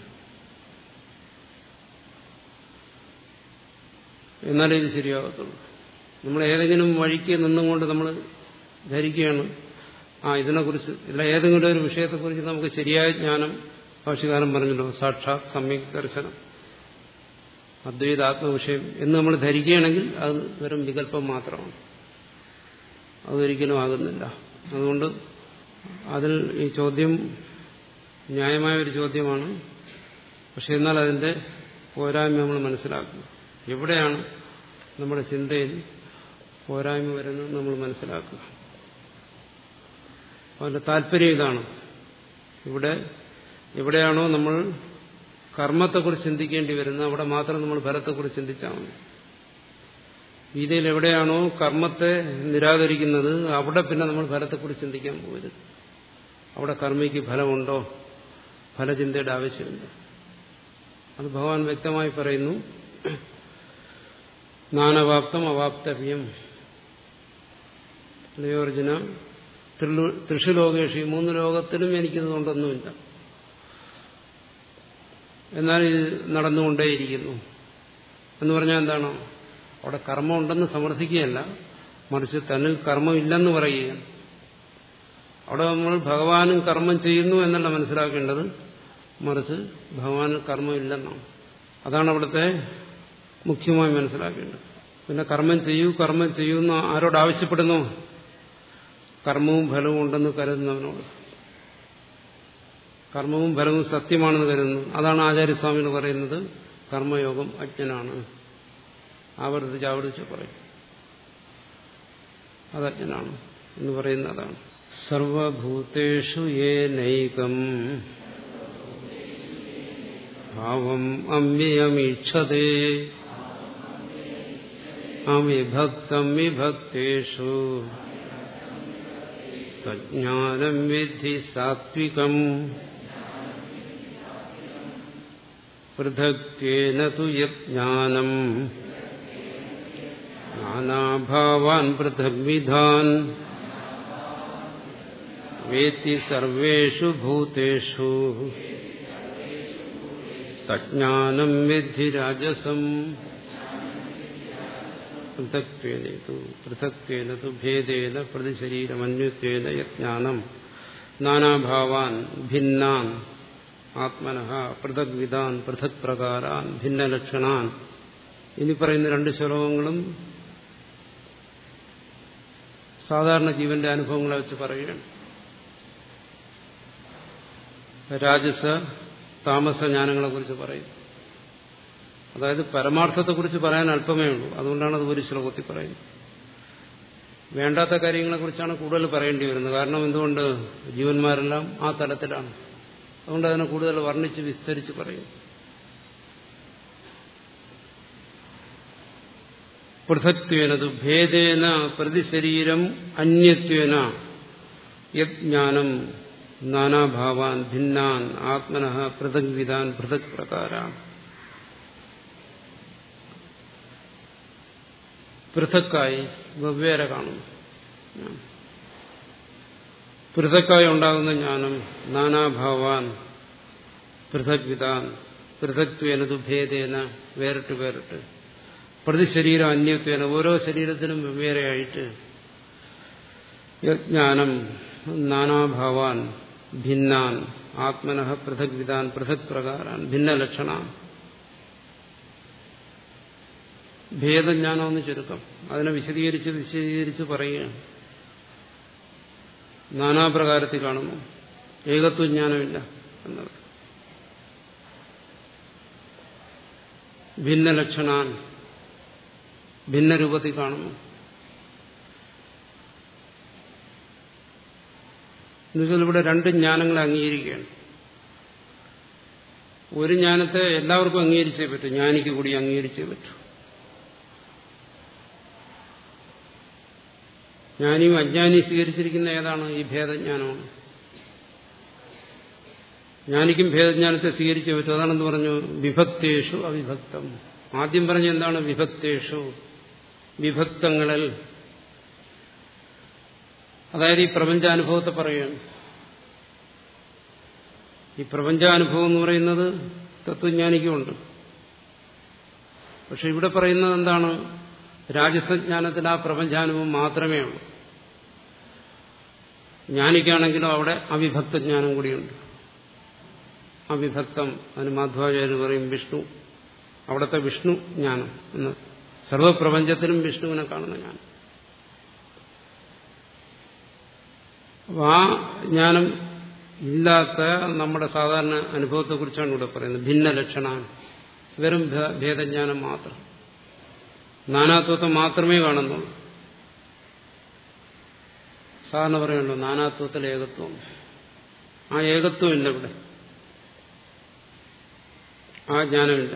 എന്നാലേ ഇത് ശരിയാകത്തുള്ളൂ നമ്മൾ ഏതെങ്കിലും വഴിക്ക് നിന്നുകൊണ്ട് നമ്മൾ ധരിക്കുകയാണ് ആ ഇതിനെക്കുറിച്ച് ഇല്ല ഏതെങ്കിലും ഒരു വിഷയത്തെക്കുറിച്ച് നമുക്ക് ശരിയായ ജ്ഞാനം ഭാഷകാലം പറഞ്ഞല്ലോ സാക്ഷാത് സമ്യക് ദർശനം അദ്വൈതാത്മവിഷയം എന്ന് നമ്മൾ ധരിക്കുകയാണെങ്കിൽ അത് വെറും വികല്പം മാത്രമാണ് അതൊരിക്കലും ആകുന്നില്ല അതുകൊണ്ട് അതിൽ ഈ ചോദ്യം ന്യായമായ ഒരു ചോദ്യമാണ് പക്ഷെ എന്നാൽ അതിന്റെ പോരായ്മ നമ്മൾ മനസ്സിലാക്കുക എവിടെയാണ് നമ്മുടെ ചിന്തയിൽ പോരായ്മ വരുന്നത് നമ്മൾ മനസ്സിലാക്കുക അതിന്റെ താല്പര്യം ഇതാണ് ഇവിടെ എവിടെയാണോ നമ്മൾ കർമ്മത്തെക്കുറിച്ച് ചിന്തിക്കേണ്ടി വരുന്നത് അവിടെ മാത്രം നമ്മൾ ഫലത്തെക്കുറിച്ച് ചിന്തിച്ചാൽ മതി ഗീതയിൽ എവിടെയാണോ കർമ്മത്തെ നിരാകരിക്കുന്നത് അവിടെ പിന്നെ നമ്മൾ ഫലത്തെക്കുറിച്ച് ചിന്തിക്കാൻ പോകരുത് അവിടെ കർമ്മയ്ക്ക് ഫലമുണ്ടോ ഫലചിന്തയുടെ ആവശ്യമുണ്ട് അത് ഭഗവാൻ വ്യക്തമായി പറയുന്നു നാനവാപ്തം അവാപ്തവ്യം ലയോർജുന തൃഷുലോകേഷി മൂന്ന് ലോകത്തിലും എനിക്കിതുകൊണ്ടൊന്നുമില്ല എന്നാൽ ഇത് നടന്നുകൊണ്ടേയിരിക്കുന്നു എന്ന് പറഞ്ഞാൽ എന്താണ് അവിടെ കർമ്മം ഉണ്ടെന്ന് സമർത്ഥിക്കുകയല്ല മറിച്ച് തന്നിൽ കർമ്മമില്ലെന്ന് പറയുകയാണ് അവിടെ നമ്മൾ ഭഗവാനും കർമ്മം ചെയ്യുന്നു എന്നല്ല മനസ്സിലാക്കേണ്ടത് മറിച്ച് ഭഗവാനിൽ കർമ്മമില്ലെന്നാണ് അതാണ് അവിടുത്തെ മുഖ്യമായി മനസ്സിലാക്കേണ്ടത് പിന്നെ കർമ്മം ചെയ്യൂ കർമ്മം ചെയ്യൂ എന്ന് ആരോട് ആവശ്യപ്പെടുന്നു കർമ്മവും ഫലവും ഉണ്ടെന്ന് കരുതുന്നവനോട് കർമ്മവും ഫലവും സത്യമാണെന്ന് കരുതുന്നു അതാണ് ആചാര്യസ്വാമികൾ പറയുന്നത് കർമ്മയോഗം അജ്ഞനാണ് ആവർത്തിച്ച് ആവർത്തിച്ച് പറയും അത് അജ്ഞനാണ് എന്ന് പറയുന്നതാണ് സർവഭൂതേഷു ഏനൈകം ഭാവം അമ്യയമീക്ഷതേ അവിഭക്തം വിഭക്തേഷു തജ്ഞാനം വിധി സാത്വികം പൃഥക്വേന തു യജ്ഞാനം നാനാഭാവാൻ പൃഥഗ്വിധാൻ വേത്തി സർവേഷു ഭൂതേഷു തജ്ഞാനം വിധി രാജസം പൃഥക്വേന പൃഥക്വേന തു ഭേദേന പ്രതിശരീരമന്യത്വേന യജ്ഞാനം നാനാഭാവാൻ ഭിന്നാൻ ആത്മന പൃഥക്വിധാൻ പൃഥക് പ്രകാരാൻ ഭിന്നലക്ഷണാൻ ഇനി പറയുന്ന രണ്ട് ശ്ലോകങ്ങളും സാധാരണ ജീവന്റെ അനുഭവങ്ങളെ വെച്ച് പറയുകയാണ് രാജസ താമസ ജ്ഞാനങ്ങളെ കുറിച്ച് പറയും അതായത് പരമാർത്ഥത്തെക്കുറിച്ച് പറയാൻ അല്പമേ ഉള്ളൂ അതുകൊണ്ടാണ് അത് ഒരു ശ്ലോകത്തിൽ പറയുന്നത് വേണ്ടാത്ത കാര്യങ്ങളെക്കുറിച്ചാണ് കൂടുതൽ പറയേണ്ടി വരുന്നത് കാരണം എന്തുകൊണ്ട് ജീവന്മാരെല്ലാം ആ തലത്തിലാണ് അതുകൊണ്ട് അതിനെ കൂടുതൽ വർണ്ണിച്ച് വിസ്തരിച്ച് പറയും പൃഥക്വേനത് ഭേദേന പ്രതിശരീരം അന്യത്വേന യജ്ഞാനം നാനാഭാവാൻ ഭിന്നാൻ ആത്മന പൃഥക്വിധാൻ പൃഥക് പ്രകാരാൻ പൃഥക്കായി വെവ്വേറെ കാണുന്നു പൃഥക്കായി ഉണ്ടാകുന്ന ജ്ഞാനം നാനാഭാവാൻ പൃഥക്വിധാൻ പൃഥക്വേനതു ഭേദേന വേറിട്ട് വേറിട്ട് പ്രതിശരീരം അന്യത്വേന ഓരോ ശരീരത്തിനും വെവ്വേറെയായിട്ട് യജ്ഞാനം നാനാഭാവാൻ ഭിന്നാൻ ആത്മനഃ പൃഥക് വിധാൻ പൃഥക് പ്രകാരാൻ ഭിന്നലക്ഷണാൻ ഭേദജ്ഞാനമെന്ന് ചുരുക്കം അതിനെ വിശദീകരിച്ച് വിശദീകരിച്ച് പറയുകയാണ് നാനാപ്രകാരത്തിൽ കാണുന്നു ഏകത്വജ്ഞാനമില്ല എന്നത് ഭിന്നലക്ഷണാൻ ഭിന്നരൂപത്തിൽ കാണുന്നു എന്നുവെച്ചാൽ ഇവിടെ രണ്ട് ജ്ഞാനങ്ങളെ അംഗീകരിക്കുകയാണ് ഒരു ജ്ഞാനത്തെ എല്ലാവർക്കും അംഗീകരിച്ചേ പറ്റൂ ജ്ഞാനിക്ക് കൂടി അംഗീകരിച്ചേ പറ്റൂ ജ്ഞാനിയും അജ്ഞാനിയും സ്വീകരിച്ചിരിക്കുന്ന ഏതാണ് ഈ ഭേദജ്ഞാനമാണ് ജ്ഞാനിക്കും ഭേദജ്ഞാനത്തെ സ്വീകരിച്ചേ പറ്റൂ അതാണെന്ന് പറഞ്ഞു വിഭക്തേഷു അവിഭക്തം ആദ്യം പറഞ്ഞ എന്താണ് വിഭക്തേഷു വിഭക്തങ്ങളിൽ അതായത് ഈ പ്രപഞ്ചാനുഭവത്തെ പറയുകയാണ് ഈ പ്രപഞ്ചാനുഭവം എന്ന് പറയുന്നത് തത്വജ്ഞാനിക്കുമുണ്ട് പക്ഷെ ഇവിടെ പറയുന്നത് എന്താണ് രാജസജ്ഞാനത്തിൽ ആ പ്രപഞ്ചാനുഭവം മാത്രമേ ഉള്ളൂ ജ്ഞാനിക്കാണെങ്കിലും അവിടെ അവിഭക്ത ജ്ഞാനം കൂടിയുണ്ട് അവിഭക്തം അതിന് മാധ്വാചാര്യ പറയും വിഷ്ണു അവിടുത്തെ വിഷ്ണു ജ്ഞാനം എന്ന് സർവപ്രപഞ്ചത്തിലും വിഷ്ണുവിനെ കാണുന്ന ജ്ഞാനം അപ്പൊ ആ ജ്ഞാനം ഇല്ലാത്ത നമ്മുടെ സാധാരണ അനുഭവത്തെക്കുറിച്ചാണ് ഇവിടെ പറയുന്നത് ഭിന്ന ലക്ഷണാണ് വെറും ഭേദജ്ഞാനം മാത്രം നാനാത്വത്തെ മാത്രമേ കാണുന്നുള്ളൂ സാധാരണ പറയുമല്ലോ നാനാത്വത്തിൽ ഏകത്വം ആ ഏകത്വമില്ല ഇവിടെ ആ ജ്ഞാനമില്ല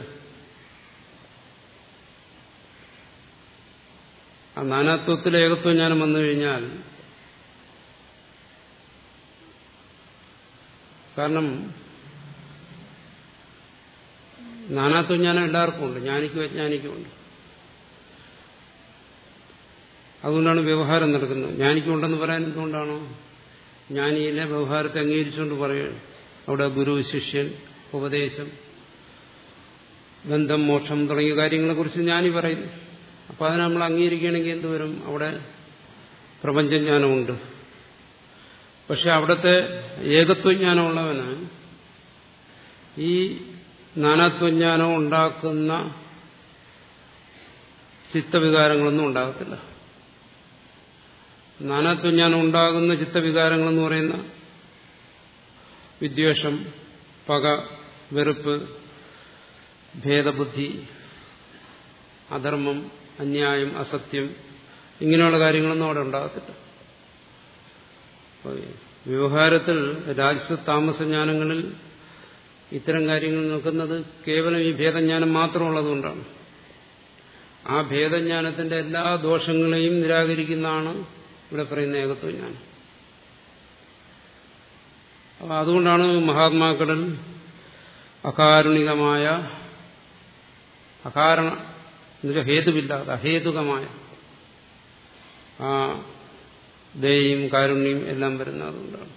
ആ നാനാത്വത്തിൽ ഏകത്വം ജ്ഞാനം വന്നു കഴിഞ്ഞാൽ കാരണം നാനാത്വജ്ഞാനം എല്ലാവർക്കും ഉണ്ട് ജ്ഞാനിക്കും അജ്ഞാനിക്കുമുണ്ട് അതുകൊണ്ടാണ് വ്യവഹാരം നടക്കുന്നത് ജ്ഞാനിക്കുണ്ടെന്ന് പറയാൻ എന്തുകൊണ്ടാണോ ജ്ഞാനിയിലെ വ്യവഹാരത്തെ അംഗീകരിച്ചുകൊണ്ട് പറയുകയാണ് അവിടെ ഗുരു ശിഷ്യൻ ഉപദേശം ബന്ധം മോക്ഷം തുടങ്ങിയ കാര്യങ്ങളെക്കുറിച്ച് ജ്ഞാനി പറയുന്നു അപ്പം അതിനെ നമ്മൾ അംഗീകരിക്കുകയാണെങ്കിൽ എന്തുവരും അവിടെ പ്രപഞ്ചജ്ഞാനമുണ്ട് പക്ഷെ അവിടുത്തെ ഏകത്വജ്ഞാനമുള്ളവന് ഈ നാനാത്വജ്ഞാനം ഉണ്ടാക്കുന്ന ചിത്തവികാരങ്ങളൊന്നും ഉണ്ടാകത്തില്ല നാനാത്വജ്ഞാനം ഉണ്ടാകുന്ന ചിത്തവികാരങ്ങളെന്ന് പറയുന്ന വിദ്വേഷം പക വെറുപ്പ് ഭേദബുദ്ധി അധർമ്മം അന്യായം അസത്യം ഇങ്ങനെയുള്ള കാര്യങ്ങളൊന്നും അവിടെ ഉണ്ടാകത്തില്ല വ്യവഹാരത്തിൽ രാജസ താമസജ്ഞാനങ്ങളിൽ ഇത്തരം കാര്യങ്ങൾ നോക്കുന്നത് കേവലം ഈ ഭേദജ്ഞാനം മാത്രമുള്ളതുകൊണ്ടാണ് ആ ഭേദജ്ഞാനത്തിന്റെ എല്ലാ ദോഷങ്ങളെയും നിരാകരിക്കുന്നതാണ് ഇവിടെ പറയുന്ന ഏകത്വജ്ഞാനം അപ്പൊ അതുകൊണ്ടാണ് മഹാത്മാക്കളിൽ അകാരുണികമായ അകാരണ എന്നുവെച്ചാൽ ഹേതുവില്ലാതെ അഹേതുകമായ ആ ദയയും കാരുണ്യം എല്ലാം വരുന്നത് അതുകൊണ്ടാണ്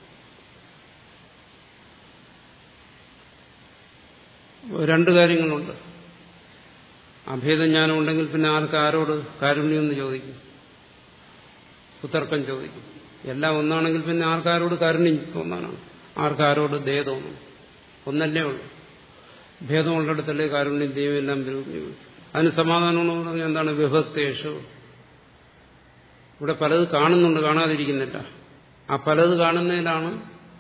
രണ്ട് കാര്യങ്ങളുണ്ട് അഭേദജ്ഞാനം ഉണ്ടെങ്കിൽ പിന്നെ ആൾക്ക് ആരോട് കാരുണ്യം എന്ന് ചോദിക്കും കുത്തർക്കം ചോദിക്കും എല്ലാം ഒന്നാണെങ്കിൽ പിന്നെ ആൾക്കാരോട് കാരുണ്യം തോന്നാനാണ് ആർക്കാരോട് ദയ തോന്നും ഒന്നല്ലേ ഉള്ളൂ ഭേദമുള്ളിടത്തല്ലേ കാരുണ്യം ദൈവം എല്ലാം വരും അതിന് സമാധാനമെന്ന് പറഞ്ഞാൽ എന്താണ് വിഭക്തേഷു ഇവിടെ പലത് കാണുന്നുണ്ട് കാണാതിരിക്കുന്നില്ല ആ പലത് കാണുന്നതിലാണ്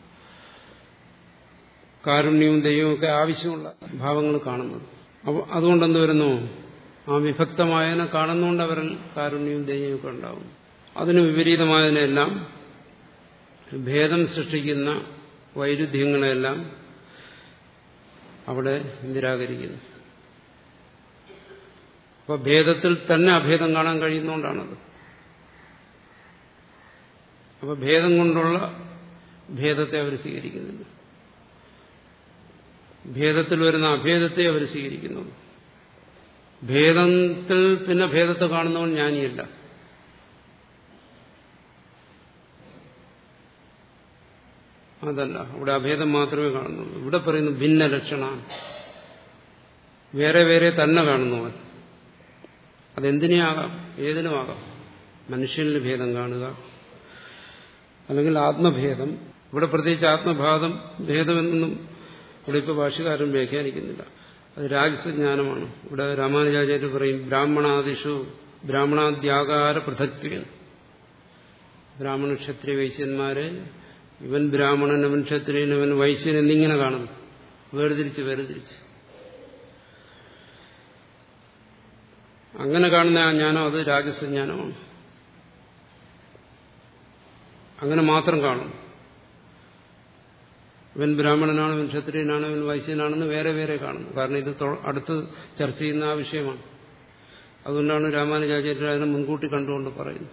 കാരുണ്യവും ദൈവവും ഒക്കെ ആവശ്യമുള്ള ഭാവങ്ങൾ കാണുന്നത് അപ്പോൾ അതുകൊണ്ട് എന്ത് വരുന്നു ആ വിഭക്തമായതിനെ കാണുന്നതുകൊണ്ട് അവരിൽ കാരുണ്യവും ദൈവവും ഒക്കെ ഉണ്ടാവും അതിന് വിപരീതമായതിനെല്ലാം ഭേദം സൃഷ്ടിക്കുന്ന വൈരുദ്ധ്യങ്ങളെല്ലാം അവിടെ നിരാകരിക്കുന്നു അപ്പോൾ ഭേദത്തിൽ തന്നെ അഭേദം കാണാൻ കഴിയുന്നതുകൊണ്ടാണത് അപ്പോൾ ഭേദം കൊണ്ടുള്ള ഭേദത്തെ അവർ സ്വീകരിക്കുന്നില്ല ഭേദത്തിൽ വരുന്ന അഭേദത്തെ അവർ സ്വീകരിക്കുന്നുള്ളൂ ഭേദത്തിൽ പിന്നെ ഭേദത്തെ കാണുന്നവൻ ജ്ഞാനിയല്ല അതല്ല ഇവിടെ അഭേദം മാത്രമേ കാണുന്നുള്ളൂ ഇവിടെ പറയുന്നു ഭിന്ന ലക്ഷണമാണ് വേറെ വേറെ തന്നെ കാണുന്നവൻ അതെന്തിനെയാകാം ഏതിനുമാകാം മനുഷ്യനിൽ ഭേദം കാണുക അല്ലെങ്കിൽ ആത്മഭേദം ഇവിടെ പ്രത്യേകിച്ച് ആത്മഭാതം ഭേദമെന്നൊന്നും ഇവിടെ ഇപ്പോൾ ഭാഷകാരൻ വ്യാഖ്യാനിക്കുന്നില്ല അത് രാജസജ്ഞാനമാണ് ഇവിടെ രാമാനുജാചാര്യ പറയും ബ്രാഹ്മണാദിഷു ബ്രാഹ്മണാദ്യാകാര പൃഥക്വൻ ബ്രാഹ്മണ ക്ഷത്രിയ വൈശ്യന്മാരെ ഇവൻ ബ്രാഹ്മണൻ അവൻ ക്ഷത്രിയൻ അവൻ വൈശ്യൻ എന്നിങ്ങനെ കാണുന്നു വേർതിരിച്ച് വേർതിരിച്ച് അങ്ങനെ കാണുന്ന ആ ജ്ഞാനം അത് രാജസജ്ഞാനമാണ് അങ്ങനെ മാത്രം കാണും ഇവൻ ബ്രാഹ്മണനാണ് ഇവൻ ക്ഷത്രിയനാണ് ഇവൻ വൈശ്യനാണെന്ന് വേറെ വേറെ കാണുന്നു കാരണം ഇത് അടുത്ത് ചർച്ച ചെയ്യുന്ന ആ വിഷയമാണ് അതുകൊണ്ടാണ് രാമാനുജാചാര്യർ അതിനെ മുൻകൂട്ടി കണ്ടുകൊണ്ട് പറയുന്നത്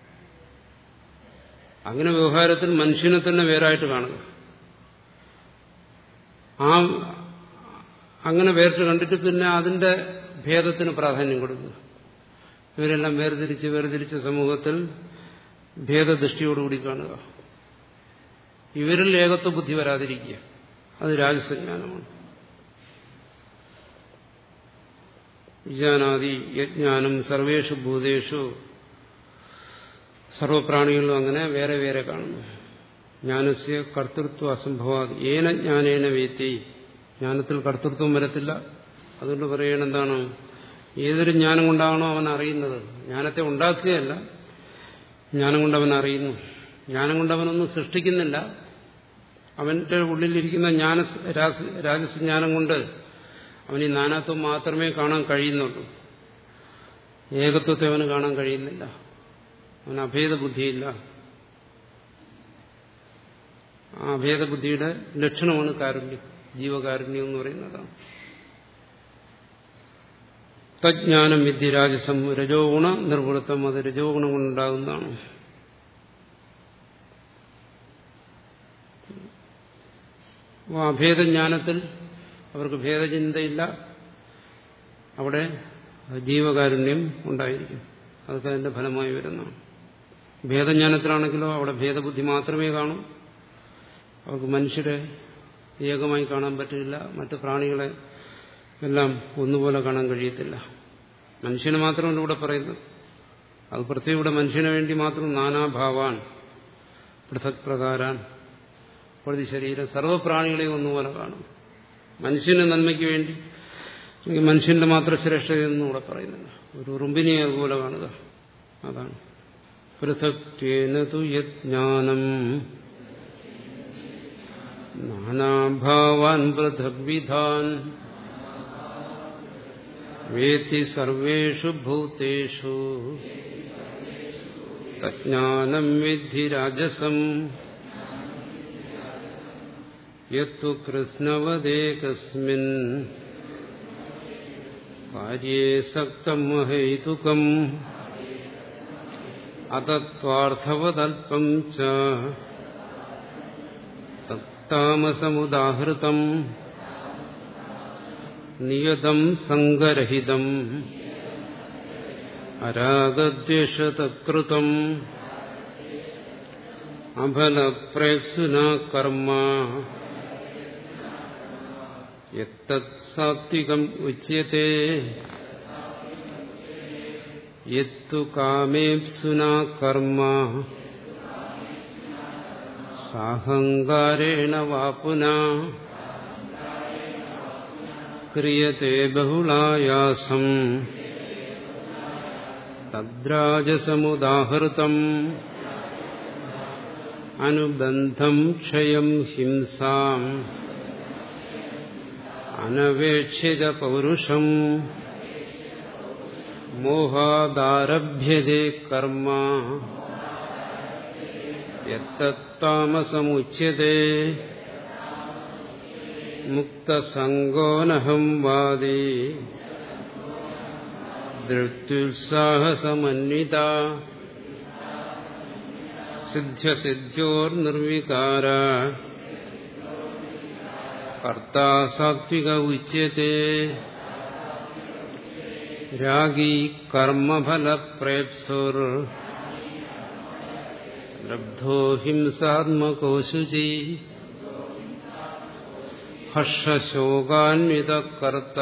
അങ്ങനെ വ്യവഹാരത്തിൽ മനുഷ്യനെ തന്നെ വേറായിട്ട് കാണുക ആ അങ്ങനെ വേറിട്ട് കണ്ടിട്ട് പിന്നെ അതിന്റെ ഭേദത്തിന് പ്രാധാന്യം കൊടുക്കുക ഇവരെല്ലാം വേർതിരിച്ച് വേർതിരിച്ച സമൂഹത്തിൽ ഭേദദൃഷ്ടിയോടുകൂടി കാണുക ഇവരിൽ ഏകത്വ ബുദ്ധി വരാതിരിക്കുക അത് രാജസജ്ഞാനമാണ് വിജാനാദി യജ്ഞാനം സർവേഷു ഭൂതേഷു സർവപ്രാണികളിലും അങ്ങനെ വേറെ വേറെ കാണുന്നു ജ്ഞാനസ്യ കർത്തൃത്വ അസംഭവാദി ഏന ജ്ഞാനേന വേത്തി ജ്ഞാനത്തിൽ കർത്തൃത്വം വരത്തില്ല അതുകൊണ്ട് പറയണ എന്താണ് ഏതൊരു ജ്ഞാനം കൊണ്ടാണോ അവൻ അറിയുന്നത് ജ്ഞാനത്തെ ഉണ്ടാക്കുകയല്ല ജ്ഞാനം കൊണ്ട് അവൻ അറിയുന്നു ജ്ഞാനം കൊണ്ട് അവനൊന്നും സൃഷ്ടിക്കുന്നില്ല അവന്റെ ഉള്ളിലിരിക്കുന്ന ജ്ഞാന രാജസജ്ഞാനം കൊണ്ട് അവൻ ഈ നാനാത്വം മാത്രമേ കാണാൻ കഴിയുന്നുള്ളൂ ഏകത്വത്തെ അവന് കാണാൻ കഴിയുന്നില്ല അവന് അഭേദ ബുദ്ധിയില്ല ആ അഭേദബുദ്ധിയുടെ ലക്ഷണമാണ് കാരുണ്യം ജീവകാരുണ്യം എന്ന് പറയുന്നതാണ് തജ്ഞാനം വിദ്യ രാജസം രജോ ഗുണ നിർവൃത്തം അത് രജോ ഗുണം കൊണ്ടുണ്ടാകുന്നതാണ് അഭേദജ്ഞാനത്തിൽ അവർക്ക് ഭേദചിന്തയില്ല അവിടെ ജീവകാരുണ്യം ഉണ്ടായിരിക്കും അതൊക്കെ അതിന്റെ ഫലമായി വരുന്നതാണ് ഭേദജ്ഞാനത്തിലാണെങ്കിലോ അവിടെ ഭേദബുദ്ധി മാത്രമേ കാണൂ അവർക്ക് മനുഷ്യരെ ഏകമായി കാണാൻ പറ്റില്ല മറ്റു പ്രാണികളെ എല്ലാം ഒന്നുപോലെ കാണാൻ കഴിയത്തില്ല മനുഷ്യന് മാത്രമല്ല ഇവിടെ പറയുന്നത് അത് പ്രത്യേകം ഇവിടെ മനുഷ്യന് വേണ്ടി മാത്രം നാനാഭാവാൻ പൃഥക് പ്രകാരാൻ പ്രതി ശരീരം സർവ്വപ്രാണികളെയും ഒന്നുപോലെ കാണും മനുഷ്യന് നന്മയ്ക്ക് വേണ്ടി മനുഷ്യന്റെ മാത്രം ശ്രേഷ്ഠതയെന്നും ഇവിടെ പറയുന്നില്ല ഒരു ഉറുമ്പിനെ അതുപോലെ കാണുക അതാണ് പൃഥക്വേന തു യജ്ഞാനം നാനാഭാവാൻ പൃഥഗ്വിധാൻ വേത്തി സർവേഷു ഭൂതേഷു തജ്ഞാനം വിദ്ധി രാജസം യത്തു കൃഷ്ണവദേകസ്മിൻ കാര്യേ സക്തം ഹൈതുകം അതത്വാർത്ഥവതൽപം ച താമസമുദാഹൃതം നിയതം സംഗരഹിതം അരാഗദ്വേഷതകൃതം അഫലപ്രേപ്സുന കർമ്മ യത്തത്സാത്വികം ഉച്യത്തെ യത്തു കാമേപ്സുന കർമ്മ സാഹങ്കാരേണ വാ പുന ക്രിയത്തെ ബഹുളായാസം തദ്രാജസമുദാഹൃതം അനുബന്ധം ക്ഷയം ഹിംസാം അനവേക്ഷിത പൗരുഷം മോഹാദാരഭ്യതേ കർമ്മ യത്തത്താമസമുച്യത്തെ മുക്തസംഗോനഹം വാദി ദൃത്യുത്സാഹസമന്വിത സിദ്ധ്യസിദ്ധ്യോർനിർവികാര കർത്താ സാത്വിക ഉച്യത്തെ രാഗീ കർമ്മഫലപ്രേപ്സുർ ലബ്ധോ ഹിംസാത്മകോശുചി ഹർഷശോകാന്വിതകർത്ത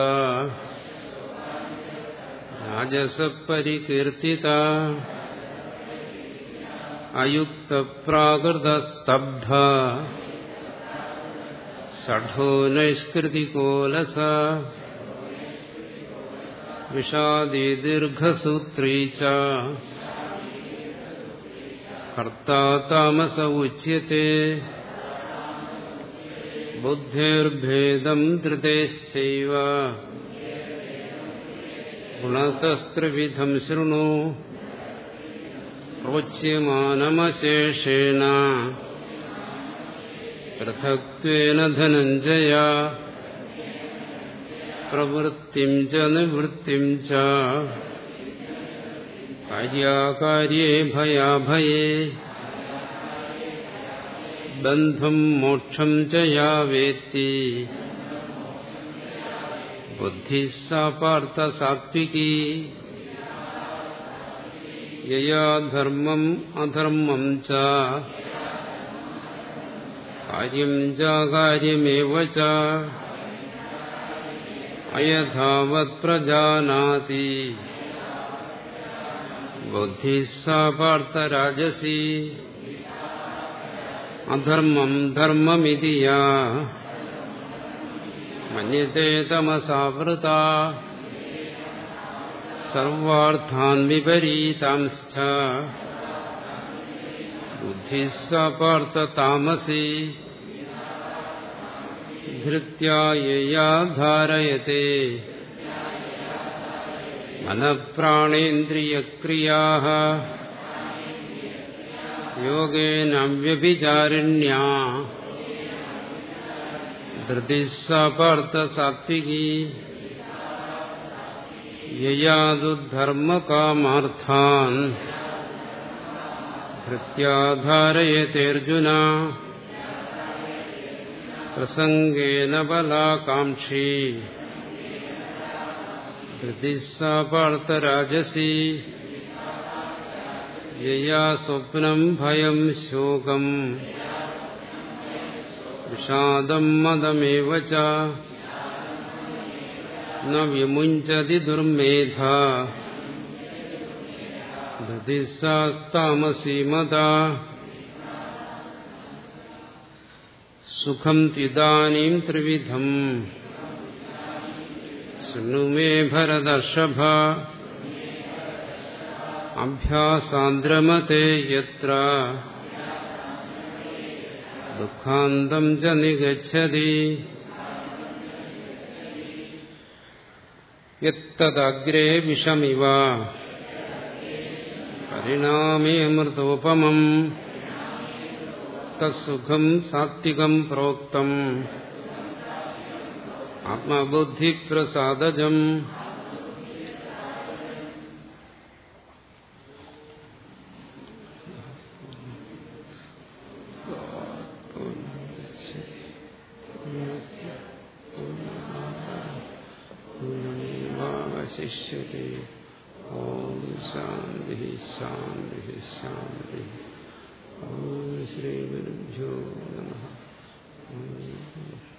രാജസപരികീർത്തിത അയുക്തപ്രാകൃതസ്തബ്ധ ഷഠോ നൈഷ്കൃതികോലസ വിഷാദി ദീർഘസൂത്രീ ച കർത്താ താമസ ഉച്യത്തെ ബുദ്ധിർഭേദം ധൃതേശ്ചൈവ ഗുണതസ്ത്രിവിധം ശൃണു പ്രോച്യമാനമശേഷേണ പൃഥക്വേന ധനഞ്ജയ പ്രവൃത്തിം ച നിവൃത്തിം ച കാര്യാകാര്യേ ഭയാഭയേ ബന്ധം മോക്ഷം ച യാ വേത്തി ബുദ്ധി സാ പാർത്ഥ സാത്വികി യയാ ധർമ്മം അധർമ്മം ച കാര്യം ചാര്യമേവ ച അയഥാവത് പ്രജാനാതി ബുദ്ധി സാ പാർത്ഥ രാജസി അധർമ്മം ധർമ്മമിതി യാ മന്യത്തെ തമസാവൃത സർവാർത്ഥാൻ വിപരീതാംശ്ച ബുദ്ധി സാ പാർത്ഥ താമസി ധൃത്യായയാ ധാരയത്തെ മനഃപ്രാണേന്ദ്രിയക്രിയാ യോഗേന വ്യഭിചാരിണ്യാ ധൃതി സാർത്ഥ സാത്വികി യയാതുധർമ്മകാമാർത്ഥാൻ ധൃത്യാധാരയത്തേർജുന പ്രസംഗേന ബലാകാംക്ഷി ധൃതി സാർത്ഥ രാജസി യയാ സ്വപ്നം ഭയം ശോകം വിഷാദം മതമേവ ച ന വിമുഞ്ചതി ദുർമേധ ധൃതിസാസ്താമസി മത സുഖം ത്വിദാനീം ത്രിവിധം ശൃണു മേ ഭരതർഷഭ അഭ്യാസാന്ദ്രമത്തെ യത്ര ദുഃഖാന്തം ച നിഗച്ഛതി യത്തദഗ്രേ വിഷമിവ പരിണാമേ അമൃതോപമം തസുഖം സാത്വികം പ്രോക്തം ആത്മബുദ്ധിപ്രസാദജം ശിഷ്യത്തെ ഓം ശാന്തി ശാന്തി ശാന്തി ഓം ശ്രീ ഗുരുഭ്യോ നമ